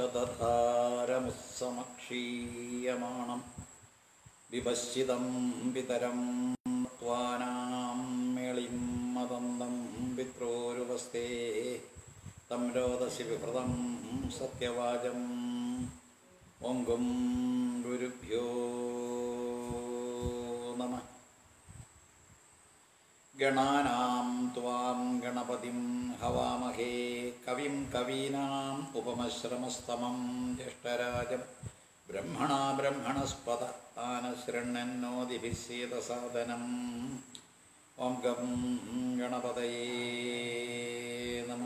ശതധാരമുസ്സമക്ഷീയമാണം വിപശ്ചിതം പിതരം ത്വാനാം മേളിം മദന്തം പിത്രോരുപസ്തേ തം രോദസി വിഭൃതം സത്യവാചം ഓങ്കും ഗുരുഭ്യോ നമ ഗണാനാം ത്വാം ഗണപതിം ഹവാമഹേ കവിം കവീനാം ഉപമശ്രമസ്തമം ജ്യേഷ്ഠരാജം ബ്രഹ്മണാ ബ്രഹ്മണസ്പത ആനശൃണ്ണന്നോതിഭിസീതസാദനം ഓം ഗം ഗണപതയേ നമ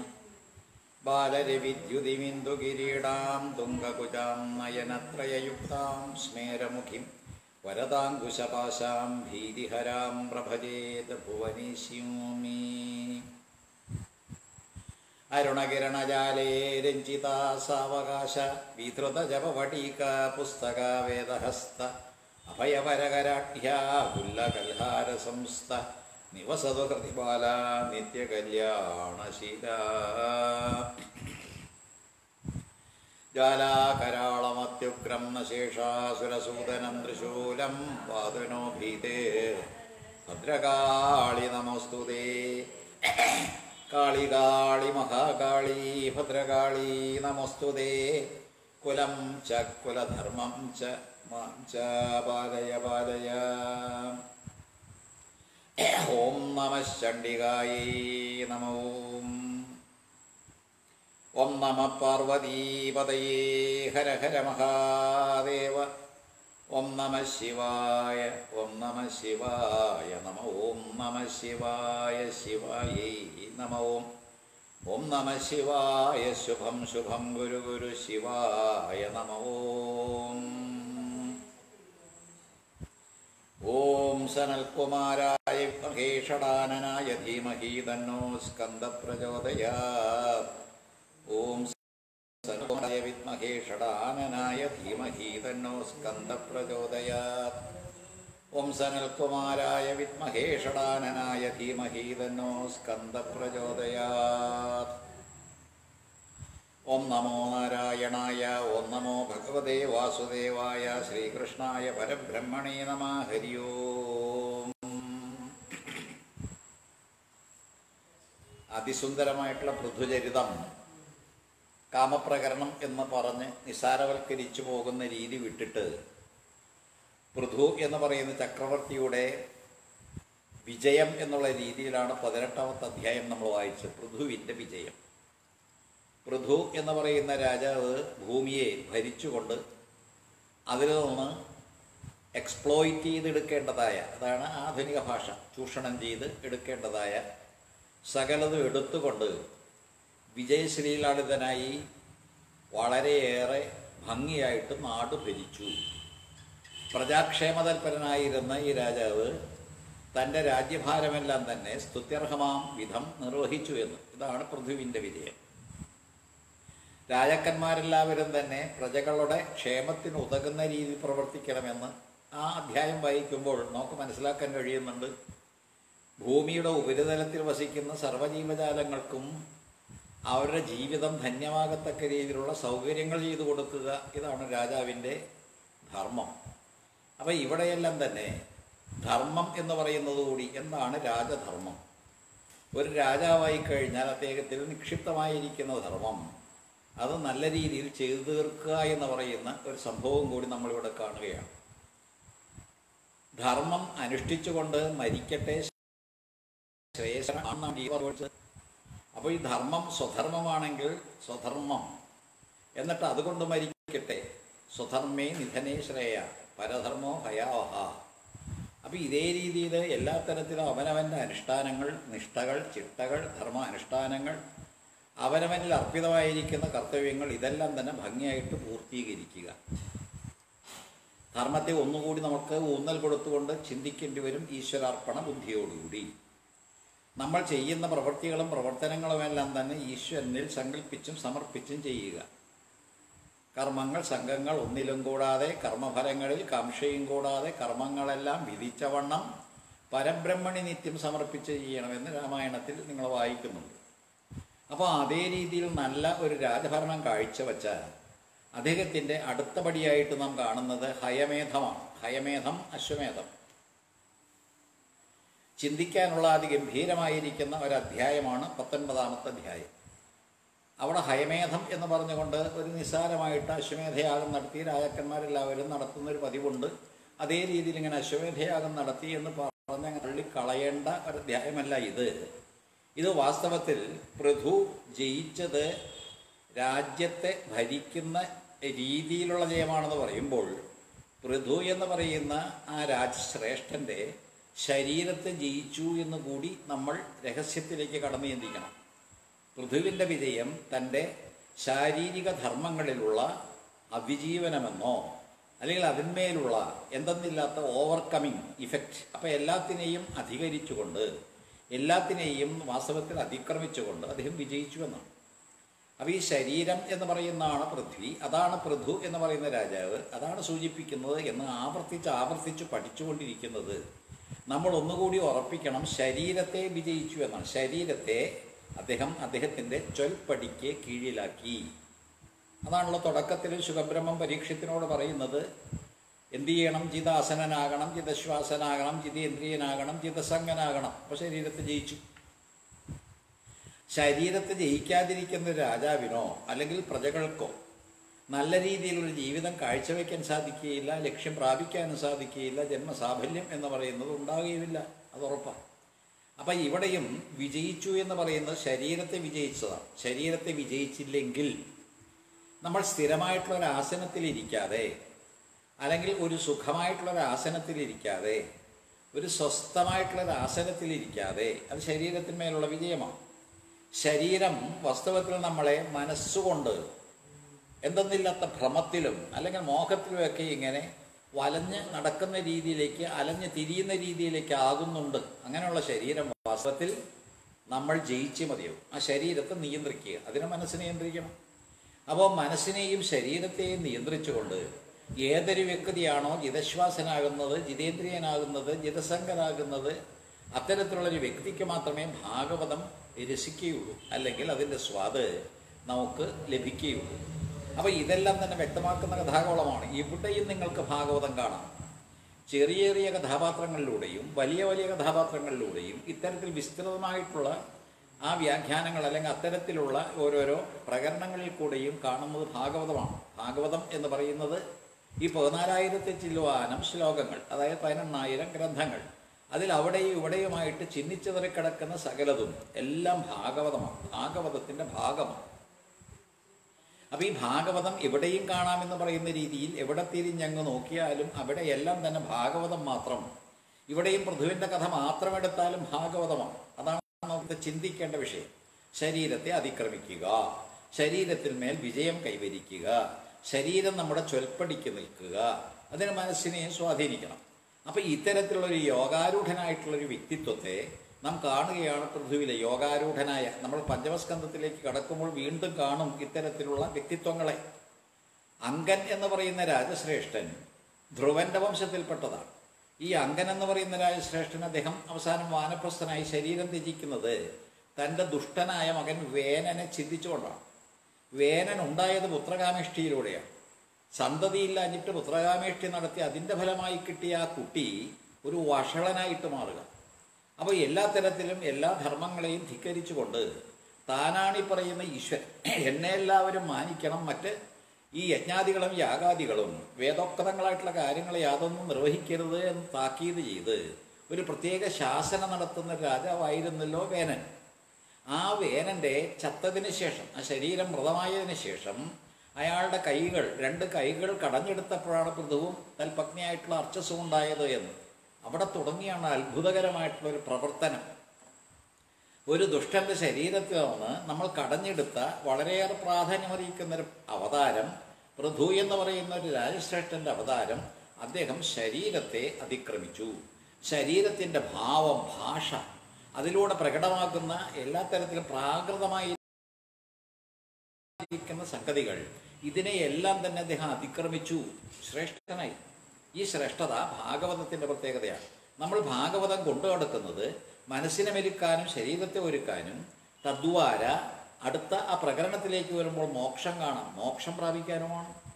ബാലരവിദ്യുതിമിന്ദുകിരീടാം തുംഗകുജാം നയനത്രയയുക്താം സ്മേരമുഖിം വരദാങ്കുശപാശാം ഭീതിഹരാം പ്രഭജേത് ഭുവനേശ്യൂമി അരുണകിരണജാലേ രഞ്ജിതാ സാവകാശ വിധൃതജപവടീക പുസ്തക വേദഹസ്ത അഭയവരകരാഢ്യാ പുല്ലകൽഹാരസംസ്ഥ നിവസതു പ്രതിപാല നിത്യകല്യാണശീല ജാലാകരാളമത്യുഗ്രം നശേഷാസുരസൂദനം ത്രിശൂലം വാതുനോ ഭീതേ ഭദ്രകാളി നമോസ്തുതേ കാളി കാളി മഹാകാളി ഭദ്രകാളി നമോസ്തുതേ കുലം ച കുലധർമ്മം ച മാം ച പാലയ പാലയ ഓം നമ ചണ്ഡികായേ നമോ ഓം നമ പാർവതീപതയേ ഹര ഹര മഹാദേവ ഓം നമ ശിവായ ഓം നമ ശിവായ നമ ഓം നമ ശിവായ ശിവായേ നമ ഓം ഓം നമ ശിവായ ശുഭം ശുഭം ഗുരു ഗുരു ശിവായ നമ ഓം ഓം സനൽകുമാരായ മഹേഷടാനനായ ധീമഹി തന്നോ സ്കന്ദപ്രചോദയാത് ഓം സനൽകുമാരായ വിദ്മഹേ ഷടാനനായ ധീമഹി തന്നോ സ്കന്ദപ്രചോദയാത് ഓം സനൽകുമാരായ വിദ്മഹേ ഷടാനനായ ധീമഹി തന്നോ സ്കന്ദപ്രചോദയാത് ഓം നമോ നാരായണായ ഓം നമോ ഭഗവതേ വാസുദേവായ ശ്രീകൃഷ്ണായ പരബ്രഹ്മണേ നമ ഹരി ഓം അതിസുന്ദരമായിട്ടുള്ള പൃഥുചരിതം കാമപ്രകരണം എന്ന് പറഞ്ഞ് നിസാരവൽക്കരിച്ചു പോകുന്ന രീതി വിട്ടിട്ട് പൃഥു എന്ന് പറയുന്ന ചക്രവർത്തിയുടെ വിജയം എന്നുള്ള രീതിയിലാണ് പതിനെട്ടാമത്തെ അധ്യായം നമ്മൾ വായിച്ചത് പൃഥുവിൻ്റെ വിജയം പൃഥു എന്ന് പറയുന്ന രാജാവ് ഭൂമിയെ ഭരിച്ചുകൊണ്ട് അതിൽ നിന്ന് എക്സ്പ്ലോയിറ്റ് ചെയ്തെടുക്കേണ്ടതായ അതാണ് ആധുനിക ഭാഷ ചൂഷണം ചെയ്ത് എടുക്കേണ്ടതായ സകലതും എടുത്തുകൊണ്ട് വിജയശ്രീലാളിതനായി വളരെയേറെ ഭംഗിയായിട്ട് നാട് ഭരിച്ചു പ്രജാക്ഷേമതൽപരനായിരുന്ന ഈ രാജാവ് തൻ്റെ രാജ്യഭാരമെല്ലാം തന്നെ സ്തുത്യർഹമാം വിധം നിർവഹിച്ചു എന്ന് ഇതാണ് പൃഥുവിൻ്റെ വിജയം രാജാക്കന്മാരെല്ലാവരും തന്നെ പ്രജകളുടെ ക്ഷേമത്തിന് ഉതകുന്ന രീതിയിൽ പ്രവർത്തിക്കണമെന്ന് ആ അധ്യായം വായിക്കുമ്പോൾ നമുക്ക് മനസ്സിലാക്കാൻ കഴിയുന്നുണ്ട് ഭൂമിയുടെ ഉപരിതലത്തിൽ വസിക്കുന്ന സർവ്വജീവജാലങ്ങൾക്കും അവരുടെ ജീവിതം ധന്യമാകത്തക്ക രീതിയിലുള്ള സൗകര്യങ്ങൾ ചെയ്തു കൊടുക്കുക ഇതാണ് രാജാവിൻ്റെ ധർമ്മം അപ്പം ഇവിടെയെല്ലാം തന്നെ ധർമ്മം എന്ന് പറയുന്നത് കൂടി എന്താണ് രാജധർമ്മം ഒരു രാജാവായി കഴിഞ്ഞാൽ അദ്ദേഹത്തിൽ നിക്ഷിപ്തമായിരിക്കുന്ന ധർമ്മം അത് നല്ല രീതിയിൽ ചെയ്തു തീർക്കുക എന്ന് പറയുന്ന ഒരു സംഭവം കൂടി നമ്മളിവിടെ കാണുകയാണ് ധർമ്മം അനുഷ്ഠിച്ചുകൊണ്ട് മരിക്കട്ടെ ശ്രേയസ്സമാണ് അപ്പോൾ ഈ ധർമ്മം സ്വധർമ്മമാണെങ്കിൽ സ്വധർമ്മം എന്നിട്ട് അതുകൊണ്ട് മരിക്കട്ടെ സ്വധർമ്മേ നിധനേ ശ്രേയ പരധർമ്മോ ഭയാവഹ അപ്പോൾ ഇതേ രീതിയിൽ എല്ലാ തരത്തിലും അവനവൻ്റെ അനുഷ്ഠാനങ്ങൾ നിഷ്ഠകൾ ചിട്ടകൾ ധർമ്മ അനുഷ്ഠാനങ്ങൾ അവനവനിൽ അർപ്പിതമായിരിക്കുന്ന കർത്തവ്യങ്ങൾ ഇതെല്ലാം തന്നെ ഭംഗിയായിട്ട് പൂർത്തീകരിക്കുക ധർമ്മത്തെ ഒന്നുകൂടി നമുക്ക് ഊന്നൽ കൊടുത്തുകൊണ്ട് ചിന്തിക്കേണ്ടി വരും ഈശ്വരാർപ്പണ ബുദ്ധിയോടുകൂടി നമ്മൾ ചെയ്യുന്ന പ്രവൃത്തികളും പ്രവർത്തനങ്ങളുമെല്ലാം തന്നെ ഈശ്വരനിൽ സങ്കല്പിച്ചും സമർപ്പിച്ചും ചെയ്യുക കർമ്മങ്ങൾ സംഘങ്ങൾ ഒന്നിലും കൂടാതെ കർമ്മഫലങ്ങളിൽ കാംക്ഷയും കൂടാതെ കർമ്മങ്ങളെല്ലാം വിധിച്ചവണ്ണം പരബ്രഹ്മണി നിത്യം സമർപ്പിച്ച് ചെയ്യണമെന്ന് രാമായണത്തിൽ നിങ്ങൾ വായിക്കുന്നുണ്ട് അപ്പോൾ അതേ രീതിയിൽ നല്ല ഒരു രാജഭരണം കാഴ്ചവെച്ച അദ്ദേഹത്തിൻ്റെ അടുത്ത പടിയായിട്ട് നാം കാണുന്നത് ഹയമേധമാണ് ഹയമേധം അശ്വമേധം ചിന്തിക്കാനുള്ള അതിഗംഭീരമായിരിക്കുന്ന ഒരധ്യായമാണ് പത്തൊൻപതാമത്തെ അധ്യായം അവിടെ ഹയമേധം എന്ന് പറഞ്ഞുകൊണ്ട് ഒരു നിസ്സാരമായിട്ട് അശ്വമേധയാഗം നടത്തി രാജാക്കന്മാരെല്ലാവരും നടത്തുന്ന ഒരു പതിവുണ്ട് അതേ രീതിയിൽ ഇങ്ങനെ അശ്വമേധയാഗം നടത്തി എന്ന് പറഞ്ഞ് അങ്ങനെ തള്ളിക്കളയേണ്ട ഒരു അധ്യായമല്ല ഇത് ഇത് വാസ്തവത്തിൽ പൃഥു ജയിച്ചത് രാജ്യത്തെ ഭരിക്കുന്ന രീതിയിലുള്ള ജയമാണെന്ന് പറയുമ്പോൾ പൃഥു എന്ന് പറയുന്ന ആ രാജശ്രേഷ്ഠൻ്റെ ശരീരത്തെ ജയിച്ചു എന്ന് കൂടി നമ്മൾ രഹസ്യത്തിലേക്ക് കടന്നു ചിന്തിക്കണം പൃഥുവിൻ്റെ വിജയം തൻ്റെ ശാരീരിക ധർമ്മങ്ങളിലുള്ള അതിജീവനമെന്നോ അല്ലെങ്കിൽ അതിന്മേലുള്ള എന്തെന്നില്ലാത്ത ഓവർകമ്മിങ് ഇഫക്റ്റ് അപ്പം എല്ലാത്തിനെയും അധികരിച്ചുകൊണ്ട് എല്ലാത്തിനെയും വാസ്തവത്തിൽ അതിക്രമിച്ചുകൊണ്ട് അദ്ദേഹം വിജയിച്ചു എന്നാണ് അപ്പോൾ ഈ ശരീരം എന്ന് പറയുന്നതാണ് പൃഥ്വി അതാണ് പൃഥു എന്ന് പറയുന്ന രാജാവ് അതാണ് സൂചിപ്പിക്കുന്നത് എന്ന് ആവർത്തിച്ച് ആവർത്തിച്ച് പഠിച്ചുകൊണ്ടിരിക്കുന്നത് നമ്മൾ ഒന്നുകൂടി ഉറപ്പിക്കണം ശരീരത്തെ വിജയിച്ചു എന്നാണ് ശരീരത്തെ അദ്ദേഹം അദ്ദേഹത്തിൻ്റെ ചൊൽപ്പടിക്ക് കീഴിലാക്കി അതാണല്ലോ തുടക്കത്തിൽ സുഖബ്രഹ്മം പരീക്ഷത്തിനോട് പറയുന്നത് എന്ത് ചെയ്യണം ജിതാസനനാകണം ജിതശ്വാസനാകണം ജിതേന്ദ്രിയനാകണം ജിതസംഗനാകണം അപ്പോൾ ശരീരത്തെ ജയിച്ചു ശരീരത്തെ ജയിക്കാതിരിക്കുന്ന ഒരു രാജാവിനോ അല്ലെങ്കിൽ പ്രജകൾക്കോ നല്ല രീതിയിലുള്ള ജീവിതം കാഴ്ചവെക്കാൻ സാധിക്കുകയില്ല ലക്ഷ്യം പ്രാപിക്കാനും സാധിക്കുകയില്ല ജന്മസാഫല്യം എന്ന് പറയുന്നത് ഉണ്ടാകുകയുമില്ല അത് ഉറപ്പാണ് അപ്പം ഇവിടെയും വിജയിച്ചു എന്ന് പറയുന്നത് ശരീരത്തെ വിജയിച്ചതാണ് ശരീരത്തെ വിജയിച്ചില്ലെങ്കിൽ നമ്മൾ സ്ഥിരമായിട്ടുള്ള ഒരു ആസനത്തിലിരിക്കാതെ അല്ലെങ്കിൽ ഒരു സുഖമായിട്ടുള്ള ഒരു ആസനത്തിലിരിക്കാതെ ഒരു സ്വസ്ഥമായിട്ടുള്ള ഒരു ആസനത്തിലിരിക്കാതെ അത് ശരീരത്തിന്മേലുള്ള വിജയമാണ് ശരീരം വാസ്തവത്തിൽ നമ്മളെ മനസ്സുകൊണ്ട് എന്തെന്നില്ലാത്ത ഭ്രമത്തിലും അല്ലെങ്കിൽ മോഹത്തിലുമൊക്കെ ഇങ്ങനെ വലഞ്ഞ് നടക്കുന്ന രീതിയിലേക്ക് അലഞ്ഞ് തിരിയുന്ന രീതിയിലേക്ക് ആകുന്നുണ്ട് അങ്ങനെയുള്ള ശരീരം വാസ്തവത്തിൽ നമ്മൾ ജയിച്ചേ മതിയാവും ആ ശരീരത്തെ നിയന്ത്രിക്കുക അതിനെ മനസ്സിനെ നിയന്ത്രിക്കണം അപ്പോൾ മനസ്സിനെയും ശരീരത്തെയും നിയന്ത്രിച്ചുകൊണ്ട് ഏതൊരു വ്യക്തിയാണോ ജിതശ്വാസനാകുന്നത് ജിതേന്ദ്രിയനാകുന്നത് ജിതസംഗനാകുന്നത് അത്തരത്തിലുള്ളൊരു വ്യക്തിക്ക് മാത്രമേ ഭാഗവതം രസിക്കുകയുള്ളൂ അല്ലെങ്കിൽ അതിൻ്റെ സ്വാദ് നമുക്ക് ലഭിക്കുകയുള്ളൂ അപ്പോൾ ഇതെല്ലാം തന്നെ വ്യക്തമാക്കുന്ന കഥാകോളമാണ് ഇവിടെയും നിങ്ങൾക്ക് ഭാഗവതം കാണാം ചെറിയ ചെറിയ കഥാപാത്രങ്ങളിലൂടെയും വലിയ വലിയ കഥാപാത്രങ്ങളിലൂടെയും ഇത്തരത്തിൽ വിസ്തൃതമായിട്ടുള്ള ആ വ്യാഖ്യാനങ്ങൾ അല്ലെങ്കിൽ അത്തരത്തിലുള്ള ഓരോരോ പ്രകരണങ്ങളിൽ കൂടെയും കാണുന്നത് ഭാഗവതമാണ് ഭാഗവതം എന്ന് പറയുന്നത് ഈ പതിനാലായിരത്തി ചില്ലുവാനം ശ്ലോകങ്ങൾ അതായത് പതിനെണ്ണായിരം ഗ്രന്ഥങ്ങൾ അതിൽ അവിടെയും ഇവിടെയുമായിട്ട് ചിന്നിച്ചതറി കിടക്കുന്ന സകലതും എല്ലാം ഭാഗവതമാണ് ഭാഗവതത്തിൻ്റെ ഭാഗമാണ് അപ്പോൾ ഈ ഭാഗവതം എവിടെയും കാണാമെന്ന് പറയുന്ന രീതിയിൽ എവിടെ തിരിഞ്ഞങ്ങ് നോക്കിയാലും അവിടെ എല്ലാം തന്നെ ഭാഗവതം മാത്രം ഇവിടെയും പൃഥുവിൻ്റെ കഥ മാത്രം എടുത്താലും ഭാഗവതമാണ് അതാണ് നമുക്ക് ചിന്തിക്കേണ്ട വിഷയം ശരീരത്തെ അതിക്രമിക്കുക ശരീരത്തിൽ മേൽ വിജയം കൈവരിക്കുക ശരീരം നമ്മുടെ ചൊൽപ്പടിക്ക് നിൽക്കുക അതിന് മനസ്സിനെ സ്വാധീനിക്കണം അപ്പോൾ ഇത്തരത്തിലുള്ളൊരു യോഗാരൂഢനായിട്ടുള്ളൊരു വ്യക്തിത്വത്തെ നാം കാണുകയാണ് പൃഥ്വിയിലെ യോഗാരൂഢനായ നമ്മൾ പഞ്ചമസ്കന്ധത്തിലേക്ക് കടക്കുമ്പോൾ വീണ്ടും കാണും ഇത്തരത്തിലുള്ള വ്യക്തിത്വങ്ങളെ അങ്കൻ എന്ന് പറയുന്ന രാജശ്രേഷ്ഠൻ ധ്രുവന്റെ വംശത്തിൽപ്പെട്ടതാണ് ഈ അങ്കൻ എന്ന് പറയുന്ന രാജശ്രേഷ്ഠൻ അദ്ദേഹം അവസാനം വാനപ്രസ്ഥനായി ശരീരം ത്യജിക്കുന്നത് തൻ്റെ ദുഷ്ടനായ മകൻ വേനനെ ചിന്തിച്ചുകൊണ്ടാണ് വേനൻ ഉണ്ടായത് പുത്രകാമേഷ്ടിയിലൂടെയാണ് സന്തതിയില്ലാഞ്ഞിട്ട് പുത്രകാമേഷ്ടി നടത്തി അതിൻ്റെ ഫലമായി കിട്ടിയ ആ കുട്ടി ഒരു വഷളനായിട്ട് മാറുക അപ്പോൾ എല്ലാ തരത്തിലും എല്ലാ ധർമ്മങ്ങളെയും ധിക്കരിച്ചുകൊണ്ട് താനാണി പറയുന്ന ഈശ്വരൻ എന്നെ എല്ലാവരും മാനിക്കണം മറ്റ് ഈ യജ്ഞാദികളും യാഗാദികളും വേദോക്തങ്ങളായിട്ടുള്ള കാര്യങ്ങൾ യാതൊന്നും നിർവഹിക്കരുത് എന്ന് താക്കീത് ചെയ്ത് ഒരു പ്രത്യേക ശാസനം നടത്തുന്ന രാജാവായിരുന്നല്ലോ വേനൻ ആ വേനൻ്റെ ചത്തതിന് ശേഷം ആ ശരീരം മൃതമായതിന് ശേഷം അയാളുടെ കൈകൾ രണ്ട് കൈകൾ കടഞ്ഞെടുത്തപ്പോഴാണ് പൃഥുവും തൽപത്നിയായിട്ടുള്ള അർച്ചസും ഉണ്ടായത് എന്ന് അവിടെ തുടങ്ങിയാണ് അത്ഭുതകരമായിട്ടുള്ള ഒരു പ്രവർത്തനം ഒരു ദുഷ്ടന്റെ ശരീരത്തിൽ നിന്ന് നമ്മൾ കടഞ്ഞെടുത്ത വളരെയേറെ പ്രാധാന്യമറിയിക്കുന്ന ഒരു അവതാരം പൃഥു എന്ന് പറയുന്ന ഒരു രാജശ്രേഷ്ഠന്റെ അവതാരം അദ്ദേഹം ശരീരത്തെ അതിക്രമിച്ചു ശരീരത്തിൻ്റെ ഭാവം ഭാഷ അതിലൂടെ പ്രകടമാക്കുന്ന എല്ലാ തരത്തിലും പ്രാകൃതമായി ഇരിക്കുന്ന സംഗതികൾ ഇതിനെയെല്ലാം തന്നെ അദ്ദേഹം അതിക്രമിച്ചു ശ്രേഷ്ഠനായി ഈ ശ്രേഷ്ഠത ഭാഗവതത്തിന്റെ പ്രത്യേകതയാണ് നമ്മൾ ഭാഗവതം കൊണ്ടു നടക്കുന്നത് മനസ്സിനെ മെരുക്കാനും ശരീരത്തെ ഒരുക്കാനും തദ്വാര അടുത്ത ആ പ്രകരണത്തിലേക്ക് വരുമ്പോൾ മോക്ഷം കാണാം മോക്ഷം പ്രാപിക്കാനുമാണ്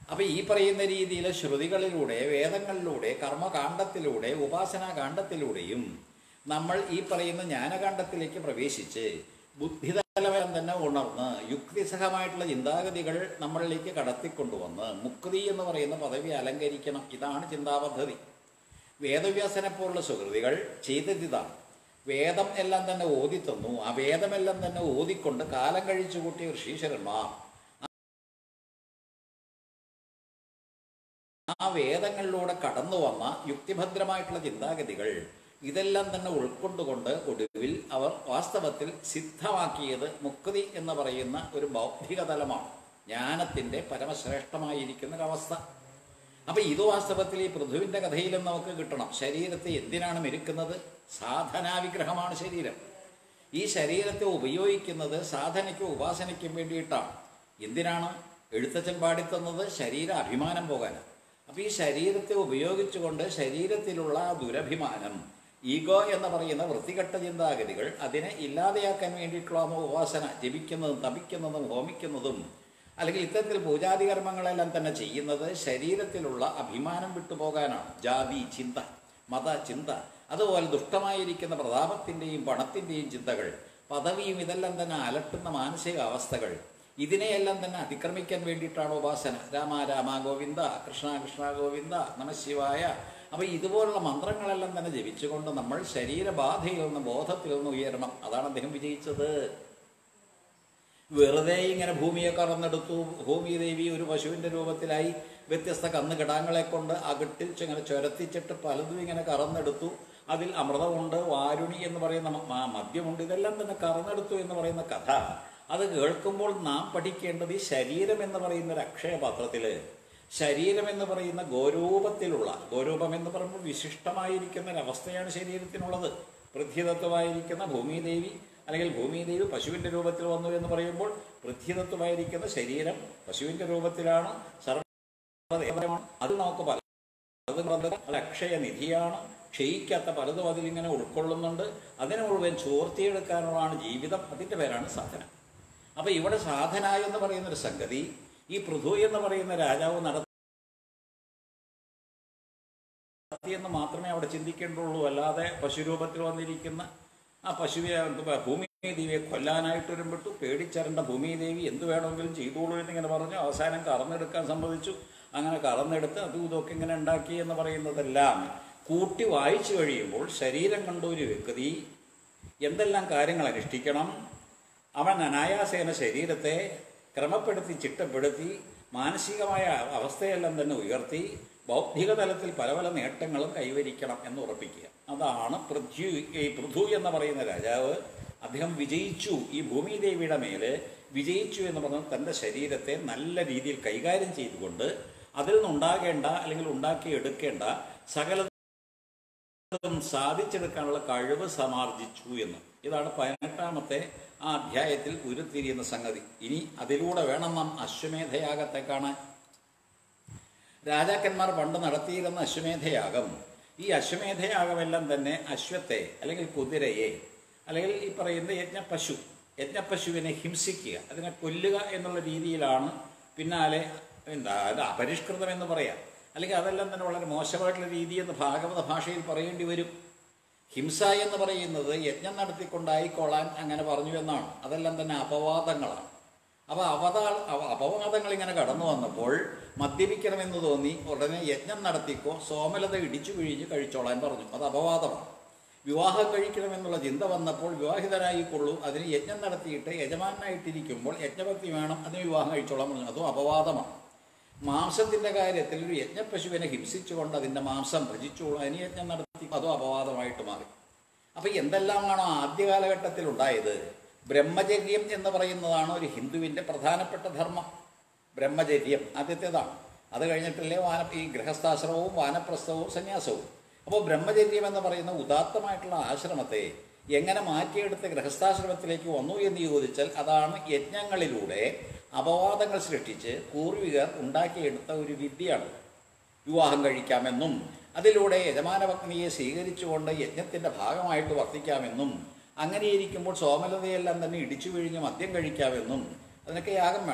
അപ്പൊ ഈ പറയുന്ന രീതിയിൽ ശ്രുതികളിലൂടെ വേദങ്ങളിലൂടെ കർമ്മകാണ്ഡത്തിലൂടെ ഉപാസനാകാണ്ഡത്തിലൂടെയും നമ്മൾ ഈ പറയുന്ന ജ്ഞാനകാണ്ഡത്തിലേക്ക് പ്രവേശിച്ച് ബുദ്ധിതലവരം തന്നെ ഉണർന്ന് യുക്തിസഹമായിട്ടുള്ള ചിന്താഗതികൾ നമ്മളിലേക്ക് കടത്തിക്കൊണ്ടുവന്ന് മുക്തി എന്ന് പറയുന്ന പദവി അലങ്കരിക്കണം ഇതാണ് ചിന്താപദ്ധതി വേദവ്യാസനെ പോലുള്ള സുഹൃതികൾ ചെയ്തതിതാണ് വേദം എല്ലാം തന്നെ ഓതി തന്നു ആ വേദമെല്ലാം തന്നെ ഓതിക്കൊണ്ട് കാലം കഴിച്ചു കൂട്ടിയ ഋഷീശ്വരന്മാർ ആ വേദങ്ങളിലൂടെ കടന്നു വന്ന യുക്തിഭദ്രമായിട്ടുള്ള ചിന്താഗതികൾ ഇതെല്ലാം തന്നെ ഉൾക്കൊണ്ടുകൊണ്ട് ഒടുവിൽ അവർ വാസ്തവത്തിൽ സിദ്ധമാക്കിയത് മുക്തി എന്ന് പറയുന്ന ഒരു ബൗദ്ധിക തലമാണ് ജ്ഞാനത്തിന്റെ പരമശ്രേഷ്ഠമായിരിക്കുന്ന ഒരവസ്ഥ അപ്പൊ ഇത് വാസ്തവത്തിൽ ഈ പൃഥുവിന്റെ കഥയിലും നമുക്ക് കിട്ടണം ശരീരത്തെ എന്തിനാണ് മെരുക്കുന്നത് സാധനാവിഗ്രഹമാണ് ശരീരം ഈ ശരീരത്തെ ഉപയോഗിക്കുന്നത് സാധനയ്ക്കും ഉപാസനയ്ക്കും വേണ്ടിയിട്ടാണ് എന്തിനാണ് എഴുത്തച്ഛൻ പാടിത്തന്നത് ശരീര അഭിമാനം പോകാനാണ് അപ്പൊ ഈ ശരീരത്തെ ഉപയോഗിച്ചുകൊണ്ട് ശരീരത്തിലുള്ള ആ ദുരഭിമാനം ഈഗോ എന്ന് പറയുന്ന വൃത്തികെട്ട ചിന്താഗതികൾ അതിനെ ഇല്ലാതെയാക്കാൻ വേണ്ടിയിട്ടുള്ള ഉപാസന ജപിക്കുന്നതും തപിക്കുന്നതും ഹോമിക്കുന്നതും അല്ലെങ്കിൽ ഇത്തരത്തിൽ പൂജാതി കർമ്മങ്ങളെല്ലാം തന്നെ ചെയ്യുന്നത് ശരീരത്തിലുള്ള അഭിമാനം വിട്ടുപോകാനാണ് ജാതി ചിന്ത മത ചിന്ത അതുപോലെ ദുഷ്ടമായിരിക്കുന്ന പ്രതാപത്തിൻ്റെയും പണത്തിൻ്റെയും ചിന്തകൾ പദവിയും ഇതെല്ലാം തന്നെ അലട്ടുന്ന മാനസിക അവസ്ഥകൾ ഇതിനെയെല്ലാം തന്നെ അതിക്രമിക്കാൻ വേണ്ടിയിട്ടാണ് ഉപാസന രാമ രാമ ഗോവിന്ദ കൃഷ്ണ കൃഷ്ണ ഗോവിന്ദ നമശിവായ അപ്പൊ ഇതുപോലുള്ള മന്ത്രങ്ങളെല്ലാം തന്നെ ജപിച്ചുകൊണ്ട് നമ്മൾ ശരീരബാധയിൽ നിന്ന് ബോധത്തിൽ നിന്ന് ഉയരണം അതാണ് അദ്ദേഹം വിജയിച്ചത് വെറുതെ ഇങ്ങനെ ഭൂമിയെ കറന്നെടുത്തു ഭൂമി ദേവി ഒരു പശുവിന്റെ രൂപത്തിലായി വ്യത്യസ്ത കന്നുകിടാങ്ങളെ കൊണ്ട് അകട്ടിച്ച് ഇങ്ങനെ ചുരത്തിച്ചിട്ട് പലതും ഇങ്ങനെ കറന്നെടുത്തു അതിൽ അമൃതമുണ്ട് വാരുണി എന്ന് പറയുന്ന മ- മ- മദ്യമുണ്ട് ഇതെല്ലാം തന്നെ കറന്നെടുത്തു എന്ന് പറയുന്ന കഥ അത് കേൾക്കുമ്പോൾ നാം പഠിക്കേണ്ടത് ഈ ശരീരം എന്ന് പറയുന്ന ഒരു അക്ഷയപാത്രത്തില് ശരീരം എന്ന് പറയുന്ന ഗോരൂപത്തിലുള്ള ഗോരൂപം എന്ന് പറയുമ്പോൾ വിശിഷ്ടമായിരിക്കുന്ന ഒരവസ്ഥയാണ് ശരീരത്തിനുള്ളത് പൃഥ്വിതത്വമായിരിക്കുന്ന ഭൂമിദേവി അല്ലെങ്കിൽ ഭൂമിദേവി പശുവിന്റെ രൂപത്തിൽ വന്നു എന്ന് പറയുമ്പോൾ പൃഥ്വിതത്വമായിരിക്കുന്ന ശരീരം പശുവിന്റെ രൂപത്തിലാണ് സർവ്വദേവമാണ് അത് നമുക്ക് പല പലതും പറഞ്ഞത് അത് അക്ഷയനിധിയാണ് ക്ഷയിക്കാത്ത പലതും അതിലിങ്ങനെ ഉൾക്കൊള്ളുന്നുണ്ട് അതിനെ മുഴുവൻ ചോർത്തിയെടുക്കാനുള്ളതാണ് ജീവിതം അതിന്റെ പേരാണ് സാധന അപ്പൊ ഇവിടെ സാധന എന്ന് പറയുന്ന ഒരു സംഗതി ഈ പൃഥു എന്ന് പറയുന്ന രാജാവ് നടത്തിയെന്ന് മാത്രമേ അവിടെ ചിന്തിക്കേണ്ടുള്ളൂ അല്ലാതെ പശുരൂപത്തിൽ വന്നിരിക്കുന്ന ആ പശുവിനെ എന്തുവാ, ഭൂമിദേവിയെ കൊല്ലാനായിട്ട് വരുമ്പോട്ടു പേടിച്ചരണ്ട ഭൂമിദേവി എന്ത് വേണമെങ്കിലും ചെയ്തോളൂ എന്നിങ്ങനെ പറഞ്ഞു അവസാനം കറന്നെടുക്കാൻ സംഭവിച്ചു അങ്ങനെ കറന്നെടുത്ത് അതും ഇതൊക്കെ ഇങ്ങനെ ഉണ്ടാക്കി എന്ന് പറയുന്നതെല്ലാം കൂട്ടി വായിച്ചു കഴിയുമ്പോൾ ശരീരം കണ്ട ഒരു വ്യക്തി എന്തെല്ലാം കാര്യങ്ങൾ അനുഷ്ഠിക്കണം അവൻ അനായാസേന ശരീരത്തെ ക്രമപ്പെടുത്തി ചിട്ടപ്പെടുത്തി മാനസികമായ അവസ്ഥയെല്ലാം തന്നെ ഉയർത്തി ബൗദ്ധിക തലത്തിൽ പല പല നേട്ടങ്ങളും കൈവരിക്കണം എന്ന് ഉറപ്പിക്കുക അതാണ് പൃഥ്വി ഈ പൃഥു എന്ന് പറയുന്ന രാജാവ് അദ്ദേഹം വിജയിച്ചു ഈ ഭൂമിദേവിയുടെ മേല് വിജയിച്ചു എന്ന് പറഞ്ഞാൽ തൻ്റെ ശരീരത്തെ നല്ല രീതിയിൽ കൈകാര്യം ചെയ്തുകൊണ്ട് അതിൽ നിന്നുണ്ടാകേണ്ട അല്ലെങ്കിൽ ഉണ്ടാക്കിയെടുക്കേണ്ട സകല അതും സാധിച്ചെടുക്കാനുള്ള കഴിവ് സമാർജിച്ചു എന്ന് ഇതാണ് പതിനെട്ടാമത്തെ ആ അധ്യായത്തിൽ ഉരുത്തിരിയുന്ന സംഗതി ഇനി അതിലൂടെ വേണം നാം അശ്വമേധയാഗത്തെ കാണാൻ രാജാക്കന്മാർ പണ്ട് നടത്തിയിരുന്ന അശ്വമേധയാഗം ഈ അശ്വമേധയാഗമെല്ലാം തന്നെ അശ്വത്തെ അല്ലെങ്കിൽ കുതിരയെ അല്ലെങ്കിൽ ഈ പറയുന്ന യജ്ഞപശു യജ്ഞപശുവിനെ ഹിംസിക്കുക അതിനെ കൊല്ലുക എന്നുള്ള രീതിയിലാണ് പിന്നാലെ എന്താ അത് അപരിഷ്കൃതം എന്ന് പറയാം അല്ലെങ്കിൽ അതെല്ലാം തന്നെ വളരെ മോശമായിട്ടുള്ള രീതി എന്ന് ഭാഗവത ഭാഷയിൽ പറയേണ്ടി വരും ഹിംസ എന്ന് പറയുന്നത് യജ്ഞം നടത്തിക്കൊണ്ടായിക്കൊള്ളാൻ അങ്ങനെ പറഞ്ഞു എന്നാണ് അതെല്ലാം തന്നെ അപവാദങ്ങളാണ് അപ്പോൾ അവതാ അവ- അപവാദങ്ങൾ ഇങ്ങനെ കടന്നു വന്നപ്പോൾ മദ്യപിക്കണമെന്ന് തോന്നി ഉടനെ യജ്ഞം നടത്തിക്കോ സോമലത ഇടിച്ചു പിഴിഞ്ഞ് കഴിച്ചോളാൻ പറഞ്ഞു അത് അപവാദമാണ് വിവാഹം കഴിക്കണമെന്നുള്ള ചിന്ത വന്നപ്പോൾ വിവാഹിതരായിക്കൊള്ളൂ അതിന് യജ്ഞം നടത്തിയിട്ട് യജമാനായിട്ടിരിക്കുമ്പോൾ യജ്ഞഭക്തി വേണം അതിന് വിവാഹം കഴിച്ചോളാൻ പറഞ്ഞു അതും അപവാദമാണ് മാംസത്തിന്റെ കാര്യത്തിൽ ഒരു യജ്ഞപശുവിനെ ഹിംസിച്ചുകൊണ്ട് അതിന്റെ മാംസം ഭജിച്ചോളൂ അതിന് യജ്ഞം നടത്തി അതും അപവാദമായിട്ട് മാറി അപ്പൊ എന്തെല്ലാമാണോ ആദ്യ കാലഘട്ടത്തിൽ ഉണ്ടായത് ബ്രഹ്മചര്യം എന്ന് പറയുന്നതാണ് ഒരു ഹിന്ദുവിന്റെ പ്രധാനപ്പെട്ട ധർമ്മം ബ്രഹ്മചര്യം ആദ്യത്തേതാണ് അത് കഴിഞ്ഞിട്ടല്ലേ വാന ഈ ഗൃഹസ്ഥാശ്രമവും വാനപ്രസ്ഥവും സന്യാസവും അപ്പോൾ ബ്രഹ്മചര്യം എന്ന് പറയുന്ന ഉദാത്തമായിട്ടുള്ള ആശ്രമത്തെ എങ്ങനെ മാറ്റിയെടുത്ത് ഗൃഹസ്ഥാശ്രമത്തിലേക്ക് വന്നു എന്ന് ചോദിച്ചാൽ അതാണ് യജ്ഞങ്ങളിലൂടെ അപവാദങ്ങൾ സൃഷ്ടിച്ച് പൂർവികർ ഉണ്ടാക്കിയെടുത്ത ഒരു വിദ്യയാണ് വിവാഹം കഴിക്കാമെന്നും അതിലൂടെ യജമാനപത്നിയെ സ്വീകരിച്ചുകൊണ്ട് യജ്ഞത്തിന്റെ ഭാഗമായിട്ട് വർത്തിക്കാമെന്നും അങ്ങനെയിരിക്കുമ്പോൾ സോമലതയെല്ലാം തന്നെ ഇടിച്ചു പിഴിഞ്ഞ് മദ്യം കഴിക്കാമെന്നും അതിനൊക്കെ യാഗം വേണം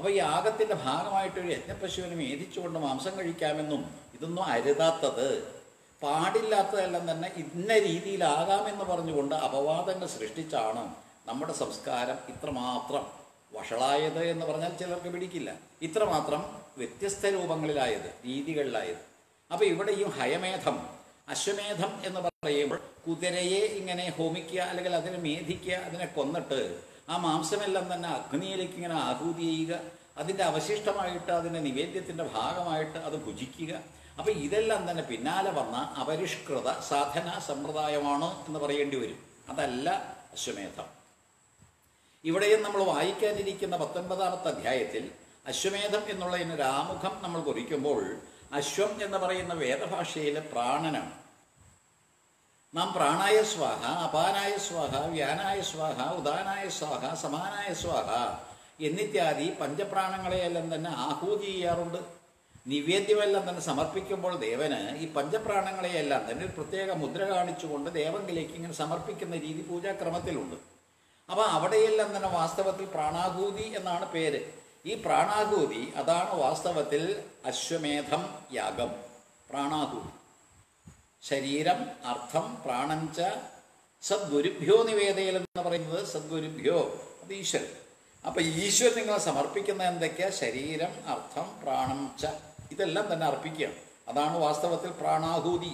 അപ്പോൾ ഈ യാഗത്തിൻ്റെ ഭാഗമായിട്ട് ഒരു യജ്ഞപശുവിനെ മേധിച്ചുകൊണ്ട് മാംസം കഴിക്കാമെന്നും ഇതൊന്നും അരുതാത്തത് പാടില്ലാത്തതെല്ലാം തന്നെ ഇന്ന രീതിയിലാകാമെന്ന് പറഞ്ഞുകൊണ്ട് അപവാദങ്ങൾ സൃഷ്ടിച്ചാണ് നമ്മുടെ സംസ്കാരം ഇത്രമാത്രം വഷളായത് എന്ന് പറഞ്ഞാൽ ചിലർക്ക് പിടിക്കില്ല ഇത്രമാത്രം വ്യത്യസ്ത രൂപങ്ങളിലായത് രീതികളിലായത് അപ്പോൾ ഇവിടെ ഈ ഹയമേധം അശ്വമേധം എന്ന് പറയുമ്പോൾ കുതിരയെ ഇങ്ങനെ ഹോമിക്കുക അല്ലെങ്കിൽ അതിനെ മേധിക്കുക അതിനെ കൊന്നിട്ട് ആ മാംസമെല്ലാം തന്നെ അഗ്നിയിലേക്ക് ഇങ്ങനെ ആഹൂതി ചെയ്യുക അതിൻ്റെ അവശിഷ്ടമായിട്ട് അതിൻ്റെ നിവേദ്യത്തിൻ്റെ ഭാഗമായിട്ട് അത് ഭുജിക്കുക അപ്പം ഇതെല്ലാം തന്നെ പിന്നാലെ വന്ന അപരിഷ്കൃത സാധന സമ്പ്രദായമാണ് എന്ന് പറയേണ്ടി വരും അതല്ല അശ്വമേധം ഇവിടെയും നമ്മൾ വായിക്കാനിരിക്കുന്ന പത്തൊൻപതാമത്തെ അധ്യായത്തിൽ അശ്വമേധം എന്നുള്ളതിന് രാമുഖം നമ്മൾ കുറിക്കുമ്പോൾ അശ്വം എന്ന് പറയുന്ന വേദഭാഷയിലെ പ്രാണനാണ് നാം പ്രാണായ സ്വാഹ അപാനായ സ്വാഹ വ്യാനായ സ്വാഹ ഉദാനായ സ്വാഹ സമാനായ സ്വാഹ എന്നിത്യാദി പഞ്ചപ്രാണങ്ങളെയെല്ലാം തന്നെ ആഹൂതി ചെയ്യാറുണ്ട് നിവേദ്യമെല്ലാം തന്നെ സമർപ്പിക്കുമ്പോൾ ദേവന് ഈ പഞ്ചപ്രാണങ്ങളെയെല്ലാം തന്നെ ഒരു പ്രത്യേക മുദ്ര കാണിച്ചുകൊണ്ട് ദേവങ്കിലേക്ക് ഇങ്ങനെ സമർപ്പിക്കുന്ന രീതി പൂജാക്രമത്തിലുണ്ട് അപ്പോൾ അവിടെയെല്ലാം തന്നെ വാസ്തവത്തിൽ പ്രാണാഹൂതി എന്നാണ് പേര് ഈ പ്രാണാഹൂതി അതാണ് വാസ്തവത്തിൽ അശ്വമേധം യാഗം പ്രാണാഹൂതി ശരീരം അർത്ഥം പ്രാണം ച സദ്ഗുരുഭ്യോ നിവേദയിൽ എന്ന് പറയുന്നത് സദ്ഗുരുഭ്യോ അത് ഈശ്വരൻ അപ്പൊ ഈശ്വരൻ നിങ്ങൾ സമർപ്പിക്കുന്ന എന്തൊക്കെയാ ശരീരം അർത്ഥം പ്രാണം ച ഇതെല്ലാം തന്നെ അർപ്പിക്കുകയാണ് അതാണ് വാസ്തവത്തിൽ പ്രാണാഹൂതി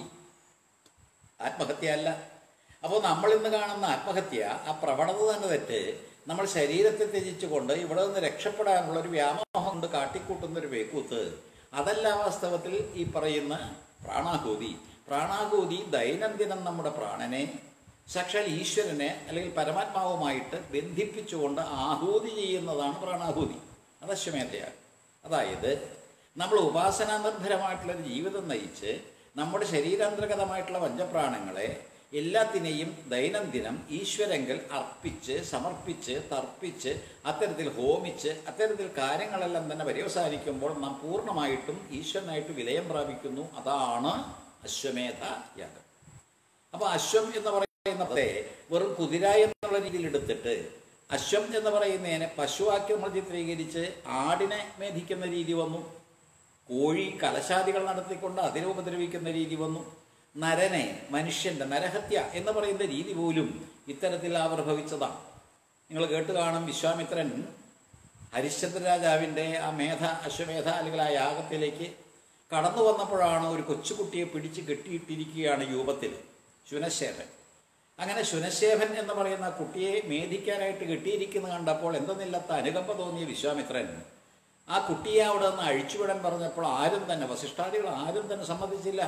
ആത്മഹത്യ അല്ല അപ്പോൾ നമ്മൾ ഇന്ന് കാണുന്ന ആത്മഹത്യ ആ പ്രവണത തന്നെ തെറ്റ് നമ്മൾ ശരീരത്തെ ത്യജിച്ചുകൊണ്ട് ഇവിടെ നിന്ന് രക്ഷപ്പെടാനുള്ള ഒരു വ്യാമോഹം കൊണ്ട് കാട്ടിക്കൂട്ടുന്ന ഒരു വേക്കൂത്ത് അതല്ല വാസ്തവത്തിൽ ഈ പറയുന്ന പ്രാണാഹൂതി പ്രാണാഹൂതി ദൈനംദിനം നമ്മുടെ പ്രാണനെ സാക്ഷാൽ ഈശ്വരനെ അല്ലെങ്കിൽ പരമാത്മാവുമായിട്ട് ബന്ധിപ്പിച്ചുകൊണ്ട് ആഹൂതി ചെയ്യുന്നതാണ് പ്രാണാഹൂതി അത് അശ്വമേധയാണ് അതായത് നമ്മൾ ഉപാസനാ നിർഭരമായിട്ടുള്ള ഒരു ജീവിതം നയിച്ച് നമ്മുടെ ശരീരാന്തർഗതമായിട്ടുള്ള പഞ്ചപ്രാണങ്ങളെ എല്ലാത്തിനെയും ദൈനംദിനം ഈശ്വരെങ്കിൽ അർപ്പിച്ച് സമർപ്പിച്ച് തർപ്പിച്ച് അത്തരത്തിൽ ഹോമിച്ച് അത്തരത്തിൽ കാര്യങ്ങളെല്ലാം തന്നെ പര്യവസാനിക്കുമ്പോൾ നാം പൂർണ്ണമായിട്ടും ഈശ്വരനായിട്ട് വിലയം പ്രാപിക്കുന്നു അതാണ് അശ്വമേധ യാഗം അപ്പൊ അശ്വം എന്ന് പറയുന്നത് വെറും കുതിര എന്നുള്ള രീതിയിൽ എടുത്തിട്ട് അശ്വം എന്ന് പറയുന്നതിനെ പശുവാക്കി നമ്മൾ ചിത്രീകരിച്ച് ആടിനെ മേധിക്കുന്ന രീതി വന്നു കോഴി കലശാദികൾ നടത്തിക്കൊണ്ട് അതിനെ ഉപദ്രവിക്കുന്ന രീതി വന്നു നരനെ മനുഷ്യന്റെ നരഹത്യ എന്ന് പറയുന്ന രീതി പോലും ഇത്തരത്തിൽ ആവിർഭവിച്ചതാണ് നിങ്ങൾ കേട്ട് കാണും വിശ്വാമിത്രൻ ഹരിശ്ചന്ദ്ര രാജാവിൻ്റെ ആ മേധ അശ്വമേധ അല്ലെങ്കിൽ ആ യാഗത്തിലേക്ക് കടന്നു വന്നപ്പോഴാണ് ഒരു കൊച്ചുകുട്ടിയെ പിടിച്ച് കെട്ടിയിട്ടിരിക്കുകയാണ് രൂപത്തിൽ ശുനശേഖൻ അങ്ങനെ ശുനശേഖൻ എന്ന് പറയുന്ന ആ കുട്ടിയെ മേധിക്കാനായിട്ട് കെട്ടിയിരിക്കുന്നത് കണ്ടപ്പോൾ എന്തെന്നില്ലാത്ത അനുകമ്പ തോന്നിയ വിശ്വാമിത്രൻ ആ കുട്ടിയെ അവിടെ നിന്ന് അഴിച്ചുവിടാൻ പറഞ്ഞപ്പോൾ ആരും തന്നെ വസിഷ്ഠാദികൾ ആരും തന്നെ സമ്മതിച്ചില്ല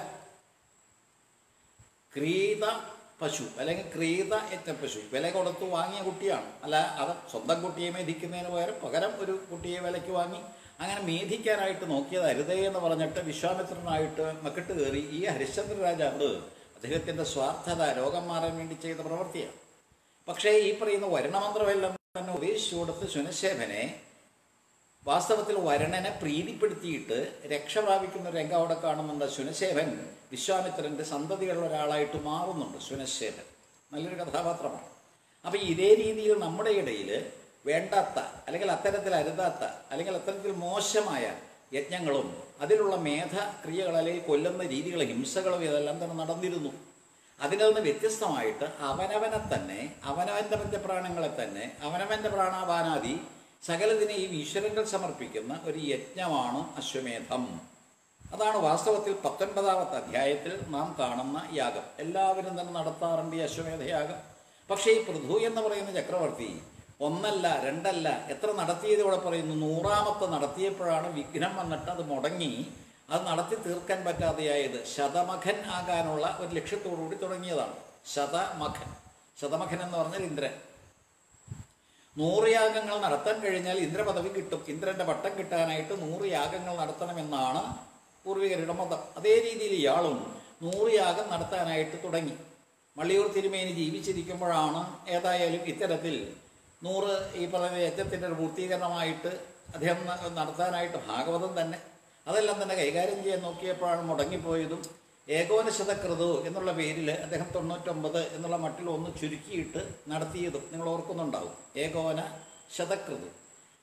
ക്രീത പശു അല്ലെങ്കിൽ ക്രീത എറ്റ പശു വില കൊടുത്തു വാങ്ങിയ കുട്ടിയാണ് അല്ല അത് സ്വന്തം കുട്ടിയെ മേധിക്കുന്നതിന് പകരം പകരം ഒരു കുട്ടിയെ വിലയ്ക്ക് വാങ്ങി അങ്ങനെ മേധിക്കാനായിട്ട് നോക്കിയത് അരുതേ എന്ന് പറഞ്ഞിട്ട് വിശ്വാമിത്രനായിട്ട് മക്കിട്ട് കയറി ഈ ഹരിശ്ചന്ദ്ര രാജാവ് അദ്ദേഹത്തിൻ്റെ സ്വാർത്ഥത രോഗം മാറാൻ വേണ്ടി ചെയ്ത പ്രവൃത്തിയാണ് പക്ഷേ ഈ പറയുന്ന വരണമന്ത്രമെല്ലാം തന്നെ ഉപദേശിച്ചു കൊടുത്ത് ശുനശേഖനെ വാസ്തവത്തിൽ വരണനെ പ്രീതിപ്പെടുത്തിയിട്ട് രക്ഷ പ്രാപിക്കുന്ന ഒരു രംഗം അവിടെ കാണുന്നുണ്ട് ശുനശേഖൻ വിശ്വാമിത്രന്റെ സന്തതികളുള്ള ഒരാളായിട്ട് മാറുന്നുണ്ട് ശുനശേഖൻ നല്ലൊരു കഥാപാത്രമാണ് അപ്പൊ ഇതേ രീതിയിൽ നമ്മുടെ ഇടയിൽ വേണ്ടാത്ത അല്ലെങ്കിൽ അത്തരത്തിൽ അരുതാത്ത അല്ലെങ്കിൽ അത്തരത്തിൽ മോശമായ യജ്ഞങ്ങളും അതിലുള്ള മേധക്രിയകൾ അല്ലെങ്കിൽ കൊല്ലുന്ന രീതികൾ ഹിംസകളും ഇതെല്ലാം തന്നെ നടന്നിരുന്നു അതിൽ നിന്ന് വ്യത്യസ്തമായിട്ട് അവനവനെ തന്നെ അവനവന്റെ പഞ്ചപ്രാണങ്ങളെ തന്നെ അവനവന്റെ പ്രാണാപാനാദി സകലതിനെയും ഈശ്വരങ്ങൾ സമർപ്പിക്കുന്ന ഒരു യജ്ഞമാണ് അശ്വമേധം അതാണ് വാസ്തവത്തിൽ പത്തൊൻപതാമത്തെ അധ്യായത്തിൽ നാം കാണുന്ന യാഗം എല്ലാവരും തന്നെ നടത്താറുണ്ട് ഈ അശ്വമേധയാഗം പക്ഷേ ഈ പൃഥു എന്ന് പറയുന്ന ചക്രവർത്തി ഒന്നല്ല രണ്ടല്ല എത്ര നടത്തിയത് ഇവിടെ പറയുന്നു നൂറാമത്തെ നടത്തിയപ്പോഴാണ് വിഘ്നം വന്നിട്ട് അത് മുടങ്ങി അത് നടത്തി തീർക്കാൻ പറ്റാതെയായത് ശതമഖൻ ആകാനുള്ള ഒരു ലക്ഷ്യത്തോടുകൂടി തുടങ്ങിയതാണ് ശതമഖൻ ശതമഖൻ എന്ന് പറഞ്ഞാൽ ഇന്ദ്രൻ നൂറ് യാഗങ്ങൾ നടത്താൻ കഴിഞ്ഞാൽ ഇന്ദ്രപദവി കിട്ടും ഇന്ദ്രന്റെ പട്ടം കിട്ടാനായിട്ട് നൂറ് യാഗങ്ങൾ നടത്തണമെന്നാണ് പൂർവികരുടെ മതം അതേ രീതിയിൽ ഇയാളും നൂറ് യാഗം നടത്താനായിട്ട് തുടങ്ങി മള്ളിയൂർ തിരുമേനി ജീവിച്ചിരിക്കുമ്പോഴാണ് ഏതായാലും ഇത്തരത്തിൽ നൂറ് ഈ പറയുന്ന യജ്ഞത്തിൻ്റെ ഒരു പൂർത്തീകരണമായിട്ട് അദ്ദേഹം ന- നടത്താനായിട്ട് ഭാഗവതം തന്നെ അതെല്ലാം തന്നെ കൈകാര്യം ചെയ്യാൻ നോക്കിയപ്പോഴാണ് മുടങ്ങിപ്പോയതും ഏകോനശതകൃതു എന്നുള്ള പേരിൽ അദ്ദേഹം തൊണ്ണൂറ്റൊമ്പത് എന്നുള്ള മട്ടിൽ ഒന്ന് ചുരുക്കിയിട്ട് നടത്തിയതും നിങ്ങൾ ഓർക്കുന്നുണ്ടാവും ഏകോന ശതകൃതു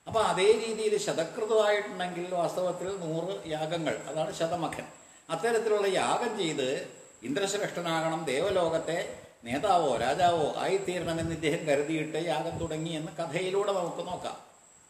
അപ്പോൾ അതേ രീതിയിൽ ശതകൃതമായിട്ടുണ്ടെങ്കിൽ വാസ്തവത്തിൽ നൂറ് യാഗങ്ങൾ അതാണ് ശതമഖൻ അത്തരത്തിലുള്ള യാഗം ചെയ്ത് ഇന്ദ്രശ്രേഷ്ഠനാകണം ദേവലോകത്തെ നേതാവോ രാജാവോ ആയിത്തീരണമെന്ന് ഇദ്ദേഹം കരുതിയിട്ട് യാഗം തുടങ്ങി എന്ന് കഥയിലൂടെ നമുക്ക് നോക്കാം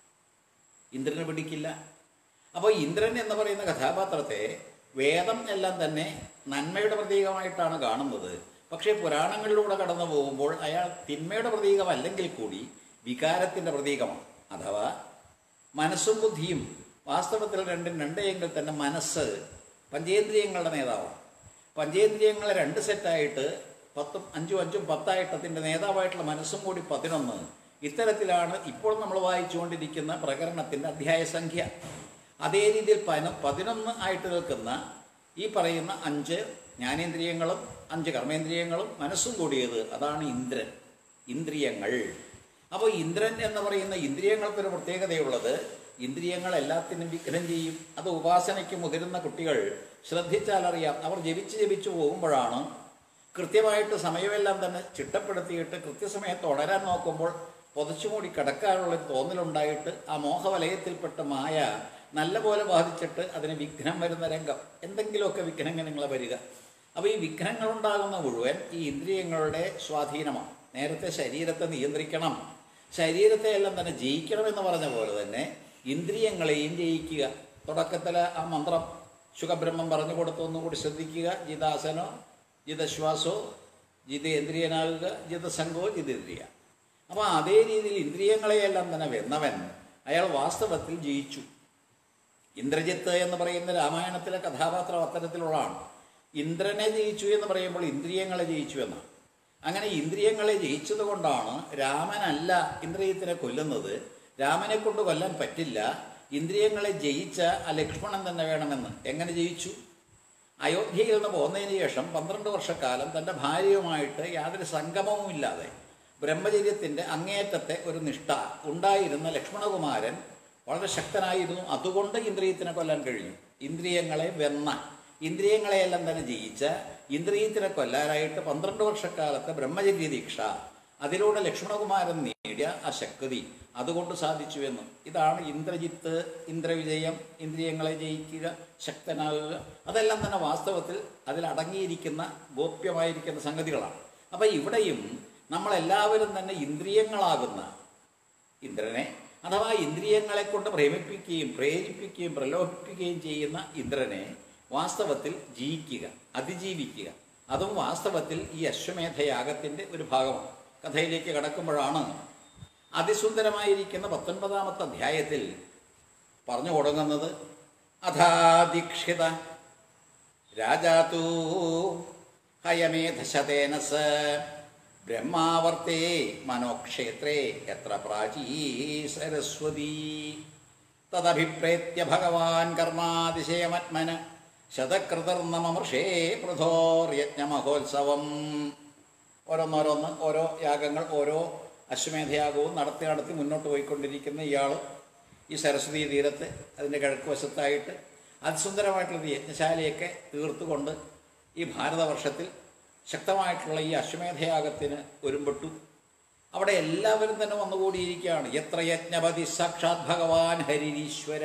ഇന്ദ്രന് പിടിക്കില്ല അപ്പോൾ ഇന്ദ്രൻ എന്ന് പറയുന്ന കഥാപാത്രത്തെ വേദം എല്ലാം തന്നെ നന്മയുടെ പ്രതീകമായിട്ടാണ് കാണുന്നത് പക്ഷേ പുരാണങ്ങളിലൂടെ കടന്നു പോകുമ്പോൾ അയാൾ തിന്മയുടെ പ്രതീകമല്ലെങ്കിൽ കൂടി വികാരത്തിൻ്റെ പ്രതീകമാണ് അഥവാ മനസ്സും ബുദ്ധിയും വാസ്തവത്തിൽ രണ്ടും രണ്ടെങ്കിൽ തന്നെ മനസ്സ് പഞ്ചേന്ദ്രിയങ്ങളുടെ നേതാവാണ് പഞ്ചേന്ദ്രിയങ്ങളെ രണ്ട് സെറ്റായിട്ട് പത്തും അഞ്ചും അഞ്ചും പത്തായിട്ട് അതിൻ്റെ നേതാവായിട്ടുള്ള മനസ്സും കൂടി പതിനൊന്ന് ഇത്തരത്തിലാണ് ഇപ്പോൾ നമ്മൾ വായിച്ചുകൊണ്ടിരിക്കുന്ന പ്രകരണത്തിൻ്റെ അധ്യായ സംഖ്യ അതേ രീതിയിൽ പന പതിനൊന്ന് ആയിട്ട് നിൽക്കുന്ന ഈ പറയുന്ന അഞ്ച് ജ്ഞാനേന്ദ്രിയങ്ങളും അഞ്ച് കർമ്മേന്ദ്രിയങ്ങളും മനസ്സും കൂടിയത് അതാണ് ഇന്ദ്രൻ ഇന്ദ്രിയങ്ങൾ അപ്പോൾ ഇന്ദ്രൻ എന്ന് പറയുന്ന ഇന്ദ്രിയങ്ങൾക്കൊരു പ്രത്യേകതയുള്ളത് ഇന്ദ്രിയങ്ങൾ എല്ലാത്തിനും വിഘ്നം ചെയ്യും അത് ഉപാസനയ്ക്ക് മുതിരുന്ന കുട്ടികൾ ശ്രദ്ധിച്ചാൽ അറിയാം അവർ ജപിച്ച് ജപിച്ചു പോകുമ്പോഴാണ് കൃത്യമായിട്ട് സമയമെല്ലാം തന്നെ ചിട്ടപ്പെടുത്തിയിട്ട് കൃത്യസമയത്ത് ഉണരാൻ നോക്കുമ്പോൾ പൊതച്ചുമൂടി കിടക്കാനുള്ള ഒരു തോന്നലുണ്ടായിട്ട് ആ മോഹവലയത്തിൽപ്പെട്ട മായ നല്ലപോലെ ബാധിച്ചിട്ട് അതിന് വിഘ്നം വരുന്ന രംഗം എന്തെങ്കിലുമൊക്കെ വിഘ്നങ്ങൾ വരിക അപ്പോൾ ഈ വിഘ്നങ്ങളുണ്ടാകുന്ന മുഴുവൻ ഈ ഇന്ദ്രിയങ്ങളുടെ സ്വാധീനമാണ് നേരത്തെ ശരീരത്തെ നിയന്ത്രിക്കണം ശരീരത്തെ എല്ലാം തന്നെ ജയിക്കണമെന്ന് പറഞ്ഞ പോലെ തന്നെ ഇന്ദ്രിയങ്ങളെയും ജയിക്കുക തുടക്കത്തിൽ ആ മന്ത്രം ശുഖബ്രഹ്മം പറഞ്ഞു കൊടുത്തു ഒന്നുകൂടി ശ്രദ്ധിക്കുക ജിതാസനോ ജിതശ്വാസോ ജിതേന്ദ്രിയനാകുക ജിതസംഗോ ജിതേന്ദ്രിയ അപ്പോൾ അതേ രീതിയിൽ ഇന്ദ്രിയങ്ങളെയെല്ലാം തന്നെ വെന്നവൻ അയാൾ വാസ്തവത്തിൽ ജയിച്ചു ഇന്ദ്രജിത്ത് എന്ന് പറയുന്ന രാമായണത്തിലെ കഥാപാത്രം അത്തരത്തിലുള്ളതാണ് ഇന്ദ്രനെ ജയിച്ചു എന്ന് പറയുമ്പോൾ ഇന്ദ്രിയങ്ങളെ ജയിച്ചു എന്നാണ് അങ്ങനെ ഇന്ദ്രിയങ്ങളെ ജയിച്ചത് കൊണ്ടാണ് രാമനല്ല ഇന്ദ്രിയത്തിനെ കൊല്ലുന്നത് രാമനെ കൊണ്ട് കൊല്ലാൻ പറ്റില്ല ഇന്ദ്രിയങ്ങളെ ജയിച്ച ആ ലക്ഷ്മണൻ തന്നെ വേണമെന്ന് എങ്ങനെ ജയിച്ചു അയോധ്യയിൽ നിന്ന് പോകുന്നതിന് ശേഷം പന്ത്രണ്ട് വർഷക്കാലം തൻ്റെ ഭാര്യയുമായിട്ട് യാതൊരു സംഗമവുമില്ലാതെ ബ്രഹ്മചര്യത്തിൻ്റെ അങ്ങേയറ്റത്തെ ഒരു നിഷ്ഠ ഉണ്ടായിരുന്ന ലക്ഷ്മണകുമാരൻ വളരെ ശക്തനായിരുന്നു അതുകൊണ്ട് ഇന്ദ്രിയത്തിനെ കൊല്ലാൻ കഴിഞ്ഞു ഇന്ദ്രിയങ്ങളെ വെന്ന ഇന്ദ്രിയങ്ങളെയെല്ലാം തന്നെ ജയിച്ച ഇന്ദ്രിയത്തിനെ കൊല്ലാനായിട്ട് പന്ത്രണ്ട് വർഷക്കാലത്തെ ബ്രഹ്മചര്യ ദീക്ഷ അതിലൂടെ ലക്ഷ്മണകുമാരൻ നേടിയ ആ ശക്തി അതുകൊണ്ട് സാധിച്ചു എന്ന് ഇതാണ് ഇന്ദ്രജിത്ത് ഇന്ദ്രവിജയം ഇന്ദ്രിയങ്ങളെ ജയിക്കുക ശക്തനാകുക അതെല്ലാം തന്നെ വാസ്തവത്തിൽ അതിൽ അടങ്ങിയിരിക്കുന്ന ഗോപ്യമായിരിക്കുന്ന സംഗതികളാണ് അപ്പം ഇവിടെയും നമ്മളെല്ലാവരും തന്നെ ഇന്ദ്രിയങ്ങളാകുന്ന ഇന്ദ്രനെ അഥവാ ഇന്ദ്രിയങ്ങളെ കൊണ്ട് പ്രേമിപ്പിക്കുകയും പ്രേരിപ്പിക്കുകയും പ്രലോഭിപ്പിക്കുകയും ചെയ്യുന്ന ഇന്ദ്രനെ വാസ്തവത്തിൽ ജയിക്കുക അതിജീവിക്കുക അതും വാസ്തവത്തിൽ ഈ അശ്വമേധയാഗത്തിൻ്റെ ഒരു ഭാഗമാണ് കഥയിലേക്ക് കടക്കുമ്പോഴാണ് അതിസുന്ദരമായിരിക്കുന്ന പത്തൊൻപതാമത്തെ അധ്യായത്തിൽ പറഞ്ഞു തുടങ്ങുന്നത് അഥാദീക്ഷിത രാജാതൂ ഹയമേധശതേന സ ബ്രഹ്മാവർത്തേ മനോക്ഷേത്രേ എത്ര പ്രാചീ സരസ്വതീ തദഭിപ്രേത്യ ഭഗവാൻ കർമാതിശയമത്മന ശതകൃതർന്നമർഷേ പൃഥോർയജ്ഞമഹോത്സവം ഓരോന്നോരോന്ന് ഓരോ യാഗങ്ങൾ ഓരോ അശ്വമേധയാഗവും നടത്തി നടത്തി മുന്നോട്ട് പോയിക്കൊണ്ടിരിക്കുന്ന ഇയാൾ ഈ സരസ്വതി തീരത്ത് അതിൻ്റെ കിഴക്ക് വശത്തായിട്ട് അതിസുന്ദരമായിട്ടുള്ള യജ്ഞശാലയൊക്കെ തീർത്തുകൊണ്ട് ഈ ഭാരതവർഷത്തിൽ ശക്തമായിട്ടുള്ള ഈ അശ്വമേധയാഗത്തിന് ഒരുമ്പെട്ടു അവിടെ എല്ലാവരും തന്നെ വന്നുകൂടിയിരിക്കുകയാണ് എത്ര യജ്ഞപതി സാക്ഷാത് ഭഗവാൻ ഹരിരീശ്വര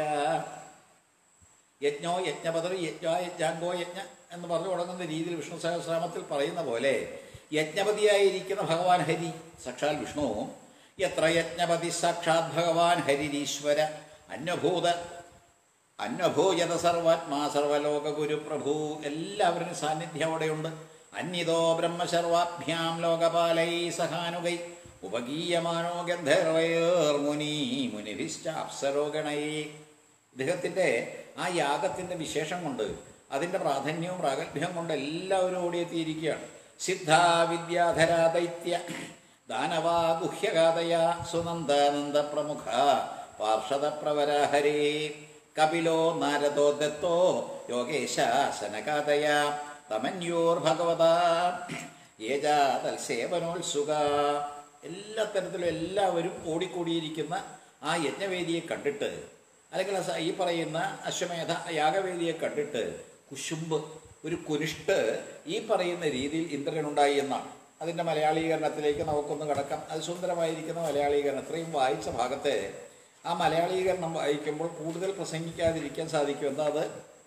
യജ്ഞോ യജ്ഞപദർ യജ്ഞോ യജ്ഞാംഗോ യജ്ഞ എന്ന് പറഞ്ഞു തുടങ്ങുന്ന രീതിയിൽ വിഷ്ണു സഹസ്രാമത്തിൽ പറയുന്ന പോലെ യജ്ഞപതിയായിരിക്കുന്ന ഭഗവാൻ ഹരി സാക്ഷാൽ വിഷ്ണു എത്ര യജ്ഞപതി സാക്ഷാത് ഭഗവാൻ ഹരിരീശ്വര അന്വഭൂത അന്വഭൂയത സർവാത്മാ സർവലോക ഗുരു പ്രഭു എല്ലാവരും സാന്നിധ്യം അവിടെയുണ്ട് അന്യതോ ബ്രഹ്മശർവാഭ്യാം ലോകപാലൈ സഹാനുകൈ ഉപഗീയമാനോ ഗന്ധർവൈർ മുനി മുനിഭിശ്ചാപ്സരോഗണൈ ഇദ്ദേഹത്തിൻ്റെ ആ യാഗത്തിൻ്റെ വിശേഷം കൊണ്ട് അതിൻ്റെ പ്രാധാന്യവും പ്രാഗൽഭ്യവും കൊണ്ട് എല്ലാവരും ഓടിയെത്തിയിരിക്കുകയാണ് സിദ്ധാ വിദ്യാധര ദൈത്യ ദാനവാ ഗുഹ്യഗാതയ സുനന്ദാനന്ദ പ്രമുഖ പാർഷദ പ്രവര ഹരേ കപിലോ നാരദോ ദത്തോ യോഗേശാസനകാതയ തമന്യോർ ഭഗവത ഏജാ തൽസേവനോത്സുക എല്ലാ തരത്തിലും എല്ലാവരും ഓടിക്കൂടിയിരിക്കുന്ന ആ യജ്ഞവേദിയെ കണ്ടിട്ട് അല്ലെങ്കിൽ ആ സ- ഈ പറയുന്ന അശ്വമേധ യാഗവേദിയെ കണ്ടിട്ട് കുശുമ്പ് ഒരു കുനിഷ്ട് ഈ പറയുന്ന രീതിയിൽ ഇന്ദ്രനുണ്ടായി എന്നാണ് അതിൻ്റെ മലയാളീകരണത്തിലേക്ക് നമുക്കൊന്ന് കടക്കാം അത് സുന്ദരമായിരിക്കുന്ന മലയാളീകരണം ഇത്രയും വായിച്ച ഭാഗത്ത് ആ മലയാളീകരണം വായിക്കുമ്പോൾ കൂടുതൽ പ്രസംഗിക്കാതിരിക്കാൻ സാധിക്കും എന്താ അത്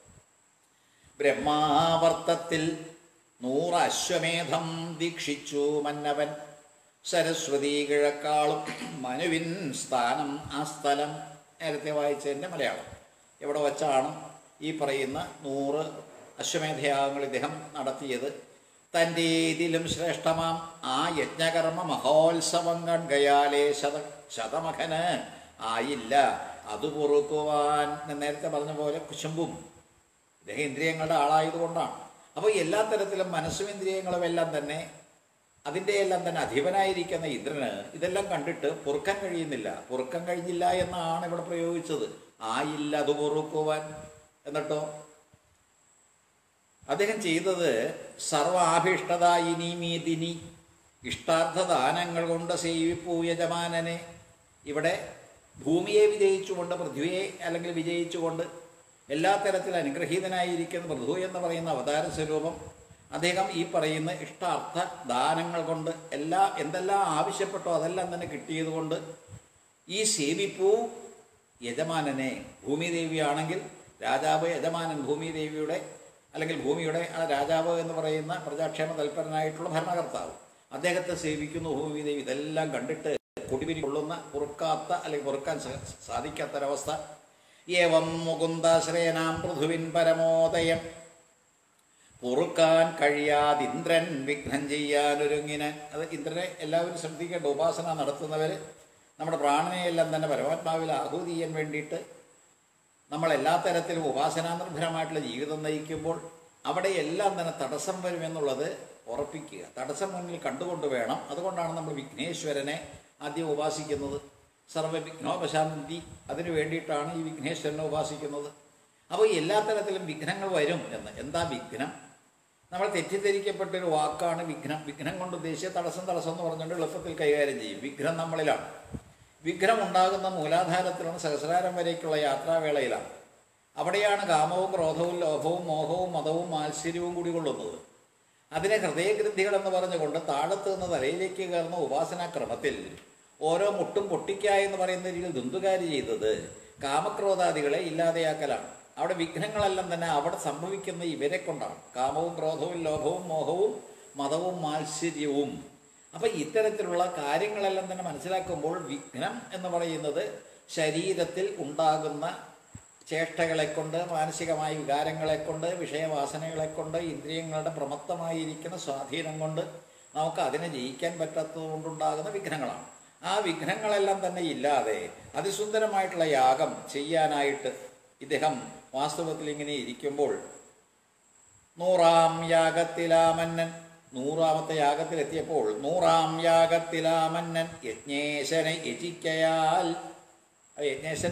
ബ്രഹ്മാവർത്തത്തിൽ നൂറ് അശ്വമേധം ദീക്ഷിച്ചു മന്നവൻ സരസ്വതി കിഴക്കാളും മനുവിൻ സ്ഥാനം ആ സ്ഥലം നേരത്തെ വായിച്ചതിൻ്റെ മലയാളം എവിടെ വച്ചാണ് ഈ പറയുന്ന നൂറ് അശ്വമേധയാഗങ്ങൾ ഇദ്ദേഹം നടത്തിയത് തൻ്റെ ഇതിലും ശ്രേഷ്ഠമാം ആ യജ്ഞകർമ്മ മഹോത്സവം കൺകയാലേ ശത ശതമഖന് ആയില്ല അത് പൊറുക്കുവാൻ ഞാൻ നേരത്തെ പറഞ്ഞ പോലെ കുശുമ്പും ഇദ്ദേഹം ഇന്ദ്രിയങ്ങളുടെ ആളായതുകൊണ്ടാണ് അപ്പോൾ എല്ലാ തരത്തിലും മനസ്സും ഇന്ദ്രിയങ്ങളും എല്ലാം തന്നെ അതിൻ്റെ എല്ലാം തന്നെ അധിപനായിരിക്കുന്ന ഇന്ദ്രന് ഇതെല്ലാം കണ്ടിട്ട് പൊറുക്കാൻ കഴിയുന്നില്ല പൊറുക്കാൻ കഴിഞ്ഞില്ല എന്നാണ് ഇവിടെ പ്രയോഗിച്ചത് ആയില്ല അത് പൊറുക്കുവാൻ എന്നിട്ടോ അദ്ദേഹം ചെയ്തത് സർവാഭീഷ്ടതായിനി മീതിനി ഇഷ്ടാർത്ഥ ദാനങ്ങൾ കൊണ്ട് സേവിപ്പൂ യജമാനനെ ഇവിടെ ഭൂമിയെ വിജയിച്ചുകൊണ്ട് പൃഥ്വിയെ അല്ലെങ്കിൽ വിജയിച്ചുകൊണ്ട് എല്ലാ തരത്തിൽ അനുഗ്രഹീതനായിരിക്കുന്ന പൃഥു എന്ന് പറയുന്ന അവതാര സ്വരൂപം അദ്ദേഹം ഈ പറയുന്ന ഇഷ്ടാർത്ഥ ദാനങ്ങൾ കൊണ്ട് എല്ലാ എന്തെല്ലാം ആവശ്യപ്പെട്ടോ അതെല്ലാം തന്നെ കിട്ടിയതുകൊണ്ട് ഈ സേവിപ്പൂ യജമാനനെ ഭൂമിദേവിയാണെങ്കിൽ രാജാവ് യജമാനൻ ഭൂമിദേവിയുടെ അല്ലെങ്കിൽ ഭൂമിയുടെ ആ രാജാവ് എന്ന് പറയുന്ന പ്രജാക്ഷേമ തൽപരനായിട്ടുള്ള ഭരണകർത്താവ് അദ്ദേഹത്തെ സേവിക്കുന്നു ഭൂമിദേവി ഇതെല്ലാം കണ്ടിട്ട് കൊടിപിരി കൊള്ളുന്ന പൊറുക്കാത്ത അല്ലെങ്കിൽ പൊറുക്കാൻ സ- സാധിക്കാത്തൊരവസ്ഥ ഏവം മുകുന്ദാശ്രയനാം പൃഥുവിൻ പരമോദയം പൊറുക്കാൻ കഴിയാതിന്ദ്രൻ വിഘ്നം ചെയ്യാനൊരുങ്ങിന് അത് ഇന്ദ്രനെ എല്ലാവരും ശ്രദ്ധിക്കേണ്ട ഉപാസന നടത്തുന്നവർ നമ്മുടെ പ്രാണനെയെല്ലാം തന്നെ പരമാത്മാവിൽ ആഹൂതി ചെയ്യാൻ വേണ്ടിയിട്ട് നമ്മൾ എല്ലാ തരത്തിലും ഉപാസനാനിർഭരമായിട്ടുള്ള ജീവിതം നയിക്കുമ്പോൾ അവിടെ എല്ലാം തന്നെ തടസ്സം വരുമെന്നുള്ളത് ഉറപ്പിക്കുക തടസ്സം മുന്നിൽ കണ്ടുകൊണ്ട് വേണം അതുകൊണ്ടാണ് നമ്മൾ വിഘ്നേശ്വരനെ ആദ്യം ഉപാസിക്കുന്നത് സർവവിഘ്നോപശാന്തി അതിനു വേണ്ടിയിട്ടാണ് ഈ വിഘ്നേശ്വരനെ ഉപാസിക്കുന്നത് അപ്പോൾ എല്ലാ തരത്തിലും വിഘ്നങ്ങൾ വരും എന്ന് എന്താ വിഘ്നം നമ്മൾ തെറ്റിദ്ധരിക്കപ്പെട്ടൊരു വാക്കാണ് വിഘ്നം വിഘ്നം കൊണ്ട് ഉദ്ദേശിച്ച തടസ്സം തടസ്സം എന്ന് പറഞ്ഞുകൊണ്ട് എളുപ്പത്തിൽ കൈകാര്യം ചെയ്യും വിഘ്നം നമ്മളിലാണ് വിഘ്നം ഉണ്ടാകുന്ന മൂലാധാരത്തിലാണ് സഹസ്രാരം വരേക്കുള്ള യാത്രാവേളയിലാണ് അവിടെയാണ് കാമവും ക്രോധവും ലോഭവും മോഹവും മതവും മാത്സര്യവും കൂടി കൊള്ളുന്നത് അതിനെ ഹൃദയഗ്രന്ഥികൾ എന്ന് പറഞ്ഞുകൊണ്ട് താഴത്ത് നിന്ന് തലയിലേക്ക് കയറുന്ന ഉപാസനാക്രമത്തിൽ ഓരോ മുട്ടും പൊട്ടിക്ക എന്ന് പറയുന്ന രീതിയിൽ ദുന്തുകാരി ചെയ്തത് കാമക്രോധാദികളെ ഇല്ലാതെയാക്കലാണ് അവിടെ വിഘ്നങ്ങളെല്ലാം തന്നെ അവിടെ സംഭവിക്കുന്ന ഇവരെ കൊണ്ടാണ് കാമവും ക്രോധവും ലോഭവും മോഹവും മതവും മാത്സര്യവും അപ്പം ഇത്തരത്തിലുള്ള കാര്യങ്ങളെല്ലാം തന്നെ മനസ്സിലാക്കുമ്പോൾ വിഘ്നം എന്ന് പറയുന്നത് ശരീരത്തിൽ ഉണ്ടാകുന്ന ചേഷ്ടകളെ കൊണ്ട് മാനസികമായ വികാരങ്ങളെ കൊണ്ട് വിഷയവാസനകളെ കൊണ്ട് ഇന്ദ്രിയങ്ങളുടെ പ്രമത്തമായിരിക്കുന്ന സ്വാധീനം കൊണ്ട് നമുക്ക് അതിനെ ജയിക്കാൻ പറ്റാത്തത് കൊണ്ടുണ്ടാകുന്ന വിഘ്നങ്ങളാണ് ആ വിഘ്നങ്ങളെല്ലാം തന്നെ ഇല്ലാതെ അതിസുന്ദരമായിട്ടുള്ള യാഗം ചെയ്യാനായിട്ട് ഇദ്ദേഹം വാസ്തവത്തിൽ ഇങ്ങനെ ഇരിക്കുമ്പോൾ നൂറാം യാഗത്തിലാമന്നൻ നൂറാമത്തെ യാഗത്തിലെത്തിയപ്പോൾ നൂറാം യാഗത്തിലാമന്നൻ യജ്ഞേശനെ യജിക്കയാൽ ആ യജ്ഞേശൻ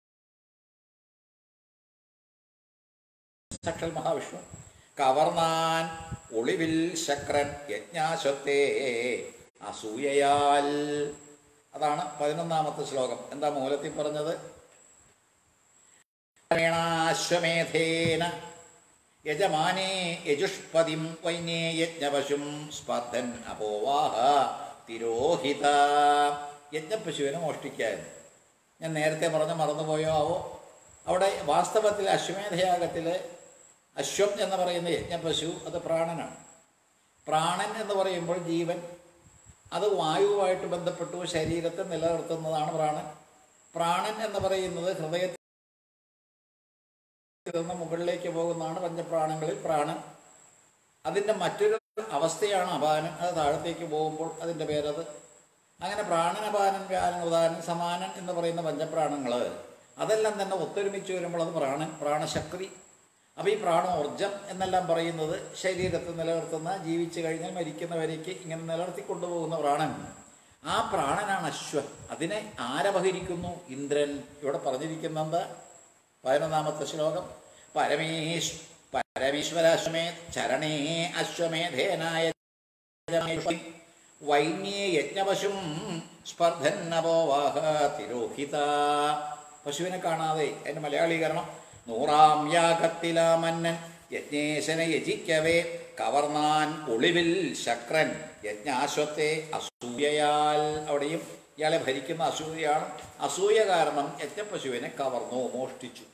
സാക്ഷൽ മഹാവിഷ്ണു കവർന്നാൻ ഒളിവിൽ ശക്രൻ യജ്ഞാശ്വത്തെ അസൂയയാൽ അതാണ് പതിനൊന്നാമത്തെ ശ്ലോകം എന്താ മൂലത്തിൽ പറഞ്ഞത് ക്രമേണാശ്വമേധേന യജമാനേ യജുഷ്പതിം വൈനേ യജ്ഞപശും സ്പർദ്ധൻ അപോവാഹ തിരോഹിത യജ്ഞപശുവിനെ മോഷ്ടിക്കായിരുന്നു ഞാൻ നേരത്തെ പറഞ്ഞ മറന്നുപോയോ ആവോ അവിടെ വാസ്തവത്തിൽ അശ്വമേധയാഗത്തിൽ അശ്വം എന്ന് പറയുന്ന യജ്ഞപശു അത് പ്രാണനാണ് പ്രാണൻ എന്ന് പറയുമ്പോൾ ജീവൻ അത് വായുവുമായിട്ട് ബന്ധപ്പെട്ടു ശരീരത്തെ നിലനിർത്തുന്നതാണ് പ്രാണൻ പ്രാണൻ എന്ന് പറയുന്നത് ഹൃദയത്തിൽ നിന്ന് മുകളിലേക്ക് പോകുന്നതാണ് പഞ്ചപ്രാണങ്ങളിൽ പ്രാണൻ അതിൻ്റെ മറ്റൊരു അവസ്ഥയാണ് അപാനൻ അത് താഴത്തേക്ക് പോകുമ്പോൾ അതിൻ്റെ പേരത് അങ്ങനെ പ്രാണനപാനൻ വ്യാനൻ ഉദാനൻ സമാനൻ എന്ന് പറയുന്ന പഞ്ചപ്രാണങ്ങൾ അതെല്ലാം തന്നെ ഒത്തൊരുമിച്ച് വരുമ്പോൾ അത് പ്രാണൻ പ്രാണശക്തി അപ്പോൾ ഈ പ്രാണോർജം എന്നെല്ലാം പറയുന്നത് ശരീരത്തെ നിലനിർത്തുന്ന ജീവിച്ചു കഴിഞ്ഞാൽ മരിക്കുന്നവരേക്ക് ഇങ്ങനെ നിലനിർത്തിക്കൊണ്ടുപോകുന്ന പ്രാണൻ ആ പ്രാണനാണ് അശ്വൻ അതിനെ ആരപഹരിക്കുന്നു ഇന്ദ്രൻ ഇവിടെ പറഞ്ഞിരിക്കുന്ന എന്താ പതിനൊന്നാമത്തെ ശ്ലോകം പരമേശ് പരമേശ്വരാശ്വമേ ചരണേ അശ്വമേധേനായ വൈന്യേ യജ്ഞപശും സ്പർദ്ധന്നപോവാഹ തിരോഹിത പശുവിനെ കാണാതെ അതിൻ്റെ മലയാളീകരണം നൂറാം യാഗത്തിലാമന്നൻ യജ്ഞേശനെ യജിക്കവേ കവർന്നാൻ ഒളിവിൽ ശക്രൻ യജ്ഞാശ്വത്തെ അസൂയയാൽ അവിടെയും ഇയാളെ ഭരിക്കുന്ന അസൂയയാണ് അസൂയ കാരണം യജ്ഞപശുവിനെ കവർന്നു മോഷ്ടിച്ചു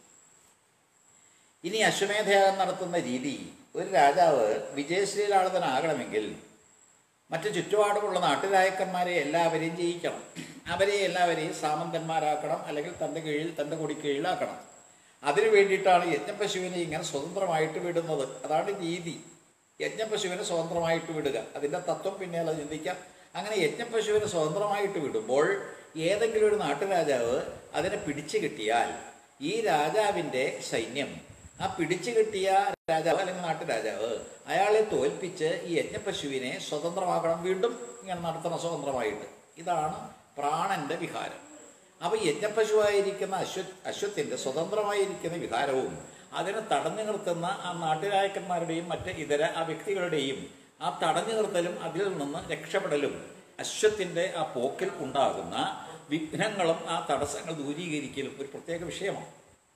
ഇനി അശ്വമേധയാഗം നടത്തുന്ന രീതി ഒരു രാജാവ് വിജയശ്രീലാളിതനാകണമെങ്കിൽ മറ്റു ചുറ്റുപാടുമുള്ള നാട്ടുരായക്കന്മാരെ എല്ലാവരെയും ജയിക്കണം അവരെ എല്ലാവരെയും സാമന്തന്മാരാക്കണം അല്ലെങ്കിൽ തൻ്റെ കീഴിൽ തൻ്റെ കൊടി കീഴിലാക്കണം അതിനു വേണ്ടിയിട്ടാണ് യജ്ഞപശുവിനെ ഇങ്ങനെ സ്വതന്ത്രമായിട്ട് വിടുന്നത് അതാണ് രീതി യജ്ഞപശുവിനെ സ്വതന്ത്രമായിട്ട് വിടുക അതിൻ്റെ തത്വം പിന്നെയുള്ള ചിന്തിക്കാം അങ്ങനെ യജ്ഞപശുവിനെ സ്വതന്ത്രമായിട്ട് വിടുമ്പോൾ ഏതെങ്കിലും ഒരു നാട്ടുരാജാവ് അതിനെ പിടിച്ചു കിട്ടിയാൽ ഈ രാജാവിൻ്റെ സൈന്യം ആ പിടിച്ചു കിട്ടിയ രാജാവ് അല്ലെങ്കിൽ നാട്ടുരാജാവ് അയാളെ തോൽപ്പിച്ച് ഈ യജ്ഞപശുവിനെ സ്വതന്ത്രമാക്കണം വീണ്ടും ഇങ്ങനെ നടത്തണം സ്വതന്ത്രമായിട്ട് ഇതാണ് പ്രാണന്റെ വിഹാരം അപ്പൊ യജ്ഞപശുവായിരിക്കുന്ന അശ്വ അശ്വത്തിന്റെ സ്വതന്ത്രമായിരിക്കുന്ന വിഹാരവും അതിനെ തടഞ്ഞു നിർത്തുന്ന ആ നാട്ടുരായക്കന്മാരുടെയും മറ്റ് ഇതര ആ വ്യക്തികളുടെയും ആ തടഞ്ഞു നിർത്തലും അതിൽ നിന്ന് രക്ഷപ്പെടലും അശ്വത്തിന്റെ ആ പോക്കിൽ ഉണ്ടാകുന്ന വിഘ്നങ്ങളും ആ തടസ്സങ്ങൾ ദൂരീകരിക്കലും ഒരു പ്രത്യേക വിഷയമാണ്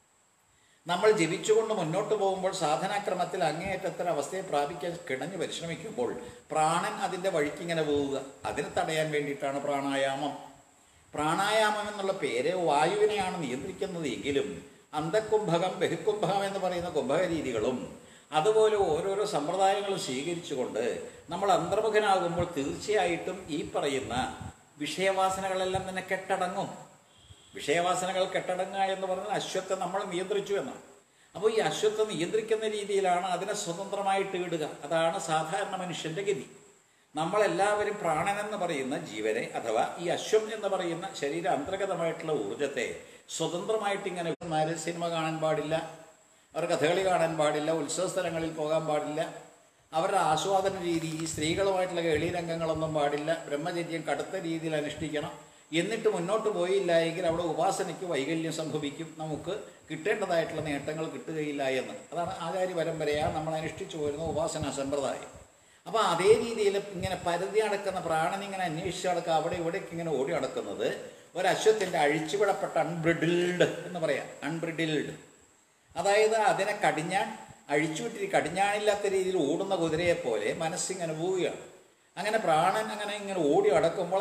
നമ്മൾ ജപിച്ചുകൊണ്ട് മുന്നോട്ട് പോകുമ്പോൾ സാധനാക്രമത്തിൽ അങ്ങേയറ്റത്തിന് അവസ്ഥയെ പ്രാപിക്കാൻ കിണഞ്ഞു പരിശ്രമിക്കുമ്പോൾ പ്രാണൻ അതിൻ്റെ വഴിക്കിങ്ങനെ പോവുക അതിനെ തടയാൻ വേണ്ടിയിട്ടാണ് പ്രാണായാമം പ്രാണായാമം എന്നുള്ള പേര് വായുവിനെയാണ് നിയന്ത്രിക്കുന്നത് എങ്കിലും അന്തകുംഭകം ബഹിക്കുംഭകം എന്ന് പറയുന്ന കുംഭക രീതികളും അതുപോലെ ഓരോരോ സമ്പ്രദായങ്ങളും സ്വീകരിച്ചുകൊണ്ട് നമ്മൾ അന്തർമുഖനാകുമ്പോൾ തീർച്ചയായിട്ടും ഈ പറയുന്ന വിഷയവാസനകളെല്ലാം തന്നെ കെട്ടടങ്ങും വിഷയവാസനകൾ കെട്ടടങ്ങുക എന്ന് പറഞ്ഞാൽ അശ്വത്തെ നമ്മൾ നിയന്ത്രിച്ചു എന്നാണ് അപ്പോൾ ഈ അശ്വത്തെ നിയന്ത്രിക്കുന്ന രീതിയിലാണ് അതിനെ സ്വതന്ത്രമായിട്ട് വിടുക അതാണ് സാധാരണ മനുഷ്യന്റെ ഗതി നമ്മളെല്ലാവരും പ്രാണൻ എന്ന് പറയുന്ന ജീവനെ അഥവാ ഈ അശ്വം എന്ന് പറയുന്ന ശരീര അന്തർഗതമായിട്ടുള്ള ഊർജത്തെ സ്വതന്ത്രമായിട്ട് ഇങ്ങനെ ആരും സിനിമ കാണാൻ പാടില്ല അവർ കഥകളി കാണാൻ പാടില്ല ഉത്സവ സ്ഥലങ്ങളിൽ പോകാൻ പാടില്ല അവരുടെ ആസ്വാദന രീതി ഈ സ്ത്രീകളുമായിട്ടുള്ള കേളി രംഗങ്ങളൊന്നും പാടില്ല ബ്രഹ്മചര്യം കടുത്ത രീതിയിൽ അനുഷ്ഠിക്കണം എന്നിട്ട് മുന്നോട്ട് പോയില്ല എങ്കിൽ അവിടെ ഉപാസനയ്ക്ക് വൈകല്യം സംഭവിക്കും നമുക്ക് കിട്ടേണ്ടതായിട്ടുള്ള നേട്ടങ്ങൾ കിട്ടുകയില്ല എന്ന് അതാണ് ആചാര്യ പരമ്പരയാണ് നമ്മൾ അനുഷ്ഠിച്ചു പോരുന്ന ഉപാസന സമ്പ്രദായം അപ്പോൾ അതേ രീതിയിൽ ഇങ്ങനെ പരതി നടക്കുന്ന പ്രാണൻ ഇങ്ങനെ അന്വേഷിച്ച് നടക്കുക അവിടെ ഇവിടേക്ക് ഇങ്ങനെ ഓടി നടക്കുന്നത് ഒരശ്വത്തിൻ്റെ അഴിച്ചുവിടപ്പെട്ട അൺബ്രിഡിൽഡ് എന്ന് പറയാം അൺബ്രിഡിൽഡ് അതായത് അതിനെ കടിഞ്ഞാൻ അഴിച്ചുവിട്ടിരി കടിഞ്ഞാണില്ലാത്ത രീതിയിൽ ഓടുന്ന കുതിരയെ പോലെ മനസ്സിങ്ങനെ പോവുകയാണ് അങ്ങനെ പ്രാണൻ അങ്ങനെ ഇങ്ങനെ ഓടി അടക്കുമ്പോൾ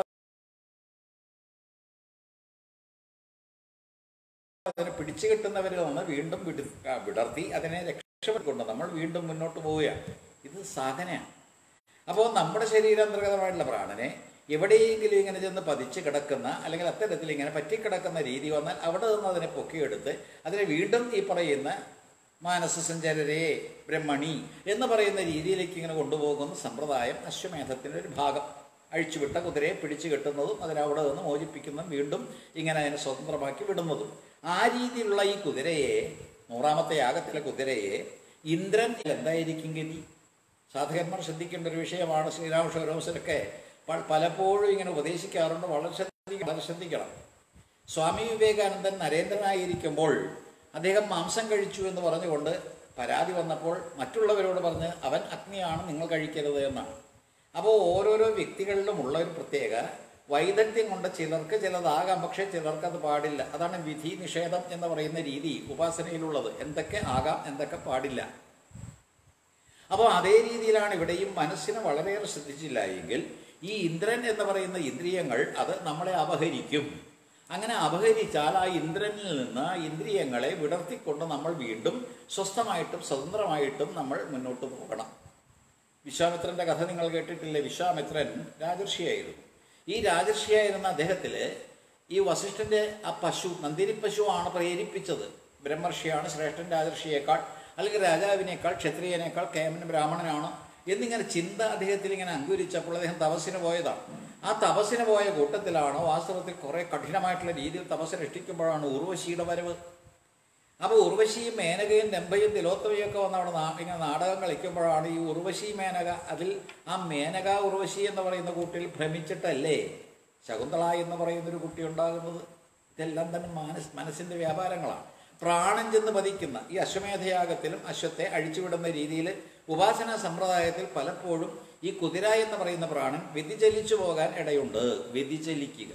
അതിനെ പിടിച്ചു കിട്ടുന്നവരിൽ നിന്ന് വീണ്ടും വിടു ആ, വിടർത്തി അതിനെ രക്ഷപ്പെട്ടുകൊണ്ട് നമ്മൾ വീണ്ടും മുന്നോട്ട് പോവുകയാണ് ഇത് സാധനയാണ് അപ്പോൾ നമ്മുടെ ശരീരാന്തർഗതമായിട്ടുള്ള പ്രാണനെ എവിടെയെങ്കിലും ഇങ്ങനെ ചെന്ന് പതിച്ച് കിടക്കുന്ന അല്ലെങ്കിൽ അത്തരത്തിൽ ഇങ്ങനെ പറ്റിക്കിടക്കുന്ന രീതി വന്നാൽ അവിടെ നിന്ന് അതിനെ പൊക്കിയെടുത്ത് അതിനെ വീണ്ടും ഈ പറയുന്ന മാനസസഞ്ചരരെ ബ്രഹ്മണി എന്ന് പറയുന്ന രീതിയിലേക്ക് ഇങ്ങനെ കൊണ്ടുപോകുന്ന സമ്പ്രദായം അശ്വമേധത്തിൻ്റെ ഒരു ഭാഗം അഴിച്ചുവിട്ട കുതിരയെ പിടിച്ചു കെട്ടുന്നതും അതിനവിടെ നിന്ന് മോചിപ്പിക്കുന്നതും വീണ്ടും ഇങ്ങനെ അതിനെ സ്വതന്ത്രമാക്കി വിടുന്നതും ആ രീതിയിലുള്ള ഈ കുതിരയെ നൂറാമത്തെ യാഗത്തിലെ കുതിരയെ ഇന്ദ്രൻ എന്തായിരിക്കും ഗതി സാധകന്മാർ ശ്രദ്ധിക്കേണ്ട ഒരു വിഷയമാണ് ശ്രീരാമകൃഷ്ണ പരമശരൊക്കെ പ- പലപ്പോഴും ഇങ്ങനെ ഉപദേശിക്കാറുണ്ട് വളരെ ശ്രദ്ധിക്കണം വളരെ ശ്രദ്ധിക്കണം സ്വാമി വിവേകാനന്ദൻ നരേന്ദ്രനായിരിക്കുമ്പോൾ അദ്ദേഹം മാംസം കഴിച്ചു എന്ന് പറഞ്ഞുകൊണ്ട് പരാതി വന്നപ്പോൾ മറ്റുള്ളവരോട് പറഞ്ഞ് അവൻ അഗ്നിയാണ് നിങ്ങൾ കഴിക്കരുത് എന്നാണ് അപ്പോൾ ഓരോരോ വ്യക്തികളിലും ഉള്ള ഒരു പ്രത്യേക വൈദഗ്ധ്യം കൊണ്ട് ചിലർക്ക് ചിലതാകാം പക്ഷേ ചിലർക്ക് അത് പാടില്ല അതാണ് വിധി നിഷേധം എന്ന് പറയുന്ന രീതി ഉപാസനയിലുള്ളത് എന്തൊക്കെ ആകാം എന്തൊക്കെ പാടില്ല അപ്പോൾ അതേ രീതിയിലാണ് ഇവിടെയും മനസ്സിനെ വളരെയേറെ ശ്രദ്ധിച്ചില്ല എങ്കിൽ ഈ ഇന്ദ്രൻ എന്ന് പറയുന്ന ഇന്ദ്രിയങ്ങൾ അത് നമ്മളെ അപഹരിക്കും അങ്ങനെ അപഹരിച്ചാൽ ആ ഇന്ദ്രനിൽ നിന്ന് ഇന്ദ്രിയങ്ങളെ വിടർത്തിക്കൊണ്ട് നമ്മൾ വീണ്ടും സ്വസ്ഥമായിട്ടും സ്വതന്ത്രമായിട്ടും നമ്മൾ മുന്നോട്ട് പോകണം വിശ്വാമിത്രന്റെ കഥ നിങ്ങൾ കേട്ടിട്ടില്ലേ വിശ്വാമിത്രൻ രാജർഷിയായിരുന്നു ഈ രാജർഷിയായിരുന്ന അദ്ദേഹത്തില് ഈ വസിഷ്ഠന്റെ ആ പശു നന്ദിനി പശുവാണ് പ്രേരിപ്പിച്ചത് ബ്രഹ്മർഷിയാണ് ശ്രേഷ്ഠൻ രാജർഷിയേക്കാൾ അല്ലെങ്കിൽ രാജാവിനേക്കാൾ ക്ഷത്രിയനേക്കാൾ കേമൻ ബ്രാഹ്മണനാണ് എന്നിങ്ങനെ ചിന്ത അദ്ദേഹത്തിൽ ഇങ്ങനെ അങ്കുരിച്ചപ്പോൾ അദ്ദേഹം തപസ്സിന് പോയതാണ് ആ തപസ്സിന് പോയ കൂട്ടത്തിലാണ് വാസ്തവത്തിൽ കുറെ കഠിനമായിട്ടുള്ള രീതിയിൽ തപസ്സനുഷ്ഠിക്കുമ്പോഴാണ് ഉർവശിയുടെ വരവ് അപ്പോൾ ഉർവശിയും മേനകയും നെമ്പയും തിലോത്തമയും ഒക്കെ വന്ന് അവിടെ നാ- ഇങ്ങനെ നാടകം കളിക്കുമ്പോഴാണ് ഈ ഉർവശി മേനക അതിൽ ആ മേനക ഉർവശി എന്ന് പറയുന്ന കുട്ടിയിൽ ഭ്രമിച്ചിട്ടല്ലേ ശകുന്തള എന്ന് പറയുന്ന ഒരു കുട്ടി ഉണ്ടാകുന്നത് ഇതെല്ലാം തന്നെ മനസ് മനസ്സിന്റെ വ്യാപാരങ്ങളാണ് പ്രാണൻ ചെന്ന് പതിക്കുന്ന ഈ അശ്വമേധയാഗത്തിലും അശ്വത്തെ അഴിച്ചുവിടുന്ന രീതിയിൽ ഉപാസനാ സമ്പ്രദായത്തിൽ പലപ്പോഴും ഈ കുതിര എന്ന് പറയുന്ന പ്രാണൻ വ്യതിചലിച്ചു പോകാൻ ഇടയുണ്ട് വ്യതിചലിക്കുക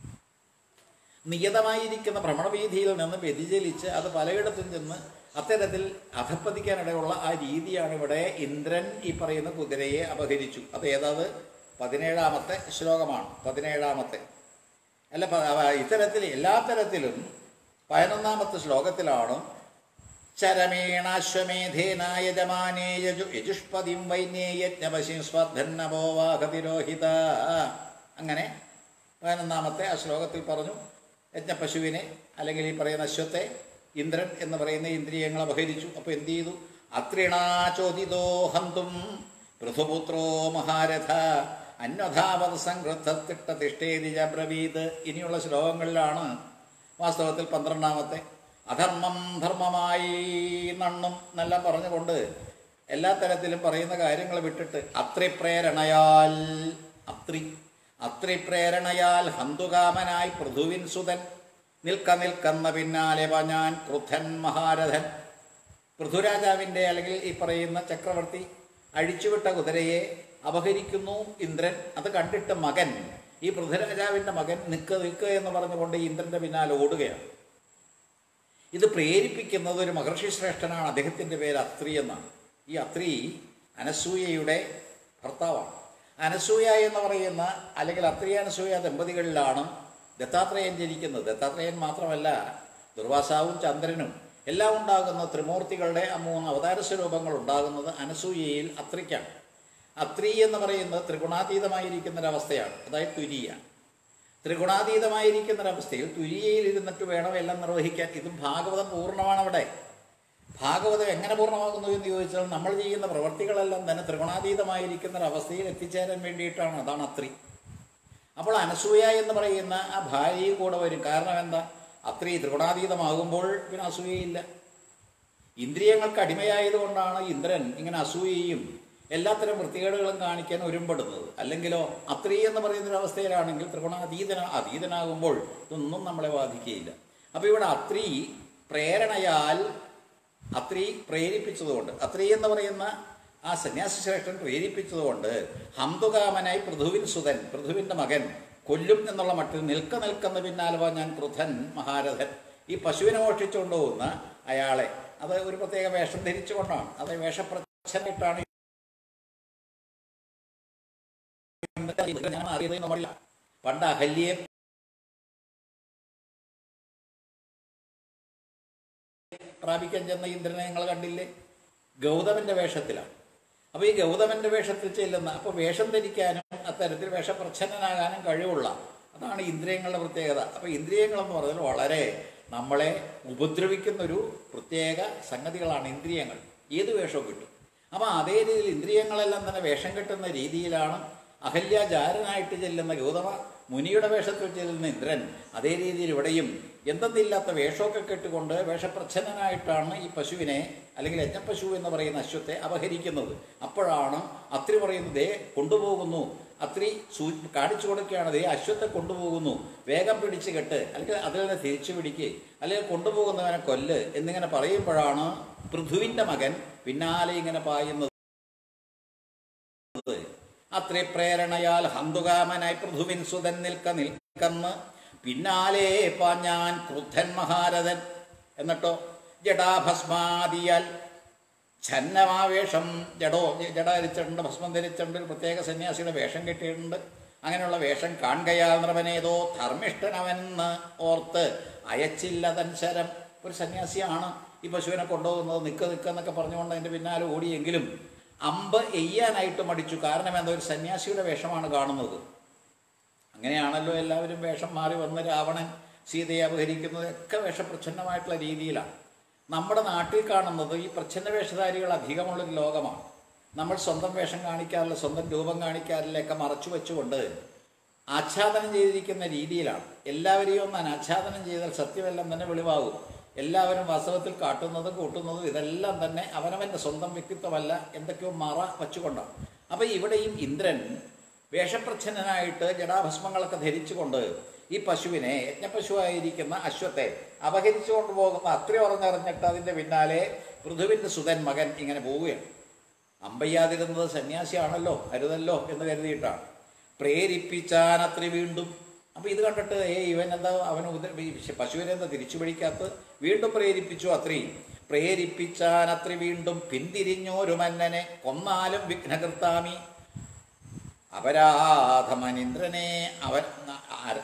നിയതമായിരിക്കുന്ന ഭ്രമണവീതിയിൽ നിന്ന് വ്യതിചലിച്ച് അത് പലയിടത്തും ചെന്ന് അത്തരത്തിൽ അധപ്പതിക്കാനിടയുള്ള ആ രീതിയാണ് ഇവിടെ ഇന്ദ്രൻ ഈ പറയുന്ന കുതിരയെ അപഹരിച്ചു അത് ഏതാത് പതിനേഴാമത്തെ ശ്ലോകമാണ് പതിനേഴാമത്തെ അല്ല പ- അവ- ഇത്തരത്തിൽ എല്ലാ തരത്തിലും പതിനൊന്നാമത്തെ ശ്ലോകത്തിലാണ് ചരമേണാശ്വമേധേനായ യജമാനേ യജു യജുഷ്പതിം വൈന്യേ യജ്ഞപശിം സ്വർദ്ധന്നഭോവാഹതിരോഹിത അങ്ങനെ പതിനൊന്നാമത്തെ ആ ശ്ലോകത്തിൽ പറഞ്ഞു യജ്ഞപശുവിനെ അല്ലെങ്കിൽ ഈ പറയുന്ന അശ്വത്തെ ഇന്ദ്രൻ എന്ന് പറയുന്ന ഇന്ദ്രിയങ്ങൾ അപഹരിച്ചു അപ്പോൾ എന്ത് ചെയ്തു അത്രിണാചോദിതോ ഹന്തും പൃഥുപുത്രോ മഹാരഥ അന്വധാവത് സംഘൃദ്ധത്തിട്ട തിഷ്ടേതി ജബ്രവീത് ഇനിയുള്ള ശ്ലോകങ്ങളിലാണ് വാസ്തവത്തിൽ പന്ത്രണ്ടാമത്തെ അധർമ്മം ധർമ്മമായി നണ്ണും എന്നെല്ലാം പറഞ്ഞുകൊണ്ട് എല്ലാ തരത്തിലും പറയുന്ന കാര്യങ്ങൾ വിട്ടിട്ട് അത്രി പ്രേരണയാൽ അത്രി അത്രി പ്രേരണയാൽ ഹന്തുകാമനായി പൃഥുവിൻ സുതൻ നിൽക്ക നിൽക്കുന്ന പിന്നാലെ പഞ്ഞാൻ ക്രുദ്ധൻ മഹാരഥൻ പൃഥുരാജാവിൻ്റെ അല്ലെങ്കിൽ ഈ പറയുന്ന ചക്രവർത്തി അഴിച്ചുവിട്ട കുതിരയെ അപഹരിക്കുന്നു ഇന്ദ്രൻ അത് കണ്ടിട്ട് മകൻ ഈ പൃഥുരാജാവിൻ്റെ മകൻ നിൽക്കുക നിൽക്കുക എന്ന് പറഞ്ഞുകൊണ്ട് ഈ ഇന്ദ്രൻ്റെ പിന്നാലെ ഓടുകയാണ് ഇത് പ്രേരിപ്പിക്കുന്നത് ഒരു മഹർഷി ശ്രേഷ്ഠനാണ് അദ്ദേഹത്തിൻ്റെ പേര് അത്രി എന്നാണ് ഈ അത്രി അനസൂയയുടെ ഭർത്താവാണ് അനസൂയ എന്ന് പറയുന്ന അല്ലെങ്കിൽ അത്രി അനസൂയ ദമ്പതികളിലാണ് ദത്താത്രേയൻ ജനിക്കുന്നത് ദത്താത്രേയൻ മാത്രമല്ല ദുർവാസാവും ചന്ദ്രനും എല്ലാം ഉണ്ടാകുന്ന ത്രിമൂർത്തികളുടെ ആ മൂന്ന് അവതാര സ്വരൂപങ്ങൾ ഉണ്ടാകുന്നത് അനസൂയയിൽ അത്രിക്കാണ് അത്രി എന്ന് പറയുന്നത് ത്രിഗുണാതീതമായിരിക്കുന്ന ഒരവസ്ഥയാണ് അതായത് തുരിയ ത്രിഗുണാതീതമായിരിക്കുന്ന ഒരവസ്ഥയിൽ തുരിയയിൽ ഇരുന്നിട്ട് വേണം എല്ലാം നിർവഹിക്കാൻ ഇതും ഭാഗവതം പൂർണ്ണമാണ് അവിടെ ഭാഗവതം എങ്ങനെ പൂർണ്ണമാകുന്നു എന്ന് ചോദിച്ചാൽ നമ്മൾ ചെയ്യുന്ന പ്രവർത്തികളെല്ലാം തന്നെ ത്രിഗുണാതീതമായിരിക്കുന്ന ഒരവസ്ഥയിൽ എത്തിച്ചേരാൻ വേണ്ടിയിട്ടാണ് അതാണ് അത്രി അപ്പോൾ അനസൂയ എന്ന് പറയുന്ന ആ ഭാര്യയും കൂടെ വരും കാരണം എന്താ അത്രി ത്രിഗുണാതീതമാകുമ്പോൾ പിന്നെ അസൂയയില്ല ഇന്ദ്രിയങ്ങൾക്ക് അടിമയായതുകൊണ്ടാണ് ഇന്ദ്രൻ ഇങ്ങനെ അസൂയയും എല്ലാത്തരം വൃത്തികേടുകളും കാണിക്കാൻ ഒരുമ്പെടുന്നത് അല്ലെങ്കിലോ അത്രി എന്ന് പറയുന്ന ഒരു അവസ്ഥയിലാണെങ്കിൽ ത്രിഗുണാതീതന അതീതനാകുമ്പോൾ ഇതൊന്നും നമ്മളെ ബാധിക്കുകയില്ല അപ്പോൾ ഇവിടെ അത്രി പ്രേരണയാൽ അത്രി പ്രേരിപ്പിച്ചതുകൊണ്ട് അത്രി എന്ന് പറയുന്ന ആ സന്യാസി ശ്രേഷ്ഠൻ പ്രേരിപ്പിച്ചതുകൊണ്ട് ഹംതുകാമനായി പൃഥുവിൻ സുതൻ പൃഥുവിൻ്റെ മകൻ കൊല്ലും എന്നുള്ള മട്ടിൽ നിൽക്ക നിൽക്കുന്ന പിന്നാലെ വാ ഞാൻ ക്രുധൻ മഹാരഥൻ ഈ പശുവിനെ മോഷ്ടിച്ചുകൊണ്ട് പോകുന്ന അയാളെ അത് ഒരു പ്രത്യേക വേഷം ധരിച്ചുകൊണ്ടാണ് അത് വേഷപ്രച്ഛനായിട്ടാണ് ഞാൻ അറിയത് നമ്മളില്ല പണ്ട് അഹല്യയെ പ്രാപിക്കാൻ ചെന്ന ഇന്ദ്രനെ നിങ്ങൾ കണ്ടില്ലേ ഗൗതമന്റെ വേഷത്തിലാണ് അപ്പോൾ ഈ ഗൗതമന്റെ വേഷത്തിൽ ചെല്ലുന്ന അപ്പോൾ വേഷം ധരിക്കാനും അത്തരത്തിൽ വേഷപ്രച്ഛന്നനാകാനും കഴിവുള്ള അതാണ് ഇന്ദ്രിയങ്ങളുടെ പ്രത്യേകത അപ്പോൾ ഇന്ദ്രിയങ്ങളെന്ന് പറഞ്ഞാൽ വളരെ നമ്മളെ ഉപദ്രവിക്കുന്ന ഒരു പ്രത്യേക സംഗതികളാണ് ഇന്ദ്രിയങ്ങൾ ഏത് വേഷവും കിട്ടും അപ്പോൾ അതേ രീതിയിൽ ഇന്ദ്രിയങ്ങളെല്ലാം തന്നെ വേഷം കെട്ടുന്ന രീതിയിലാണ് അഹല്യാചാരനായിട്ട് ചെല്ലുന്ന ഗൗതമ മുനിയുടെ വേഷത്തിൽ ചെല്ലുന്ന ഇന്ദ്രൻ അതേ രീതിയിൽ ഇവിടെയും എന്തെന്നില്ലാത്ത വേഷമൊക്കെ കെട്ടുകൊണ്ട് വേഷപ്രച്ഛന്നനായിട്ടാണ് ഈ പശുവിനെ അല്ലെങ്കിൽ യജ്ഞപ്പശു എന്ന് പറയുന്ന അശ്വത്തെ അപഹരിക്കുന്നത് അപ്പോഴാണ് അത്രി പറയുന്നത് ദേ കൊണ്ടുപോകുന്നു അത്രി സൂ കാണിച്ചു കൊടുക്കുകയാണ് ദേ അശ്വത്തെ കൊണ്ടുപോകുന്നു വേഗം പിടിച്ച് കെട്ട് അല്ലെങ്കിൽ അതിൽ നിന്ന് തിരിച്ചു പിടിക്ക് അല്ലെങ്കിൽ കൊണ്ടുപോകുന്നവനെ കൊല്ല് എന്നിങ്ങനെ പറയുമ്പോഴാണ് പൃഥുവിൻ്റെ മകൻ പിന്നാലെ ഇങ്ങനെ പായുന്നത് അത്രേ പ്രേരണയാൽ ഹന്തുകാമനായി പൃഥുവിൻ സുതൻ നിൽക്ക നിൽക്കന്ന് പിന്നാലെ പാഞ്ഞാൻ ക്രുദ്ധൻ മഹാരഥൻ എന്നിട്ടോ ജഡാഭസ്മാദിയാൽ ഛന്നമാവേഷം ജഡോ ജഡ ധരിച്ചിട്ടുണ്ട് ഭസ്മം ധരിച്ചിട്ടുണ്ട് ഒരു പ്രത്യേക സന്യാസിയുടെ വേഷം കെട്ടിയിട്ടുണ്ട് അങ്ങനെയുള്ള വേഷം കാണുകയാൽ നൃപനേതോ ധർമ്മിഷ്ഠനവനെന്ന് ഓർത്ത് അയച്ചില്ല തൻശരം ഒരു സന്യാസിയാണ് ഈ പശുവിനെ കൊണ്ടുപോകുന്നത് നിൽക്കുക നിൽക്കുക എന്നൊക്കെ പറഞ്ഞുകൊണ്ട് അതിൻ്റെ പിന്നാലെ ഓടിയെങ്കിലും അമ്പ് എയ്യാനായിട്ട് മടിച്ചു കാരണം എന്താ ഒരു സന്യാസിയുടെ വേഷമാണ് കാണുന്നത് അങ്ങനെയാണല്ലോ എല്ലാവരും വേഷം മാറി വന്ന് രാവണൻ സീതയെ അപഹരിക്കുന്നത് ഒക്കെ വേഷപ്രച്ഛന്നമായിട്ടുള്ള രീതിയിലാണ് നമ്മുടെ നാട്ടിൽ കാണുന്നത് ഈ പ്രച്ഛന്ന വേഷധാരികൾ അധികമുള്ളൊരു ലോകമാണ് നമ്മൾ സ്വന്തം വേഷം കാണിക്കാറില്ല സ്വന്തം രൂപം കാണിക്കാറില്ല ഒക്കെ മറച്ചു വെച്ചുകൊണ്ട് ആച്ഛാദനം ചെയ്തിരിക്കുന്ന രീതിയിലാണ് എല്ലാവരെയും ഒന്ന് അനാച്ഛാദനം ചെയ്താൽ സത്യമെല്ലാം തന്നെ വെളിവാകും എല്ലാവരും വാസ്തവത്തിൽ കാട്ടുന്നതും കൂട്ടുന്നതും ഇതെല്ലാം തന്നെ അവനവൻ്റെ സ്വന്തം വ്യക്തിത്വമല്ല എന്തൊക്കെയോ മറ വച്ചുകൊണ്ടാണ് അപ്പം ഇവിടെയും ഇന്ദ്രൻ വേഷപ്രച്ഛന്നനായിട്ട് ജടാഭസ്മങ്ങളൊക്കെ ധരിച്ചുകൊണ്ട് ഈ പശുവിനെ യജ്ഞപശുവായിരിക്കുന്ന അശ്വത്തെ അപഹരിച്ചു കൊണ്ടുപോകുന്ന അത്ര ഉറഞ്ഞറിഞ്ഞിട്ട് അതിൻ്റെ പിന്നാലെ പൃഥുവിൻ്റെ സുതൻ മകൻ ഇങ്ങനെ പോവുകയാണ് അമ്പയ്യാതിരുന്നത് സന്യാസിയാണല്ലോ അരുതല്ലോ എന്ന് കരുതിയിട്ടാണ് പ്രേരിപ്പിച്ചാൻ അത്ര വീണ്ടും അപ്പോൾ ഇത് കണ്ടിട്ട് ഏ ഇവൻ എന്താ അവന് ഉദ ഈ പശുവിനെ എന്താ തിരിച്ചു പിടിക്കാത്ത വീണ്ടും പ്രേരിപ്പിച്ചു അത്രയും പ്രേരിപ്പിച്ചാൻ അത്ര വീണ്ടും പിന്തിരിഞ്ഞോരു മന്നനെ കൊന്നാലും വിഘ്നകർത്താമി അപരാധമനിന്ദ്രനെ അവൻ ആ- ആ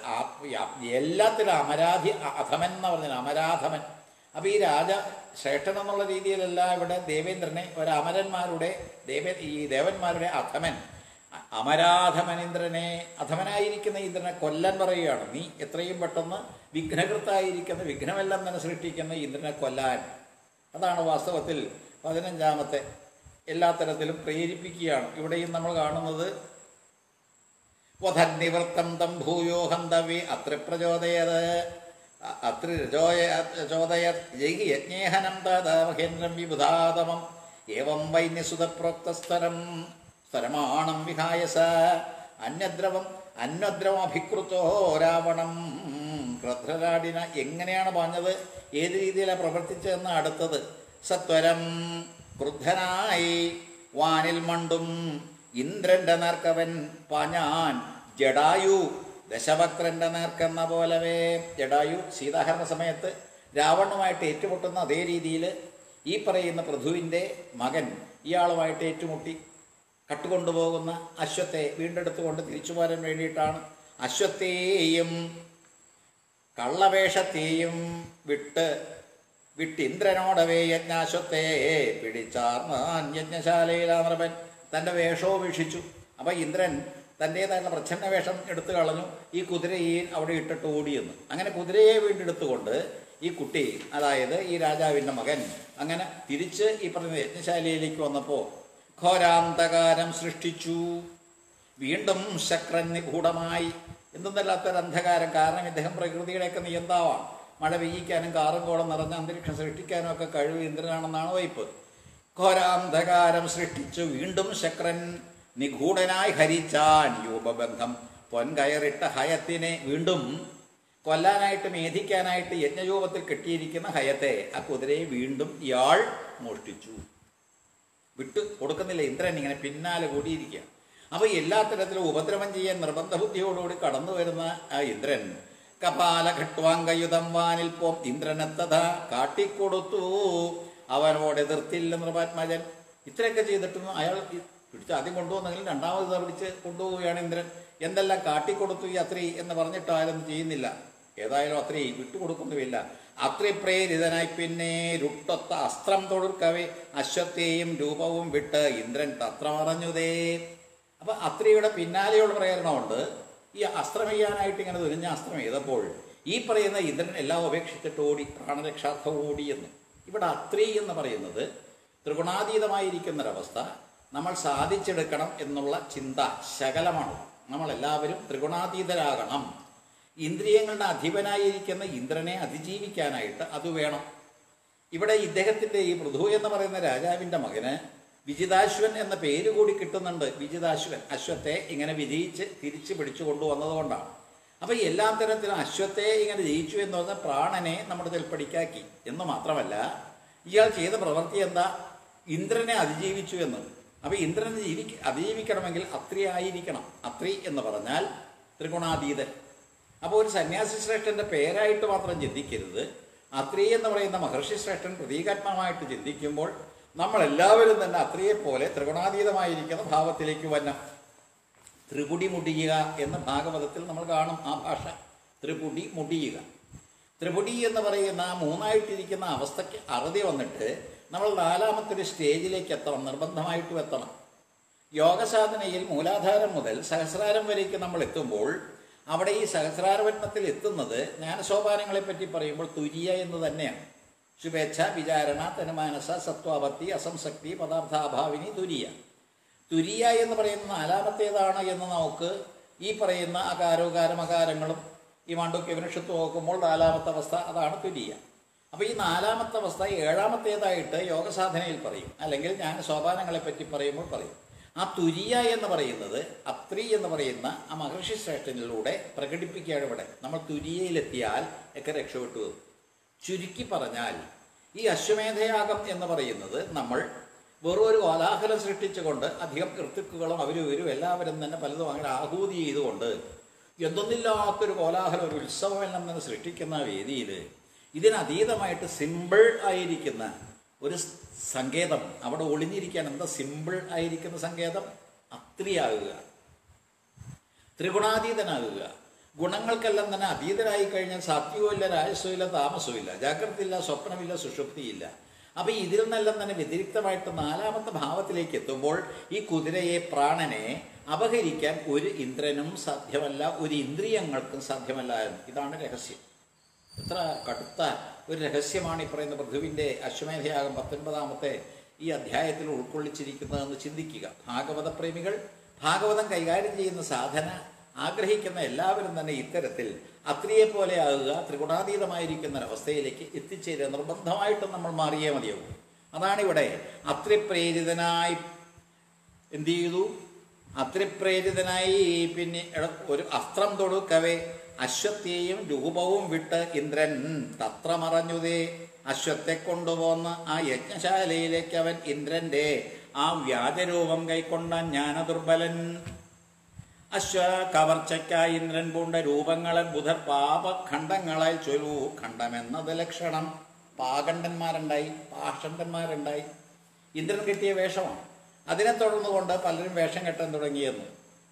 എല്ലാത്തിലും അമരാധി അ- അധമൻ എന്ന് പറഞ്ഞാൽ അമരാധമൻ അപ്പൊ ഈ രാജ ശ്രേഷ്ഠൻ എന്നുള്ള രീതിയിലല്ല ഇവിടെ ദേവേന്ദ്രനെ ഒരു അമരന്മാരുടെ ദേവ ഈ ദേവന്മാരുടെ അധമൻ അ- അമരാധമൻ ഇന്ദ്രനെ അധമനായിരിക്കുന്ന ഇന്ദ്രനെ കൊല്ലാൻ പറയുകയാണ് നീ എത്രയും പെട്ടെന്ന് വിഘ്നകൃത്തായിരിക്കുന്ന വിഘ്നമെല്ലാം തന്നെ സൃഷ്ടിക്കുന്ന ഇന്ദ്രനെ കൊല്ലാൻ അതാണ് വാസ്തവത്തിൽ പതിനഞ്ചാമത്തെ എല്ലാ തരത്തിലും പ്രേരിപ്പിക്കുകയാണ് ഇവിടെയും നമ്മൾ കാണുന്നത് വധന്നിവൃത്തം തം ഭൂയോ ഹന്തവി അത്ര പ്രചോദയത് അ- അത്ര ചോദയത് ജയി യജ്ഞേഹനം തദാമഹേന്ദ്രം വിബുധാതമം ഏവം വൈന്യസുതപ്രോക്തസ്തരം സ്ഥരമാണം വിഹായ സ അന്യദ്രവം അന്വദ്രവമഭികൃതോ രാവണം ക്രധ്രരാടിന എങ്ങനെയാണ് പറഞ്ഞത് ഏത് രീതിയിലാണ് പ്രവർത്തിച്ചതെന്ന് അടുത്തത് സത്വരം ക്രുദ്ധനായി വാനിൽ മണ്ടും ഇന്ദ്രന്റെ നേർക്കവൻ പാഞ്ഞാൻ ജഡായു ദശവക്രന്റെ നേർക്കെന്ന പോലവേ ജഡായു സീതാഹരണ സമയത്ത് രാവണുമായിട്ട് ഏറ്റുമുട്ടുന്ന അതേ രീതിയിൽ ഈ പറയുന്ന പൃഥുവിൻ്റെ മകൻ ഇയാളുമായിട്ട് ഏറ്റുമുട്ടി കട്ടുകൊണ്ടുപോകുന്ന അശ്വത്തെ വീണ്ടെടുത്തുകൊണ്ട് തിരിച്ചു പോരാൻ വേണ്ടിയിട്ടാണ് അശ്വത്തെയും കള്ളവേഷത്തെയും വിട്ട് വിട്ടിന്ദ്രനോടവേ യജ്ഞാശ്വത്തെ പിടിച്ചാർന്നാൻ യജ്ഞശാലയിലാമർവൻ തൻ്റെ വേഷവും വീക്ഷിച്ചു അപ്പം ഇന്ദ്രൻ തൻ്റേതായിട്ടുള്ള പ്രച്ഛന്ന വേഷം എടുത്തു കളഞ്ഞു ഈ കുതിരയെ അവിടെ ഇട്ടിട്ട് ഓടിയെന്ന് അങ്ങനെ കുതിരയെ വീണ്ടെടുത്തുകൊണ്ട് ഈ കുട്ടി അതായത് ഈ രാജാവിൻ്റെ മകൻ അങ്ങനെ തിരിച്ച് ഈ പറഞ്ഞ യജ്ഞശാലയിലേക്ക് വന്നപ്പോൾ ഘോരാന്തകാരം സൃഷ്ടിച്ചു വീണ്ടും ശക്രൻ നിഗൂഢമായി എന്തെന്നല്ലാത്തൊരു അന്ധകാരം കാരണം ഇദ്ദേഹം പ്രകൃതിയുടെയൊക്കെ നിയന്താവാണ് മഴ പെയ്യിക്കാനും കാറും കോളം നിറഞ്ഞ അന്തരീക്ഷം സൃഷ്ടിക്കാനും ഒക്കെ കഴിവ് ഇന്ദ്രനാണെന്നാണ് വൈപ്പ് ഘോരാന്ധകാരം സൃഷ്ടിച്ചു വീണ്ടും ശക്രൻ നിഗൂഢനായി ഹരിച്ചാൻ യൂപബന്ധം പൊൻകയറിട്ട ഹയത്തിനെ വീണ്ടും കൊല്ലാനായിട്ട് മേധിക്കാനായിട്ട് യജ്ഞരൂപത്തിൽ കെട്ടിയിരിക്കുന്ന ഹയത്തെ ആ കുതിരയെ വീണ്ടും ഇയാൾ മോഷ്ടിച്ചു വിട്ട് കൊടുക്കുന്നില്ല ഇന്ദ്രൻ ഇങ്ങനെ പിന്നാലെ കൂടിയിരിക്കുക അപ്പൊ എല്ലാ തരത്തിലും ഉപദ്രവം ചെയ്യാൻ നിർബന്ധ ബുദ്ധിയോടുകൂടി കടന്നു വരുന്ന ആ ഇന്ദ്രൻ കപാലഘട്വാങ്കയുധം വാനിൽ പോം ഇന്ദ്രനെത്തത കാട്ടിക്കൊടുത്തു അവനോട് എതിർത്തില്ല നൃപാത്മജൻ ഇത്രയൊക്കെ ചെയ്തിട്ടും അയാൾ ഇ- പിടിച്ച് ആദ്യം കൊണ്ടുവന്നെങ്കിലും രണ്ടാമത് ഇതാ പിടിച്ച് കൊണ്ടുപോവുകയാണ് ഇന്ദ്രൻ എന്തെല്ലാം കാട്ടിക്കൊടുത്തു ഈ അത്രി എന്ന് പറഞ്ഞിട്ട് ആരൊന്നും ചെയ്യുന്നില്ല ഏതായാലും അത്രി വിട്ടുകൊടുക്കുന്നുമില്ല അത്രി പ്രേരിതനായി പിന്നെ രുട്ടൊത്ത അസ്ത്രം തൊടുക്കവേ അശ്വത്തെയും രൂപവും വിട്ട് ഇന്ദ്രൻ തത്രമറഞ്ഞുതേ അപ്പൊ അത്രിയുടെ പിന്നാലെയുള്ള പ്രേരണമുണ്ട് ഈ അസ്ത്രം ചെയ്യാനായിട്ട് ഇങ്ങനെ തുനിഞ്ഞ അസ്ത്രം ചെയ്തപ്പോൾ ഈ പറയുന്ന ഇന്ദ്രൻ എല്ലാം ഉപേക്ഷിച്ചിട്ട് ഓടി പ്രാണരക്ഷാർത്ഥം ഓടി എന്ന് ഇവിടെ അത്രി എന്ന് പറയുന്നത് ത്രിഗുണാതീതമായിരിക്കുന്നൊരവസ്ഥ നമ്മൾ സാധിച്ചെടുക്കണം എന്നുള്ള ചിന്ത ശകലമാണ് നമ്മളെല്ലാവരും ത്രിഗുണാതീതരാകണം ഇന്ദ്രിയങ്ങളുടെ അധിപനായിരിക്കുന്ന ഇന്ദ്രനെ അതിജീവിക്കാനായിട്ട് അത് വേണം ഇവിടെ ഇദ്ദേഹത്തിന്റെ ഈ പൃഥു എന്ന് പറയുന്ന രാജാവിന്റെ മകന് വിജിതാശ്വൻ എന്ന പേര് കൂടി കിട്ടുന്നുണ്ട് വിജിതാശ്വൻ അശ്വത്തെ ഇങ്ങനെ വിജയിച്ച് തിരിച്ചു പിടിച്ചു കൊണ്ടുവന്നത് കൊണ്ടാണ് അപ്പൊ എല്ലാ തരത്തിലും അശ്വത്തെ ഇങ്ങനെ ജയിച്ചു എന്ന് പറഞ്ഞാൽ പ്രാണനെ നമ്മുടെ ചെൽപ്പടിക്കാക്കി എന്ന് മാത്രമല്ല ഇയാൾ ചെയ്ത പ്രവൃത്തി എന്താ ഇന്ദ്രനെ അതിജീവിച്ചു എന്ന് അപ്പൊ ഇന്ദ്രനെ ജീവി അതിജീവിക്കണമെങ്കിൽ അത്രി ആയിരിക്കണം അത്രി എന്ന് പറഞ്ഞാൽ ത്രിഗുണാതീതൻ അപ്പോൾ ഒരു സന്യാസി ശ്രേഷ്ഠന്റെ പേരായിട്ട് മാത്രം ചിന്തിക്കരുത് അത്രി എന്ന് പറയുന്ന മഹർഷി ശ്രേഷ്ഠൻ പ്രതീകാത്മകമായിട്ട് ചിന്തിക്കുമ്പോൾ നമ്മളെല്ലാവരും തന്നെ അത്രിയെ പോലെ ത്രിഗുണാതീതമായിരിക്കുന്ന ഭാവത്തിലേക്ക് വരണം ത്രിപുടി മുടിയുക എന്ന ഭാഗവതത്തിൽ നമ്മൾ കാണും ആ ഭാഷ ത്രിപുടി മുടിയുക ത്രിപുടി എന്ന് പറയുന്ന ആ മൂന്നായിട്ടിരിക്കുന്ന അവസ്ഥയ്ക്ക് അറുതി വന്നിട്ട് നമ്മൾ നാലാമത്തെ ഒരു സ്റ്റേജിലേക്ക് എത്തണം നിർബന്ധമായിട്ടും എത്തണം യോഗസാധനയിൽ മൂലാധാരം മുതൽ സഹസ്രാരം വരേക്ക് നമ്മൾ എത്തുമ്പോൾ അവിടെ ഈ സഹസ്രാരപത്മത്തിൽ എത്തുന്നത് ജ്ഞാനസോപാനങ്ങളെ പറ്റി പറയുമ്പോൾ തുര്യ എന്ന് തന്നെയാണ് ശുഭേച്ഛ വിചാരണ തനുമാനസ സത്വാപത്തി അസംസക്തി പദാർത്ഥാഭാവിനി തുര്യ തുര്യ എന്ന് പറയുന്ന നാലാമത്തേതാണ് എന്ന് നമുക്ക് ഈ പറയുന്ന അകാരോകാരം അകാരങ്ങളും ഈ മാണ്ഡുക്യ ഉപനിഷത്ത് നോക്കുമ്പോൾ നാലാമത്തെ അവസ്ഥ അതാണ് തുര്യ അപ്പോൾ ഈ നാലാമത്തെ അവസ്ഥ ഏഴാമത്തേതായിട്ട് യോഗസാധനയിൽ പറയും അല്ലെങ്കിൽ ഞാൻ സോപാനങ്ങളെ പറ്റി പറയുമ്പോൾ പറയും ആ തുര്യ എന്ന് പറയുന്നത് അത്രി എന്ന് പറയുന്ന ആ മഹർഷി ശ്രേഷ്ഠനിലൂടെ പ്രകടിപ്പിക്കുകയാണ് ഇവിടെ നമ്മൾ തുര്യയിലെത്തിയാൽ ഒക്കെ രക്ഷപ്പെട്ടു വരും. ചുരുക്കി പറഞ്ഞാൽ ഈ അശ്വമേധയാഗം എന്ന് പറയുന്നത് നമ്മൾ വെറും ഒരു കോലാഹലം സൃഷ്ടിച്ചുകൊണ്ട് അധികം കൃത്യക്കുകളും അവരും ഇവരും എല്ലാവരും തന്നെ പലതും അങ്ങനെ ആഹൂതി ചെയ്തുകൊണ്ട് എന്തൊന്നില്ലാത്തൊരു കോലാഹലം ഒരു ഉത്സവമെല്ലാം തന്നെ സൃഷ്ടിക്കുന്ന വേദിയിൽ ഇതിനതീതമായിട്ട് സിമ്പിൾ ആയിരിക്കുന്ന ഒരു സ് സങ്കേതം അവിടെ ഒളിഞ്ഞിരിക്കാൻ എന്താ സിമ്പിൾ ആയിരിക്കുന്ന സങ്കേതം അത്രിയാകുക ത്രിഗുണാതീതനാകുക ഗുണങ്ങൾക്കെല്ലാം തന്നെ അതീതരായി കഴിഞ്ഞാൽ സത്യവും ഇല്ല രാജസ്വവും ഇല്ല താമസവും ഇല്ല ജാഗ്രതയില്ല സ്വപ്നമില്ല സുഷുപ്തിയില്ല അപ്പൊ ഇതിൽ നിന്നെല്ലാം തന്നെ വ്യതിരിക്തമായിട്ട് നാലാമത്തെ ഭാവത്തിലേക്ക് എത്തുമ്പോൾ ഈ കുതിരയെ പ്രാണനെ അപഹരിക്കാൻ ഒരു ഇന്ദ്രനും സാധ്യമല്ല ഒരു ഇന്ദ്രിയങ്ങൾക്കും സാധ്യമല്ല എന്ന് ഇതാണ് രഹസ്യം എത്ര കടുത്ത ഒരു രഹസ്യമാണ് ഈ പറയുന്ന പൃഥുവിൻ്റെ അശ്വമേധയാഗം പത്തൊൻപതാമത്തെ ഈ അധ്യായത്തിൽ ഉൾക്കൊള്ളിച്ചിരിക്കുന്നതെന്ന് ചിന്തിക്കുക ഭാഗവത പ്രേമികൾ ഭാഗവതം കൈകാര്യം ചെയ്യുന്ന സാധന ആഗ്രഹിക്കുന്ന എല്ലാവരും തന്നെ ഇത്തരത്തിൽ അത്രിയെ പോലെ ആകുക ത്രിഗുണാതീതമായിരിക്കുന്ന ഒരവസ്ഥയിലേക്ക് എത്തിച്ചേരുക നിർബന്ധമായിട്ടും നമ്മൾ മാറിയേ മതിയാവും അതാണിവിടെ അത്രി പ്രേരിതനായി എന്ത് ചെയ്തു അത്രിപ്രേരിതനായി പിന്നെ എട- ഒരു അസ്ത്രം തൊടുക്കവേ അശ്വത്തെയും രൂപവും വിട്ട് ഇന്ദ്രൻ തത്ര മറഞ്ഞുതേ അശ്വത്തെ കൊണ്ടുപോന്ന് ആ യജ്ഞശാലയിലേക്ക് അവൻ ഇന്ദ്രന്റെ ആ വ്യാജരൂപം കൈക്കൊണ്ട ജ്ഞാനദുർബലൻ അശ്വ കവർച്ചയ്ക്കായി ഇന്ദ്രൻ പൂണ്ട രൂപങ്ങളെ ബുധർ പാപഖണ്ഡങ്ങളായി ചൊല്ലൂ ഖണ്ഡമെന്നത് ലക്ഷണം പാകണ്ഡന്മാരുണ്ടായി പാഷണ്ഡന്മാരുണ്ടായി ഇന്ദ്രൻ കിട്ടിയ വേഷമാണ് അതിനെ തുടർന്നുകൊണ്ട് പലരും വേഷം കെട്ടാൻ തുടങ്ങിയെന്ന്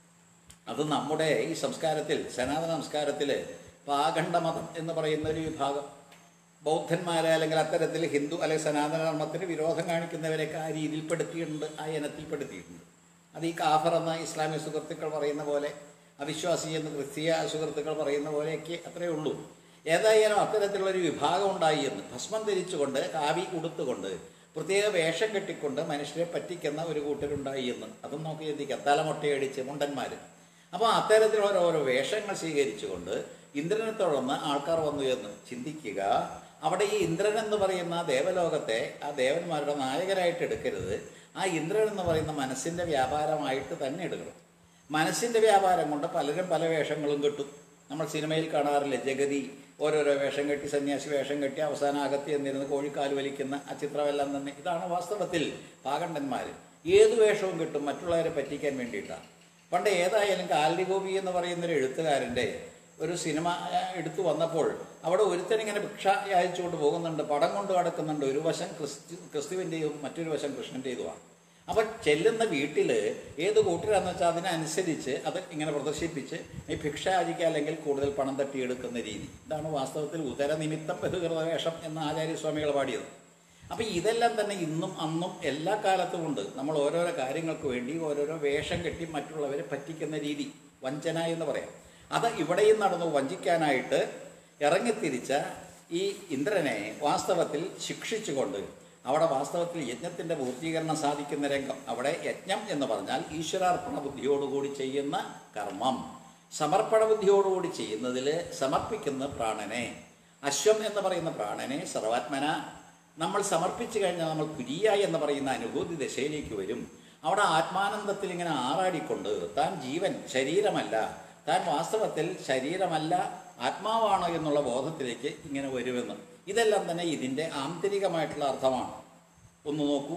അത് നമ്മുടെ ഈ സംസ്കാരത്തിൽ സനാതന സംസ്കാരത്തിൽ പാഖണ്ഡമതം എന്ന് പറയുന്ന ഒരു വിഭാഗം ബൗദ്ധന്മാരെ അല്ലെങ്കിൽ അത്തരത്തിൽ ഹിന്ദു അല്ലെങ്കിൽ സനാതന ധർമ്മത്തിന് വിരോധം കാണിക്കുന്നവരെയൊക്കെ ആ രീതിയിൽപ്പെടുത്തിയിട്ടുണ്ട് ആ ഇനത്തിൽപ്പെടുത്തിയിട്ടുണ്ട് അത് ഈ കാഫർ എന്ന ഇസ്ലാമിക സുഹൃത്തുക്കൾ പറയുന്ന പോലെ അവിശ്വാസി എന്ന് ക്രിസ്തീയ സുഹൃത്തുക്കൾ പറയുന്ന പോലെയൊക്കെ അത്രയേ ഉള്ളൂ ഏതായാലും അത്തരത്തിലുള്ള ഒരു വിഭാഗം ഉണ്ടായി എന്ന് ഭസ്മം ധരിച്ചുകൊണ്ട് കാവി ഉടുത്തുകൊണ്ട് പ്രത്യേക വേഷം കെട്ടിക്കൊണ്ട് മനുഷ്യരെ പറ്റിക്കുന്ന ഒരു കൂട്ടരുണ്ടായി എന്ന് അതും നമുക്ക് ചിന്തിക്കാം തലമുട്ടയടിച്ച് മുണ്ടന്മാർ അപ്പോൾ അത്തരത്തിലുള്ള ഓരോ വേഷങ്ങൾ സ്വീകരിച്ചുകൊണ്ട് ഇന്ദ്രനെ തുടർന്ന് ആൾക്കാർ വന്നു എന്ന് ചിന്തിക്കുക അവിടെ ഈ ഇന്ദ്രൻ എന്ന് പറയുന്ന ദേവലോകത്തെ ആ ദേവന്മാരുടെ നായകരായിട്ട് എടുക്കരുത് ആ ഇന്ദ്രൻ എന്ന് പറയുന്ന മനസ്സിൻ്റെ വ്യാപാരമായിട്ട് തന്നെ എടുക്കണം മനസ്സിൻ്റെ വ്യാപാരം കൊണ്ട് പലരും പല വേഷങ്ങളും കിട്ടും നമ്മൾ സിനിമയിൽ കാണാറില്ലേ ജഗതി ഓരോരോ വേഷം കെട്ടി സന്യാസി വേഷം കെട്ടി അവസാനം അകത്തി എന്നിരുന്ന് കോഴിക്കാൽ വലിക്കുന്ന ആ ചിത്രമെല്ലാം തന്നെ ഇതാണ് വാസ്തവത്തിൽ പാകണ്ഡന്മാർ ഏത് വേഷവും കിട്ടും മറ്റുള്ളവരെ പറ്റിക്കാൻ വേണ്ടിയിട്ടാണ് പണ്ട് ഏതായാലും കാലടി ഗോപി എന്ന് പറയുന്ന ഒരു എഴുത്തുകാരൻ്റെ ഒരു സിനിമ ആ, എടുത്തു വന്നപ്പോൾ അവിടെ ഒരുത്തൻ ഇങ്ങനെ ഭിക്ഷ യാചിച്ചുകൊണ്ട് പോകുന്നുണ്ട് പടം കൊണ്ട് കിടക്കുന്നുണ്ട് ഒരു വശം ക്രിസ്തു ക്രിസ്തുവിൻ്റെയും മറ്റൊരു വശം കൃഷ്ണൻ്റെതുമാണ് അപ്പം ചെല്ലുന്ന വീട്ടിൽ ഏത് കൂട്ടരാന്ന് വെച്ചാൽ അതിനനുസരിച്ച് അത് ഇങ്ങനെ പ്രദർശിപ്പിച്ച് ഈ ഭിക്ഷ യാചിക്കുക അല്ലെങ്കിൽ കൂടുതൽ പണം തട്ടിയെടുക്കുന്ന രീതി ഇതാണ് വാസ്തവത്തിൽ ഉദരനിമിത്തം ബഹുകൃത വേഷം എന്ന ആചാര്യസ്വാമികൾ പാടിയത് അപ്പം ഇതെല്ലാം തന്നെ ഇന്നും അന്നും എല്ലാ കാലത്തും ഉണ്ട് നമ്മൾ ഓരോരോ കാര്യങ്ങൾക്ക് വേണ്ടി ഓരോരോ വേഷം കെട്ടി മറ്റുള്ളവരെ പറ്റിക്കുന്ന രീതി വഞ്ചന എന്ന് പറയാം അത് ഇവിടെയും നടന്നു വഞ്ചിക്കാനായിട്ട് ഇറങ്ങിത്തിരിച്ച ഈ ഇന്ദ്രനെ വാസ്തവത്തിൽ ശിക്ഷിച്ചുകൊണ്ട് അവിടെ വാസ്തവത്തിൽ യജ്ഞത്തിൻ്റെ പൂർത്തീകരണം സാധിക്കുന്ന രംഗം അവിടെ യജ്ഞം എന്ന് പറഞ്ഞാൽ ഈശ്വരാർപ്പണ ബുദ്ധിയോടുകൂടി ചെയ്യുന്ന കർമ്മം സമർപ്പണ ബുദ്ധിയോടുകൂടി ചെയ്യുന്നതിൽ സമർപ്പിക്കുന്ന പ്രാണനെ അശ്വം എന്ന് പറയുന്ന പ്രാണനെ സർവാത്മന നമ്മൾ സമർപ്പിച്ചു കഴിഞ്ഞാൽ നമ്മൾ തുരിയ എന്ന് പറയുന്ന അനുഭൂതി ദശയിലേക്ക് വരും അവിടെ ആത്മാനന്ദത്തിൽ ഇങ്ങനെ ആറാടിക്കൊണ്ട് താൻ ജീവൻ ശരീരമല്ല താൻ വാസ്തവത്തിൽ ശരീരമല്ല ആത്മാവാണ് എന്നുള്ള ബോധത്തിലേക്ക് ഇങ്ങനെ വരുമെന്ന് ഇതെല്ലാം തന്നെ ഇതിൻ്റെ ആന്തരികമായിട്ടുള്ള അർത്ഥമാണ് ഒന്ന് നോക്കൂ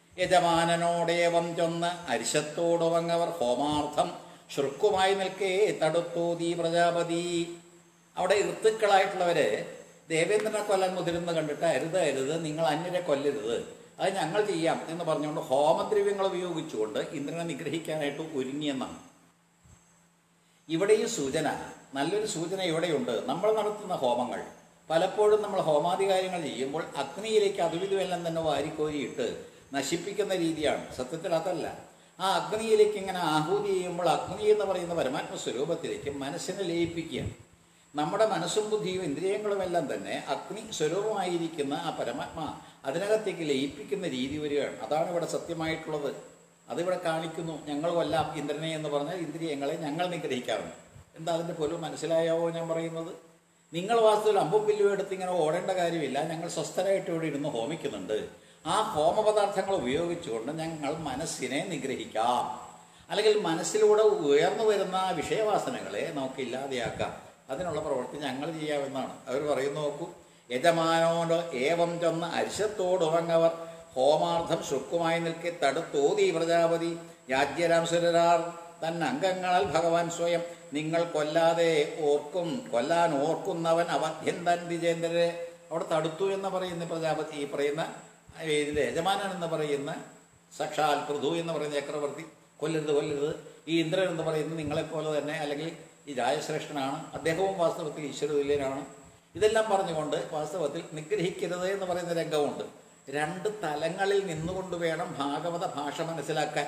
യജമാനനോടേവം ചൊന്ന് അരിശത്തോടുവങ്ങവർ ഹോമാർത്ഥം ശൃക്കുമായി നിൽക്കേ തടുത്തോതി പ്രജാപതി അവിടെ ഋത്തുക്കളായിട്ടുള്ളവര് ദേവേന്ദ്രനെ കൊല്ലാൻ മുതിരുന്ന കണ്ടിട്ട് അരുത് അരുത് നിങ്ങൾ അന്യരെ കൊല്ലരുത് അത് ഞങ്ങൾ ചെയ്യാം എന്ന് പറഞ്ഞുകൊണ്ട് ഹോമദ്രവ്യങ്ങൾ ഉപയോഗിച്ചുകൊണ്ട് ഇന്ദ്രനെ നിഗ്രഹിക്കാനായിട്ട് ഒരുങ്ങിയെന്നാണ് ഇവിടെ ഈ സൂചന നല്ലൊരു സൂചന ഇവിടെയുണ്ട് നമ്മൾ നടത്തുന്ന ഹോമങ്ങൾ പലപ്പോഴും നമ്മൾ ഹോമാദി കാര്യങ്ങൾ ചെയ്യുമ്പോൾ അഗ്നിയിലേക്ക് അതുവിധമെല്ലാം തന്നെ വാരിക്കോരിയിട്ട് നശിപ്പിക്കുന്ന രീതിയാണ് സത്യത്തിൽ അതല്ല ആ അഗ്നിയിലേക്ക് ഇങ്ങനെ ആഹൂതി ചെയ്യുമ്പോൾ അഗ്നി എന്ന് പറയുന്ന പരമാത്മ സ്വരൂപത്തിലേക്ക് മനസ്സിനെ ലയിപ്പിക്കുക നമ്മുടെ മനസ്സും ബുദ്ധിയും ഇന്ദ്രിയങ്ങളും എല്ലാം തന്നെ അഗ്നി സ്വരൂപമായിരിക്കുന്ന ആ പരമാത്മ അതിനകത്തേക്ക് ലയിപ്പിക്കുന്ന രീതി വരികയാണ് അതാണ് ഇവിടെ സത്യമായിട്ടുള്ളത് അതിവിടെ കാണിക്കുന്നു ഞങ്ങൾ കൊല്ലാം ഇന്ദ്രനെ എന്ന് പറഞ്ഞാൽ ഇന്ദ്രിയങ്ങളെ ഞങ്ങൾ നിഗ്രഹിക്കാറുണ്ട് എന്താ അതിൻ്റെ പൊരുൾ മനസ്സിലായാവോ ഞാൻ പറയുന്നത് നിങ്ങൾ വാസ്തുവിൽ അമ്പും വില്ലും എടുത്ത് ഇങ്ങനെ ഓടേണ്ട കാര്യമില്ല ഞങ്ങൾ സ്വസ്ഥരായിട്ട് ഇവിടെ ഇരുന്ന് ഹോമിക്കുന്നുണ്ട് ആ ഹോമപദാർത്ഥങ്ങൾ ഉപയോഗിച്ചുകൊണ്ട് ഞങ്ങൾ മനസ്സിനെ നിഗ്രഹിക്കാം അല്ലെങ്കിൽ മനസ്സിലൂടെ ഉയർന്നു വരുന്ന ആ വിഷയവാസനകളെ നമുക്ക് ഇല്ലാതെയാക്കാം അതിനുള്ള പ്രവൃത്തി ഞങ്ങൾ ചെയ്യാമെന്നാണ് അവർ പറയുന്നു നോക്കൂ യജമാനോട് ഏവം ചെന്ന് അരിശത്തോടുറങ്ങവർ ഹോമാർത്ഥം ശുക്കുമായി നിൽക്കെ തടുത്തോതി പ്രജാപതി യാജ്യരാംസുരരാർ തൻ അംഗങ്ങളാൽ ഭഗവാൻ സ്വയം നിങ്ങൾ കൊല്ലാതെ ഓർക്കും കൊല്ലാൻ ഓർക്കുന്നവൻ അവധ്യൻ തൻ വിജേന്ദ്രരെ അവിടെ തടുത്തു എന്ന് പറയുന്ന പ്രജാപതി ഈ പറയുന്ന ഇതിൻ്റെ യജമാനൻ എന്ന് പറയുന്ന സാക്ഷാൽ പൃഥു എന്ന് പറയുന്ന ചക്രവർത്തി കൊല്ലരുത് കൊല്ലരുത് ഈ ഇന്ദ്രൻ എന്ന് പറയുന്നത് നിങ്ങളെപ്പോലെ തന്നെ അല്ലെങ്കിൽ ഈ രാജശ്രേഷ്ഠനാണ് അദ്ദേഹവും വാസ്തവത്തിൽ ഈശ്വരതുല്യനാണ് ഇതെല്ലാം പറഞ്ഞുകൊണ്ട് വാസ്തവത്തിൽ നിഗ്രഹിക്കരുത് എന്ന് പറയുന്ന രംഗമുണ്ട് രണ്ട് തലങ്ങളിൽ നിന്നുകൊണ്ട് വേണം ഭാഗവത ഭാഷ മനസ്സിലാക്കാൻ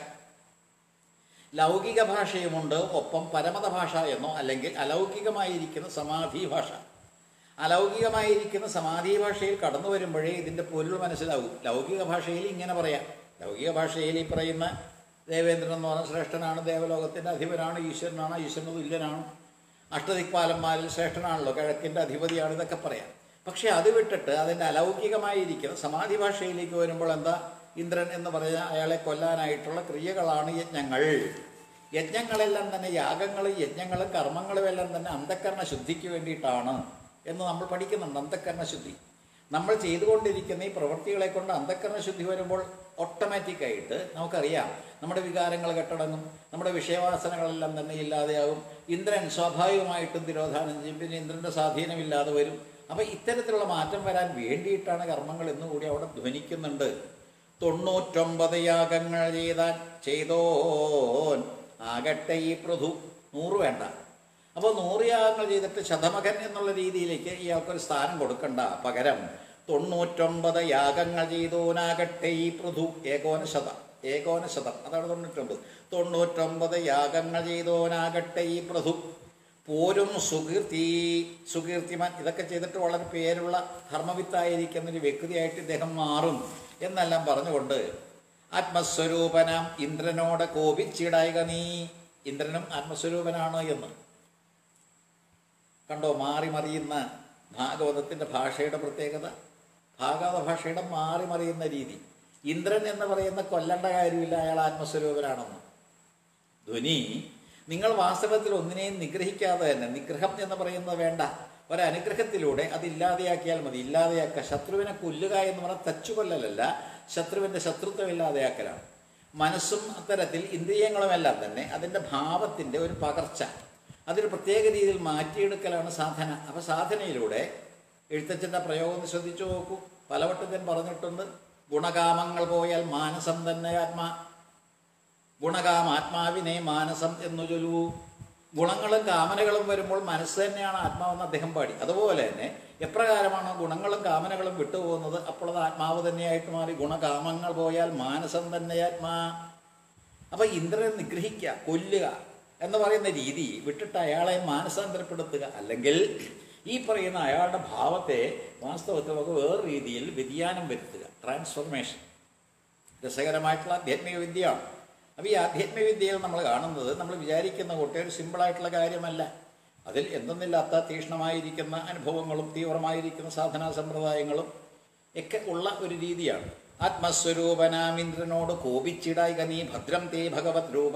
ലൗകിക ഭാഷയുമുണ്ട് ഒപ്പം പരമത ഭാഷ എന്നോ അല്ലെങ്കിൽ അലൗകികമായിരിക്കുന്ന സമാധി ഭാഷ അലൗകികമായിരിക്കുന്ന സമാധി ഭാഷയിൽ കടന്നു വരുമ്പോഴേ ഇതിൻ്റെ പൊരുൾ മനസ്സിലാവൂ ലൗകിക ഭാഷയിൽ ഇങ്ങനെ പറയാം ലൗകിക ഭാഷയിൽ ഈ പറയുന്ന ദേവേന്ദ്രൻ എന്ന് പറഞ്ഞ ശ്രേഷ്ഠനാണ് ദേവലോകത്തിൻ്റെ അധിപനാണ് ഈശ്വരനാണ് ഈശ്വരന് തുല്യനാണ് അഷ്ടദിക്പാലന്മാരിൽ ശ്രേഷ്ഠനാണല്ലോ കിഴക്കിൻ്റെ അധിപതിയാണ് ഇതൊക്കെ പറയാം പക്ഷെ അത് വിട്ടിട്ട് അതിൻ്റെ അലൗകികമായിരിക്കുന്ന സമാധി ഭാഷയിലേക്ക് വരുമ്പോൾ എന്താ ഇന്ദ്രൻ എന്ന് പറഞ്ഞ അയാളെ കൊല്ലാനായിട്ടുള്ള ക്രിയകളാണ് യജ്ഞങ്ങൾ യജ്ഞങ്ങളെല്ലാം തന്നെ യാഗങ്ങളും യജ്ഞങ്ങളും കർമ്മങ്ങളും എല്ലാം തന്നെ അന്ധക്കരണ ശുദ്ധിക്ക് വേണ്ടിയിട്ടാണ് എന്ന് നമ്മൾ പഠിക്കുന്നുണ്ട് അന്ധക്കരണ ശുദ്ധി നമ്മൾ ചെയ്തുകൊണ്ടിരിക്കുന്ന ഈ പ്രവൃത്തികളെ കൊണ്ട് അന്ധക്കരണ ശുദ്ധി വരുമ്പോൾ ഓട്ടോമാറ്റിക്കായിട്ട് നമുക്കറിയാം നമ്മുടെ വികാരങ്ങൾ കെട്ടടങ്ങും നമ്മുടെ വിഷയവാസനകളെല്ലാം തന്നെ ഇല്ലാതെയാകും ഇന്ദ്രൻ സ്വാഭാവികമായിട്ടും തിരോധാനം ചെയ്യും പിന്നെ ഇന്ദ്രൻ്റെ സ്വാധീനമില്ലാതെ വരും അപ്പം ഇത്തരത്തിലുള്ള മാറ്റം വരാൻ വേണ്ടിയിട്ടാണ് കർമ്മങ്ങൾ എന്നുകൂടി അവിടെ ധ്വനിക്കുന്നുണ്ട് തൊണ്ണൂറ്റൊമ്പത് യാഗങ്ങൾ ചെയ്താൽ ചെയ്തോൻ ആകട്ടെ ഈ പൃഥു നൂറ് വേണ്ട അപ്പോൾ നൂറ് യാഗങ്ങൾ ചെയ്തിട്ട് ശതമകൻ എന്നുള്ള രീതിയിലേക്ക് ഇയാൾക്കൊരു സ്ഥാനം കൊടുക്കണ്ട പകരം തൊണ്ണൂറ്റൊമ്പത് യാഗങ്ങൾ ചെയ്തോനാകട്ടെ ഈ പൃഥു ഏകോനശതം ഏകോനശതം അതാണ് തൊണ്ണൂറ്റൊമ്പത് തൊണ്ണൂറ്റൊമ്പത് യാഗങ്ങൾ ചെയ്തോനാകട്ടെ ഈ പൃഥു പോരും സുകീർത്തി സുകീർത്തിമാൻ ഇതൊക്കെ ചെയ്തിട്ട് വളരെ പേരുള്ള ധർമ്മവിത്തായിരിക്കുന്ന ഒരു വ്യക്തിയായിട്ട് ഇദ്ദേഹം മാറും എന്നെല്ലാം പറഞ്ഞുകൊണ്ട് ആത്മസ്വരൂപനാം ഇന്ദ്രനോട് കോപിച്ചിടായിക നീ ഇന്ദ്രനും ആത്മസ്വരൂപനാണ് എന്ന് കണ്ടോ മാറി മറിയുന്ന ഭാഗവതത്തിൻ്റെ ഭാഷയുടെ പ്രത്യേകത ഭാഗവത ഭാഷയുടെ മാറി മറിയുന്ന രീതി ഇന്ദ്രൻ എന്ന് പറയുന്ന കൊല്ലേണ്ട കാര്യമില്ല അയാൾ ആത്മസ്വരൂപനാണെന്ന് ധ്വനി നിങ്ങൾ വാസ്തവത്തിൽ ഒന്നിനെയും നിഗ്രഹിക്കാതെ തന്നെ നിഗ്രഹം എന്ന് പറയുന്നത് വേണ്ട ഒരനുഗ്രഹത്തിലൂടെ അത് ഇല്ലാതെയാക്കിയാൽ മതി ഇല്ലാതെയാക്കുക ശത്രുവിനെ കൊല്ലുക എന്ന് പറഞ്ഞാൽ തച്ചുകൊല്ലലല്ല ശത്രുവിൻ്റെ ശത്രുത്വം ഇല്ലാതെയാക്കലാണ് മനസ്സും അത്തരത്തിൽ ഇന്ദ്രിയങ്ങളുമെല്ലാം തന്നെ അതിൻ്റെ ഭാവത്തിൻ്റെ ഒരു പകർച്ച അതൊരു പ്രത്യേക രീതിയിൽ മാറ്റിയെടുക്കലാണ് സാധന അപ്പോൾ സാധനയിലൂടെ എഴുത്തച്ഛൻ്റെ പ്രയോഗം ഒന്ന് ശ്രദ്ധിച്ചു നോക്കൂ പലവട്ടം ഞാൻ പറഞ്ഞിട്ടുണ്ട് ഗുണകാമങ്ങൾ പോയാൽ മാനസം തന്നെ ആത്മാ ഗുണകാമാത്മാവിനെ മാനസം എന്നു ചൊല്ലൂ ഗുണങ്ങളും കാമനകളും വരുമ്പോൾ മനസ്സ് തന്നെയാണ് ആത്മാവെന്ന് അദ്ദേഹം പാടി അതുപോലെ തന്നെ എപ്രകാരമാണോ ഗുണങ്ങളും കാമനകളും വിട്ടുപോകുന്നത് അപ്പോൾ അത് ആത്മാവ് തന്നെയായിട്ട് മാറി ഗുണകാമങ്ങൾ പോയാൽ മാനസം തന്നെ ആത്മാ അപ്പൊ ഇന്ദ്രനെ നിഗ്രഹിക്കുക കൊല്ലുക എന്ന് പറയുന്ന രീതി വിട്ടിട്ട് അയാളെ മാനസാന്തരപ്പെടുത്തുക അല്ലെങ്കിൽ ഈ പറയുന്ന അയാളുടെ ഭാവത്തെ വാസ്തവത്തിൽ നമുക്ക് വേറെ രീതിയിൽ വ്യതിയാനം വരുത്തുക ട്രാൻസ്ഫോർമേഷൻ രസകരമായിട്ടുള്ള ആധ്യാത്മിക വിദ്യയാണ് അപ്പോൾ ഈ ആധ്യാത്മിക വിദ്യയിൽ നമ്മൾ കാണുന്നത് നമ്മൾ വിചാരിക്കുന്ന കൂട്ടെ ഒരു സിമ്പിളായിട്ടുള്ള കാര്യമല്ല അതിൽ എന്തെന്നില്ലാത്ത തീക്ഷ്ണമായിരിക്കുന്ന അനുഭവങ്ങളും തീവ്രമായിരിക്കുന്ന സാധനാ സമ്പ്രദായങ്ങളും ഒക്കെ ഉള്ള ഒരു രീതിയാണ് ആത്മസ്വരൂപനാമിന്ദ്രനോട് കോപിച്ചിടായിക നീ ഭദ്രം തേ ഭഗവത് രൂപ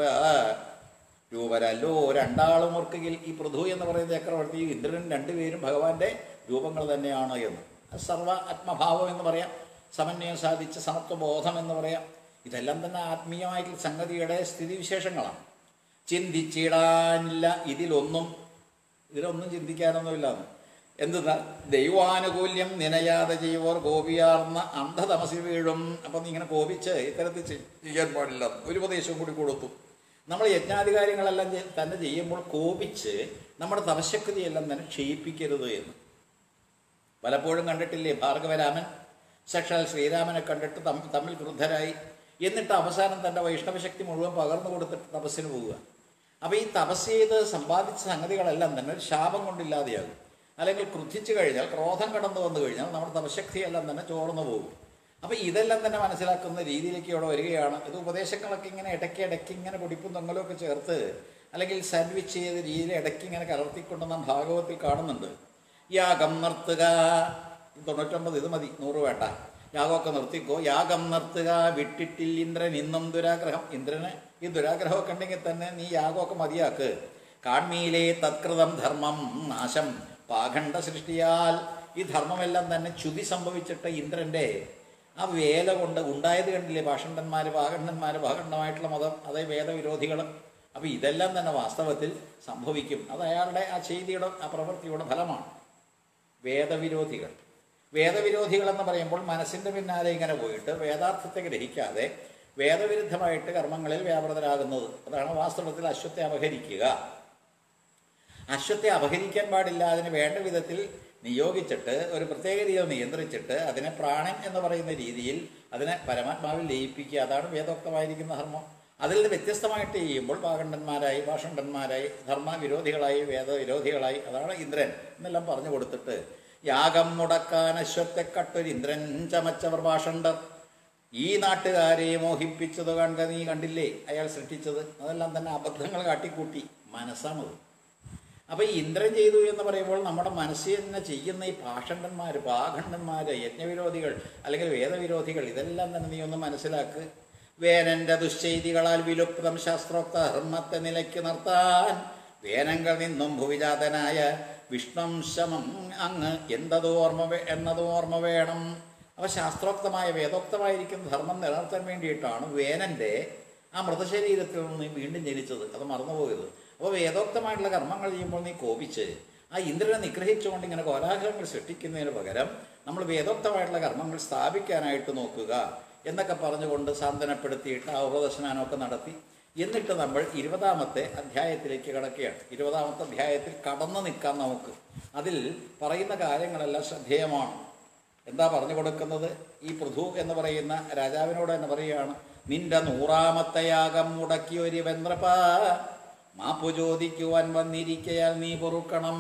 രൂപരല്ലോ രണ്ടാളും ഓർക്കുകയിൽ ഈ പൃഥു എന്ന് പറയുന്ന ചക്രവർത്തി ഇന്ദ്രനും രണ്ടുപേരും ഭഗവാന്റെ രൂപങ്ങൾ തന്നെയാണ് എന്ന് അത് സർവ ആത്മഭാവം എന്ന് പറയാം സമന്വയം സാധിച്ച സമത്വബോധം എന്ന് പറയാം ഇതെല്ലാം തന്നെ ആത്മീയമായിട്ടുള്ള സംഗതിയുടെ സ്ഥിതിവിശേഷങ്ങളാണ് ചിന്തിച്ചിടാനില്ല ഇതിലൊന്നും ഇതിലൊന്നും ചിന്തിക്കാനൊന്നുമില്ലാന്ന് എന്തെന്നാൽ ദൈവാനുകൂല്യം നിനയാതെ ചെയ്യുവോർ കോപിയാർന്ന അന്ധതമസി വീഴും അപ്പം നീ ഇങ്ങനെ കോപിച്ച് ഇത്തരത്തിൽ ചെയ്യാൻ പാടില്ല ഒരു ഉപദേശവും കൂടി കൊടുത്തു നമ്മൾ യജ്ഞാധികാരികളെല്ലാം ചെ- തന്നെ ചെയ്യുമ്പോൾ കോപിച്ച് നമ്മുടെ തപശക്തിയെല്ലാം തന്നെ ക്ഷയിപ്പിക്കരുത് എന്ന് പലപ്പോഴും കണ്ടിട്ടില്ലേ ഭാർഗവരാമൻ സാക്ഷാൽ ശ്രീരാമനെ കണ്ടിട്ട് തം- തമ്മിൽ ക്രുദ്ധരായി എന്നിട്ട് അവസാനം തൻ്റെ വൈഷ്ണവശക്തി മുഴുവൻ പകർന്നു കൊടുത്തിട്ട് തപസ്സിന് പോവുക അപ്പോൾ ഈ തപസ് ചെയ്ത് സമ്പാദിച്ച സംഗതികളെല്ലാം തന്നെ ഒരു ശാപം കൊണ്ടില്ലാതെയാകും അല്ലെങ്കിൽ ക്രുദ്ധിച്ചു കഴിഞ്ഞാൽ ക്രോധം കടന്നു വന്നു കഴിഞ്ഞാൽ നമ്മുടെ തപശക്തിയെല്ലാം തന്നെ ചോർന്നു പോകും അപ്പോൾ ഇതെല്ലാം തന്നെ മനസ്സിലാക്കുന്ന രീതിയിലേക്ക് ഇവിടെ വരികയാണ് ഇത് ഉപദേശങ്ങളൊക്കെ ഇങ്ങനെ ഇടയ്ക്ക് ഇടയ്ക്ക് ഇങ്ങനെ പൊടിപ്പും തൊങ്ങലും ഒക്കെ ചേർത്ത് അല്ലെങ്കിൽ സാൻഡ്വിച്ച് ചെയ്ത രീതിയിൽ ഇടയ്ക്ക് ഇങ്ങനെ കലർത്തിക്കൊണ്ട് നാം ഭാഗവത്തിൽ കാണുന്നുണ്ട് യാഗം നിർത്തുക തൊണ്ണൂറ്റൊമ്പത് ഇത് മതി നൂറ് വേണ്ട യാഗമൊക്കെ നിർത്തിക്കോ യാഗം നിർത്തുക വിട്ടിട്ടിൽ ഇന്ദ്രൻ ഇന്നും ദുരാഗ്രഹം ഇന്ദ്രന് ഈ ദുരാഗ്രഹമൊക്കെ ഉണ്ടെങ്കിൽ തന്നെ നീ യാഗമൊക്കെ മതിയാക്ക് കാൺമീലെ തത്കൃതം ധർമ്മം നാശം പാഖണ്ഡ സൃഷ്ടിയാൽ ഈ ധർമ്മമെല്ലാം തന്നെ ചുതി സംഭവിച്ചിട്ട് ഇന്ദ്രൻ്റെ ആ വേല കൊണ്ട് ഉണ്ടായത് കണ്ടില്ലേ ഭാഷണ്ഡന്മാർ പാഖണ്ഡന്മാർ പാഖണ്ഡമായിട്ടുള്ള മതം അതേ വേദവിരോധികൾ അപ്പോൾ ഇതെല്ലാം തന്നെ വാസ്തവത്തിൽ സംഭവിക്കും അത് അയാളുടെ ആ ചെയ്തിയുടെ ആ പ്രവൃത്തിയുടെ ഫലമാണ് വേദവിരോധികൾ വേദവിരോധികൾ എന്ന് പറയുമ്പോൾ മനസ്സിൻ്റെ പിന്നാലെ ഇങ്ങനെ പോയിട്ട് വേദാർത്ഥത്തെ ഗ്രഹിക്കാതെ വേദവിരുദ്ധമായിട്ട് കർമ്മങ്ങളിൽ വ്യാപൃതരാകുന്നത് അതാണ് വാസ്തവത്തിൽ അശ്വത്തെ അപഹരിക്കുക അശ്വത്തെ അപഹരിക്കാൻ പാടില്ല അതിന് വേണ്ട വിധത്തിൽ നിയോഗിച്ചിട്ട് ഒരു പ്രത്യേക രീതിയിൽ നിയന്ത്രിച്ചിട്ട് അതിനെ പ്രാണൻ എന്ന് പറയുന്ന രീതിയിൽ അതിനെ പരമാത്മാവിൽ ലയിപ്പിക്കുക അതാണ് വേദോക്തമായിരിക്കുന്ന ധർമ്മം അതിൽ നിന്ന് വ്യത്യസ്തമായിട്ട് ചെയ്യുമ്പോൾ പാകണ്ഡന്മാരായി ഭാഷണ്ഡന്മാരായി ധർമ്മവിരോധികളായി വേദവിരോധികളായി അതാണ് ഇന്ദ്രൻ എന്നെല്ലാം പറഞ്ഞു കൊടുത്തിട്ട് യാഗം മുടക്കാൻ അശ്വത്തെ കട്ടൊരു ഇന്ദ്രൻ ചമച്ചവർ ഭാഷണ്ടർ ഈ നാട്ടുകാരെ മോഹിപ്പിച്ചത് കണ്ട നീ കണ്ടില്ലേ അയാൾ സൃഷ്ടിച്ചത് അതെല്ലാം തന്നെ അബദ്ധങ്ങൾ കാട്ടിക്കൂട്ടി മനസ്സാണത് അപ്പൊ ഈ ഇന്ദ്രൻ ചെയ്തു എന്ന് പറയുമ്പോൾ നമ്മുടെ മനസ്സിൽ തന്നെ ചെയ്യുന്ന ഈ ഭാഷണ്ഡന്മാർ പാഖണ്ഡന്മാര് യജ്ഞവിരോധികൾ അല്ലെങ്കിൽ വേദവിരോധികൾ ഇതെല്ലാം തന്നെ നീ ഒന്ന് മനസ്സിലാക്ക് വേനന്റെ ദുശ്ചെയ്തികളാൽ വിലുപ്തം ശാസ്ത്രോക്ത ധർമ്മത്തെ നിലയ്ക്ക് നിർത്താൻ വേനങ്ങൾ നിന്നും ഭുവിജാതനായ വിഷ്ണം ശമം അങ്ങ് എന്തത് ഓർമ്മ വേ- എന്നത് ഓർമ്മ വേണം അവ ശാസ്ത്രോക്തമായ വേദോക്തമായിരിക്കുന്ന ധർമ്മം നിലനിർത്താൻ വേണ്ടിയിട്ടാണ് വേനന്റെ ആ മൃതശരീരത്തിൽ നിന്ന് വീണ്ടും ജനിച്ചത് അത് മറന്നുപോയത് അപ്പോൾ വേദോക്തമായിട്ടുള്ള കർമ്മങ്ങൾ ചെയ്യുമ്പോൾ നീ കോപിച്ച് ആ ഇന്ദ്രനെ നിഗ്രഹിച്ചുകൊണ്ട് ഇങ്ങനെ കോലാഹലങ്ങൾ സൃഷ്ടിക്കുന്നതിന് പകരം നമ്മൾ വേദോക്തമായിട്ടുള്ള കർമ്മങ്ങൾ സ്ഥാപിക്കാനായിട്ട് നോക്കുക എന്നൊക്കെ പറഞ്ഞുകൊണ്ട് സാന്ത്വനപ്പെടുത്തിയിട്ട് ആ ഉപദർശനമൊക്കെ നടത്തി എന്നിട്ട് നമ്മൾ ഇരുപതാമത്തെ അധ്യായത്തിലേക്ക് കിടക്കുകയാണ് ഇരുപതാമത്തെ അധ്യായത്തിൽ കടന്നു നിൽക്കാം നമുക്ക് അതിൽ പറയുന്ന കാര്യങ്ങളെല്ലാം ശ്രദ്ധേയമാണ് എന്താ പറഞ്ഞു കൊടുക്കുന്നത് ഈ പൃഥു എന്ന് പറയുന്ന രാജാവിനോട് തന്നെ പറയുകയാണ് നിന്റെ നൂറാമത്തെ യാഗം മുടക്കി ഒരു വെന്ത്രപ്പ മാപ്പു ചോദിക്കുവാൻ വന്നിരിക്കയാൽ നീ പൊറുക്കണം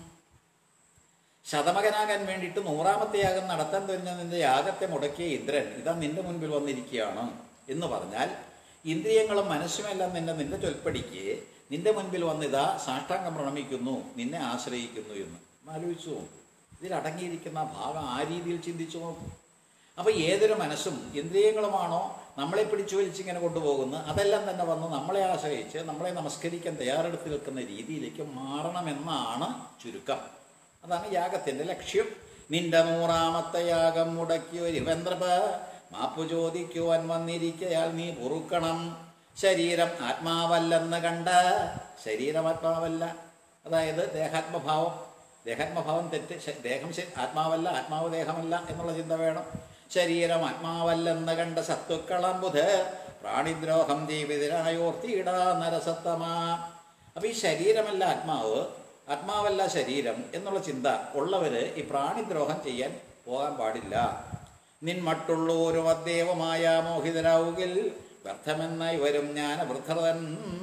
ശതമകനാകാൻ വേണ്ടിയിട്ട് നൂറാമത്തെ യാഗം നടത്താൻ കഴിഞ്ഞ നിന്റെ യാഗത്തെ മുടക്കിയ ഇന്ദ്രൻ ഇതാ നിന്റെ മുൻപിൽ വന്നിരിക്കുകയാണ് എന്ന് പറഞ്ഞാൽ ഇന്ദ്രിയങ്ങളും മനസ്സുമെല്ലാം നിന്നെ നിന്റെ ചൊൽപ്പടിക്ക് നിന്റെ മുൻപിൽ വന്ന് ഇതാ സാഷ്ടാംഗം പ്രണമിക്കുന്നു നിന്നെ ആശ്രയിക്കുന്നു എന്ന് ഒന്ന് ആലോചിച്ചു നോക്കൂ ഇതിൽ അടങ്ങിയിരിക്കുന്ന ആ ഭാഗം ആ രീതിയിൽ ചിന്തിച്ചു നോക്കൂ അപ്പൊ ഏതൊരു മനസ്സും ഇന്ദ്രിയങ്ങളുമാണോ നമ്മളെ പിടിച്ചു വലിച്ചിങ്ങനെ കൊണ്ടുപോകുന്നത് അതെല്ലാം തന്നെ വന്ന് നമ്മളെ ആശ്രയിച്ച് നമ്മളെ നമസ്കരിക്കാൻ തയ്യാറെടുത്ത് നിൽക്കുന്ന രീതിയിലേക്ക് മാറണമെന്നാണ് ചുരുക്കം അതാണ് യാഗത്തിന്റെ ലക്ഷ്യം നിന്റെ നൂറാമത്തെ യാഗം മുടക്കി ഒരു വെന്ത്രപ മാപ്പു ചോദിക്കുവാൻ വന്നിരിക്കയാൽ നീ പൊറുക്കണം ശരീരം ആത്മാവല്ലെന്ന് കണ്ട ശരീരം ആത്മാവല്ല അതായത് ദേഹാത്മഭാവം ദേഹാത്മഭാവം തെറ്റ് ശ- ദേഹം ശ- ആത്മാവല്ല ആത്മാവ് ദേഹമല്ല എന്നുള്ള ചിന്ത വേണം ശരീരം ആത്മാവല്ലെന്ന് കണ്ട സത്വക്കളം ബുധ പ്രാണിദ്രോഹം ജീവിതനായോർത്തിയിടാ നരസത്തമാ അപ്പൊ ഈ ശരീരമല്ല ആത്മാവ് ആത്മാവല്ല ശരീരം എന്നുള്ള ചിന്ത ഉള്ളവര് ഈ പ്രാണിദ്രോഹം ചെയ്യാൻ പോകാൻ പാടില്ല നിൻ മറ്റുള്ളോരും അദ്ദേവമായ മോഹിതരാവുകിൽ വ്യർത്ഥമെന്ന ഇവരും ജ്ഞാനവൃദ്ധൻ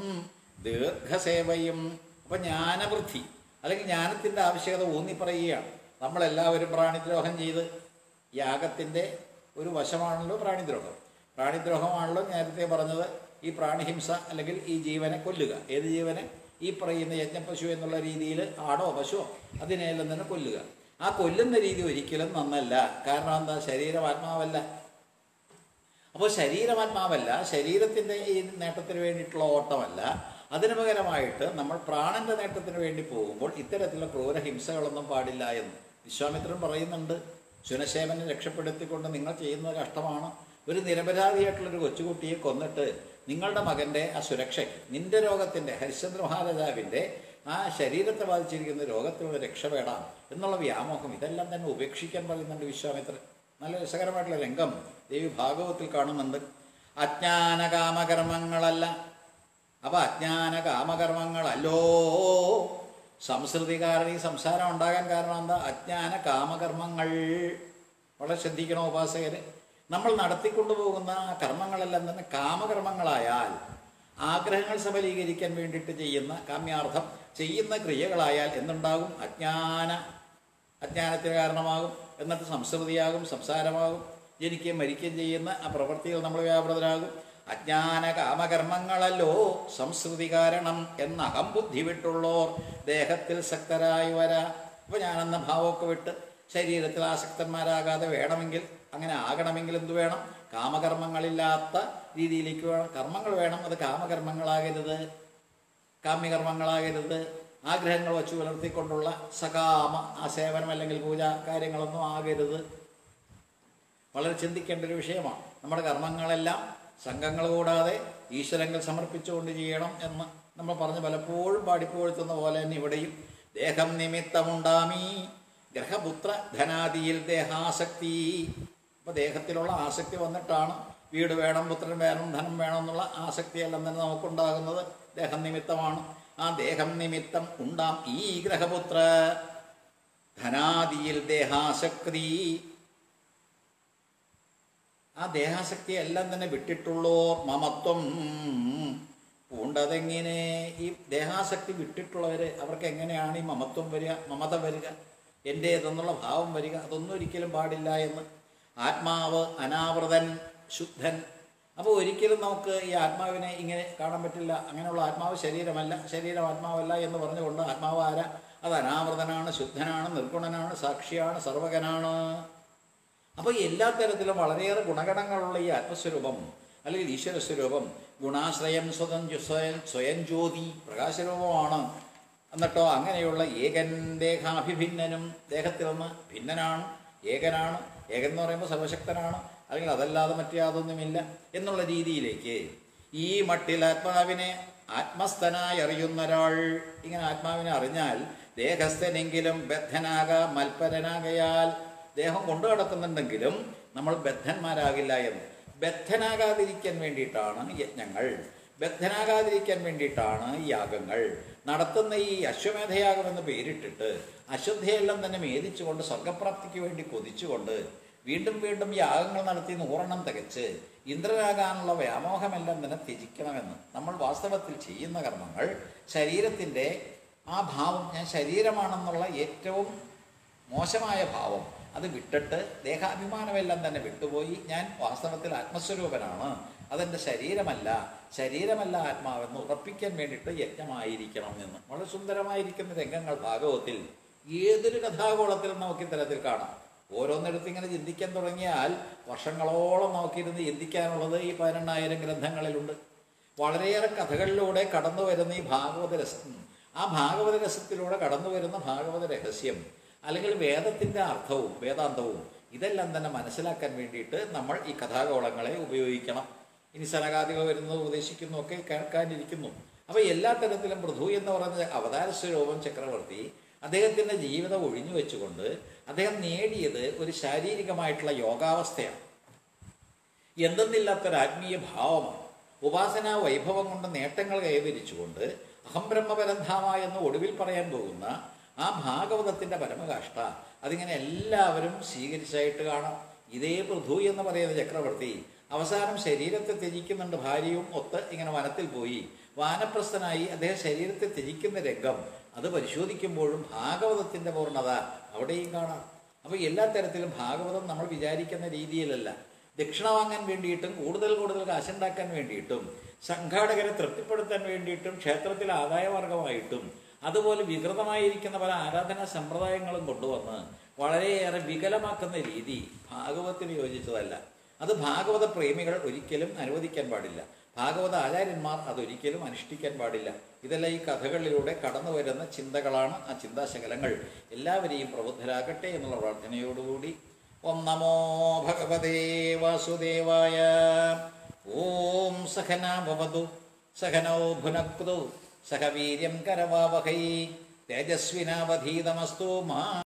ദീർഘസേവയും അപ്പൊ ജ്ഞാനവൃദ്ധി അല്ലെങ്കിൽ ജ്ഞാനത്തിന്റെ ആവശ്യകത ഊന്നി പറയുകയാണ് നമ്മളെല്ലാവരും പ്രാണിദ്രോഹം ചെയ്ത് യാഗത്തിന്റെ ഒരു വശമാണല്ലോ പ്രാണിദ്രോഹം പ്രാണിദ്രോഹമാണല്ലോ നേരത്തെ പറഞ്ഞത് ഈ പ്രാണിഹിംസ അല്ലെങ്കിൽ ഈ ജീവനെ കൊല്ലുക ഏത് ജീവനെ ഈ പറയുന്ന യജ്ഞപശു എന്നുള്ള രീതിയിൽ ആടോ പശുവോ അതിനെല്ലാം തന്നെ കൊല്ലുക ആ കൊല്ലുന്ന രീതി ഒരിക്കലും നന്നല്ല കാരണം എന്താ ശരീരം ആത്മാവല്ല അപ്പോൾ ശരീരമാത്മാവല്ല ശരീരത്തിൻ്റെ ഈ നേട്ടത്തിന് വേണ്ടിയിട്ടുള്ള ഓട്ടമല്ല അതിനു പകരമായിട്ട് നമ്മൾ പ്രാണന്റെ നേട്ടത്തിന് വേണ്ടി പോകുമ്പോൾ ഇത്തരത്തിലുള്ള ക്രൂരഹിംസകളൊന്നും പാടില്ല എന്ന് വിശ്വാമിത്രൻ പറയുന്നുണ്ട് ശുനശേവനെ രക്ഷപ്പെടുത്തിക്കൊണ്ട് നിങ്ങൾ ചെയ്യുന്നത് കഷ്ടമാണ് ഒരു നിരപരാധിയായിട്ടുള്ളൊരു കൊച്ചുകുട്ടിയെ കൊന്നിട്ട് നിങ്ങളുടെ മകൻ്റെ ആ സുരക്ഷയ്ക്ക് നിന്റെ രോഗത്തിൻ്റെ ഹരിശ്ചന്ദ്ര മഹാരാജാവിൻ്റെ ആ ശരീരത്തെ ബാധിച്ചിരിക്കുന്ന രോഗത്തിനുള്ള രക്ഷപ്പെടാം എന്നുള്ള വ്യാമോഹം ഇതെല്ലാം തന്നെ ഉപേക്ഷിക്കാൻ പറയുന്നുണ്ട് വിശ്വാമിത്രൻ നല്ല രസകരമായിട്ടുള്ള രംഗം ദേവി ഭാഗവത്തിൽ കാണുന്നുണ്ട് അജ്ഞാന കാമകർമ്മങ്ങളല്ല അപ്പൊ അജ്ഞാന കാമകർമ്മങ്ങളല്ലോ സംസ്കൃതി കാരണം ഈ സംസാരം ഉണ്ടാകാൻ കാരണം എന്താ അജ്ഞാന കാമകർമ്മങ്ങൾ വളരെ ശ്രദ്ധിക്കണം ഉപാസകര് നമ്മൾ നടത്തിക്കൊണ്ടുപോകുന്ന ആ കർമ്മങ്ങളെല്ലാം തന്നെ കാമകർമ്മങ്ങളായാൽ ആഗ്രഹങ്ങൾ സഫലീകരിക്കാൻ വേണ്ടിയിട്ട് ചെയ്യുന്ന കാമ്യാർത്ഥം ചെയ്യുന്ന ക്രിയകളായാൽ എന്തുണ്ടാകും അജ്ഞാന അജ്ഞാനത്തിന് കാരണമാകും എന്നിട്ട് സംസ്കൃതിയാകും സംസാരമാകും ജനിക്കുകയും മരിക്കുകയും ചെയ്യുന്ന ആ പ്രവൃത്തികൾ നമ്മൾ വ്യാപൃതരാകും അജ്ഞാന കാമകർമ്മങ്ങളല്ലോ സംസ്കൃതി കാരണം എന്ന അഹംബുദ്ധി വിട്ടുള്ളോർ ദേഹത്തിൽ ശക്തരായി വരാ അപ്പോൾ ഞാനെന്ന ഭാവമൊക്കെ വിട്ട് ശരീരത്തിൽ ആസക്തന്മാരാകാതെ വേണമെങ്കിൽ അങ്ങനെ ആകണമെങ്കിൽ എന്ത് വേണം കാമകർമ്മങ്ങളില്ലാത്ത രീതിയിലേക്ക് വേണം കർമ്മങ്ങൾ വേണം അത് കാമകർമ്മങ്ങളാകരുത് കാമ്യകർമ്മങ്ങളാകരുത് ആഗ്രഹങ്ങൾ വച്ചു പുലർത്തിക്കൊണ്ടുള്ള സകാമ ആ സേവനം അല്ലെങ്കിൽ പൂജ കാര്യങ്ങളൊന്നും ആകരുത് വളരെ ചിന്തിക്കേണ്ട ഒരു വിഷയമാണ് നമ്മുടെ കർമ്മങ്ങളെല്ലാം സംഘങ്ങൾ കൂടാതെ ഈശ്വരങ്ങൾ സമർപ്പിച്ചുകൊണ്ട് ചെയ്യണം എന്ന് നമ്മൾ പറഞ്ഞ് പലപ്പോഴും പാടിപ്പുകഴ്ത്തുന്ന പോലെ തന്നെ ഇവിടെയും ദേഹം നിമിത്തമുണ്ടാമീ ഗ്രഹപുത്ര ധനാദിയിൽ ദേഹാസക്തി അപ്പൊ ദേഹത്തിലുള്ള ആസക്തി വന്നിട്ടാണ് വീട് വേണം പുത്രൻ വേണം ധനം വേണം എന്നുള്ള ആസക്തിയെല്ലാം തന്നെ നമുക്കുണ്ടാകുന്നത് ദേഹം നിമിത്തമാണ് ആ ദേഹം നിമിത്തം ഉണ്ടാം ഈ ഗ്രഹപുത്ര ധനാദിയിൽ ദേഹാസക്തി ആ ദേഹാസക്തിയെ എല്ലാം തന്നെ വിട്ടിട്ടുള്ളോ മമത്വം പൂണ്ടതെങ്ങനെ ഈ ദേഹാസക്തി വിട്ടിട്ടുള്ളവര് അവർക്ക് എങ്ങനെയാണ് ഈ മമത്വം വരിക മമത വരിക എൻ്റേതെന്നുള്ള ഭാവം വരിക അതൊന്നും ഒരിക്കലും പാടില്ല എന്ന് ആത്മാവ് അനാവൃതൻ ശുദ്ധൻ അപ്പോൾ ഒരിക്കലും നമുക്ക് ഈ ആത്മാവിനെ ഇങ്ങനെ കാണാൻ പറ്റില്ല അങ്ങനെയുള്ള ആത്മാവ് ശരീരമല്ല ശരീരം ആത്മാവല്ല എന്ന് പറഞ്ഞുകൊണ്ട് ആത്മാവ് ആരാ അത് അനാവൃതനാണ് ശുദ്ധനാണ് നിർഗുണനാണ് സാക്ഷിയാണ് സർവകനാണ് അപ്പോൾ എല്ലാ തരത്തിലും വളരെയേറെ ഗുണഗണങ്ങളുള്ള ഈ ആത്മസ്വരൂപം അല്ലെങ്കിൽ ഈശ്വര സ്വരൂപം ഗുണാശ്രയം സ്വതം സ്വയം സ്വയം ജ്യോതി പ്രകാശരൂപമാണ് എന്നിട്ടോ അങ്ങനെയുള്ള ഏകൻ ദേഹാഭിഭിന്നനും ദേഹത്തിൽ നിന്ന് ഭിന്നനാണ് ഏകനാണ് ഏകൻ എന്ന് പറയുമ്പോൾ സർവശക്തനാണ് അല്ലെങ്കിൽ അതല്ലാതെ മറ്റു യാതൊന്നുമില്ല എന്നുള്ള രീതിയിലേക്ക് ഈ മട്ടിൽ ആത്മാവിനെ ആത്മസ്ഥനായി അറിയുന്ന ഒരാൾ ഇങ്ങനെ ആത്മാവിനെ അറിഞ്ഞാൽ ദേഹസ്ഥനെങ്കിലും ബദ്ധനാക മൽപരനാകയാൽ ദേഹം കൊണ്ടു നടക്കുന്നുണ്ടെങ്കിലും നമ്മൾ ബദ്ധന്മാരാകില്ല എന്ന് ബദ്ധനാകാതിരിക്കാൻ വേണ്ടിയിട്ടാണ് യജ്ഞങ്ങൾ ബദ്ധനാകാതിരിക്കാൻ വേണ്ടിയിട്ടാണ് ഈ യാഗങ്ങൾ നടത്തുന്ന ഈ അശ്വമേധയാഗം എന്ന് പേരിട്ടിട്ട് അശ്വദ്ധയെല്ലാം തന്നെ മേധിച്ചുകൊണ്ട് സ്വർഗപ്രാപ്തിക്ക് വേണ്ടി കൊതിച്ചുകൊണ്ട് വീണ്ടും വീണ്ടും യാഗങ്ങൾ നടത്തി നൂറെണ്ണം തികച്ച് ഇന്ദ്രനാകാനുള്ള വ്യാമോഹമെല്ലാം തന്നെ ത്യജിക്കണമെന്ന് നമ്മൾ വാസ്തവത്തിൽ ചെയ്യുന്ന കർമ്മങ്ങൾ ശരീരത്തിൻ്റെ ആ ഭാവം ഞാൻ ശരീരമാണെന്നുള്ള ഏറ്റവും മോശമായ ഭാവം അത് വിട്ടിട്ട് ദേഹാഭിമാനമെല്ലാം തന്നെ വിട്ടുപോയി ഞാൻ വാസ്തവത്തിൽ ആത്മസ്വരൂപനാണ് അതെൻ്റെ ശരീരമല്ല ശരീരമല്ല ആത്മാവെന്ന് ഉറപ്പിക്കാൻ വേണ്ടിയിട്ട് യജ്ഞമായിരിക്കണം എന്ന് വളരെ സുന്ദരമായിരിക്കുന്ന രംഗങ്ങൾ ഭാഗവത്തിൽ ഏതൊരു കഥാഗോളത്തിലും നമുക്ക് ഇത്തരത്തിൽ കാണാം ഓരോന്നിടത്ത് ഇങ്ങനെ ചിന്തിക്കാൻ തുടങ്ങിയാൽ വർഷങ്ങളോളം നമുക്കിരുന്ന് ചിന്തിക്കാനുള്ളത് ഈ പതിനെണ്ണായിരം ഗ്രന്ഥങ്ങളിലുണ്ട് വളരെയേറെ കഥകളിലൂടെ കടന്നു വരുന്ന ഈ ഭാഗവത രസം ആ ഭാഗവത രസത്തിലൂടെ കടന്നു വരുന്ന ഭാഗവത രഹസ്യം അല്ലെങ്കിൽ വേദത്തിൻ്റെ അർത്ഥവും വേദാന്തവും ഇതെല്ലാം തന്നെ മനസ്സിലാക്കാൻ വേണ്ടിയിട്ട് നമ്മൾ ഈ കഥാഗോളങ്ങളെ ഉപയോഗിക്കണം ഇനി സനകാദികൾ വരുന്നത് ഉപദേശിക്കുന്നു ഒക്കെ കേൾക്കാനിരിക്കുന്നു അപ്പോൾ എല്ലാ തരത്തിലും പൃഥു എന്ന് പറയുന്ന അവതാര സ്വരൂപം ചക്രവർത്തി അദ്ദേഹത്തിൻ്റെ ജീവിതം ഒഴിഞ്ഞു വെച്ചുകൊണ്ട് അദ്ദേഹം നേടിയത് ഒരു ശാരീരികമായിട്ടുള്ള യോഗാവസ്ഥയാണ് എന്തെന്നില്ലാത്തൊരു ആത്മീയ ഭാവമാണ് ഉപാസനാ വൈഭവം കൊണ്ട് നേട്ടങ്ങൾ കൈവരിച്ചുകൊണ്ട് അഹം ബ്രഹ്മപരന്ധാമ എന്ന് ഒടുവിൽ പറയാൻ പോകുന്ന ആ ഭാഗവതത്തിൻ്റെ പരമകാഷ്ഠ അതിങ്ങനെ എല്ലാവരും സ്വീകരിച്ചായിട്ട് കാണാം ഇതേ പൃഥു എന്ന് പറയുന്ന ചക്രവർത്തി അവസാനം ശരീരത്തെ ത്യജിക്കുന്നുണ്ട് ഭാര്യയും ഒത്ത് ഇങ്ങനെ വനത്തിൽ പോയി വാനപ്രസ്ഥനായി അദ്ദേഹം ശരീരത്തെ ത്യജിക്കുന്ന രംഗം അത് പരിശോധിക്കുമ്പോഴും ഭാഗവതത്തിൻ്റെ പൂർണ്ണത അവിടെയും കാണാം അപ്പോൾ എല്ലാ തരത്തിലും ഭാഗവതം നമ്മൾ വിചാരിക്കുന്ന രീതിയിലല്ല ദക്ഷിണ വാങ്ങാൻ വേണ്ടിയിട്ടും കൂടുതൽ കൂടുതൽ കാശുണ്ടാക്കാൻ വേണ്ടിയിട്ടും സംഘാടകരെ തൃപ്തിപ്പെടുത്താൻ വേണ്ടിയിട്ടും ക്ഷേത്രത്തിൽ ആദായമാർഗമായിട്ടും അതുപോലെ വികൃതമായിരിക്കുന്ന പല ആരാധനാ സമ്പ്രദായങ്ങളും കൊണ്ടുവന്ന് വളരെയേറെ വികലമാക്കുന്ന രീതി ഭാഗവത്തിന് യോജിച്ചതല്ല അത് ഭാഗവത പ്രേമികൾ ഒരിക്കലും അനുവദിക്കാൻ പാടില്ല ഭാഗവത ആചാര്യന്മാർ അതൊരിക്കലും അനുഷ്ഠിക്കാൻ പാടില്ല ഇതെല്ലാം ഈ കഥകളിലൂടെ കടന്നു വരുന്ന ചിന്തകളാണ് ആ ചിന്താശകലങ്ങൾ എല്ലാവരെയും പ്രബുദ്ധരാകട്ടെ എന്നുള്ള പ്രാർത്ഥനയോടുകൂടി ഓം നമോ ഭഗവതേ വാസുദേവായ ഓം സഹന ഭവതു സഹനോ ഭുനക്തു സഹ വീര്യം കരവാവഹൈ തേജസ്വിനാവധീതമസ്തു മാ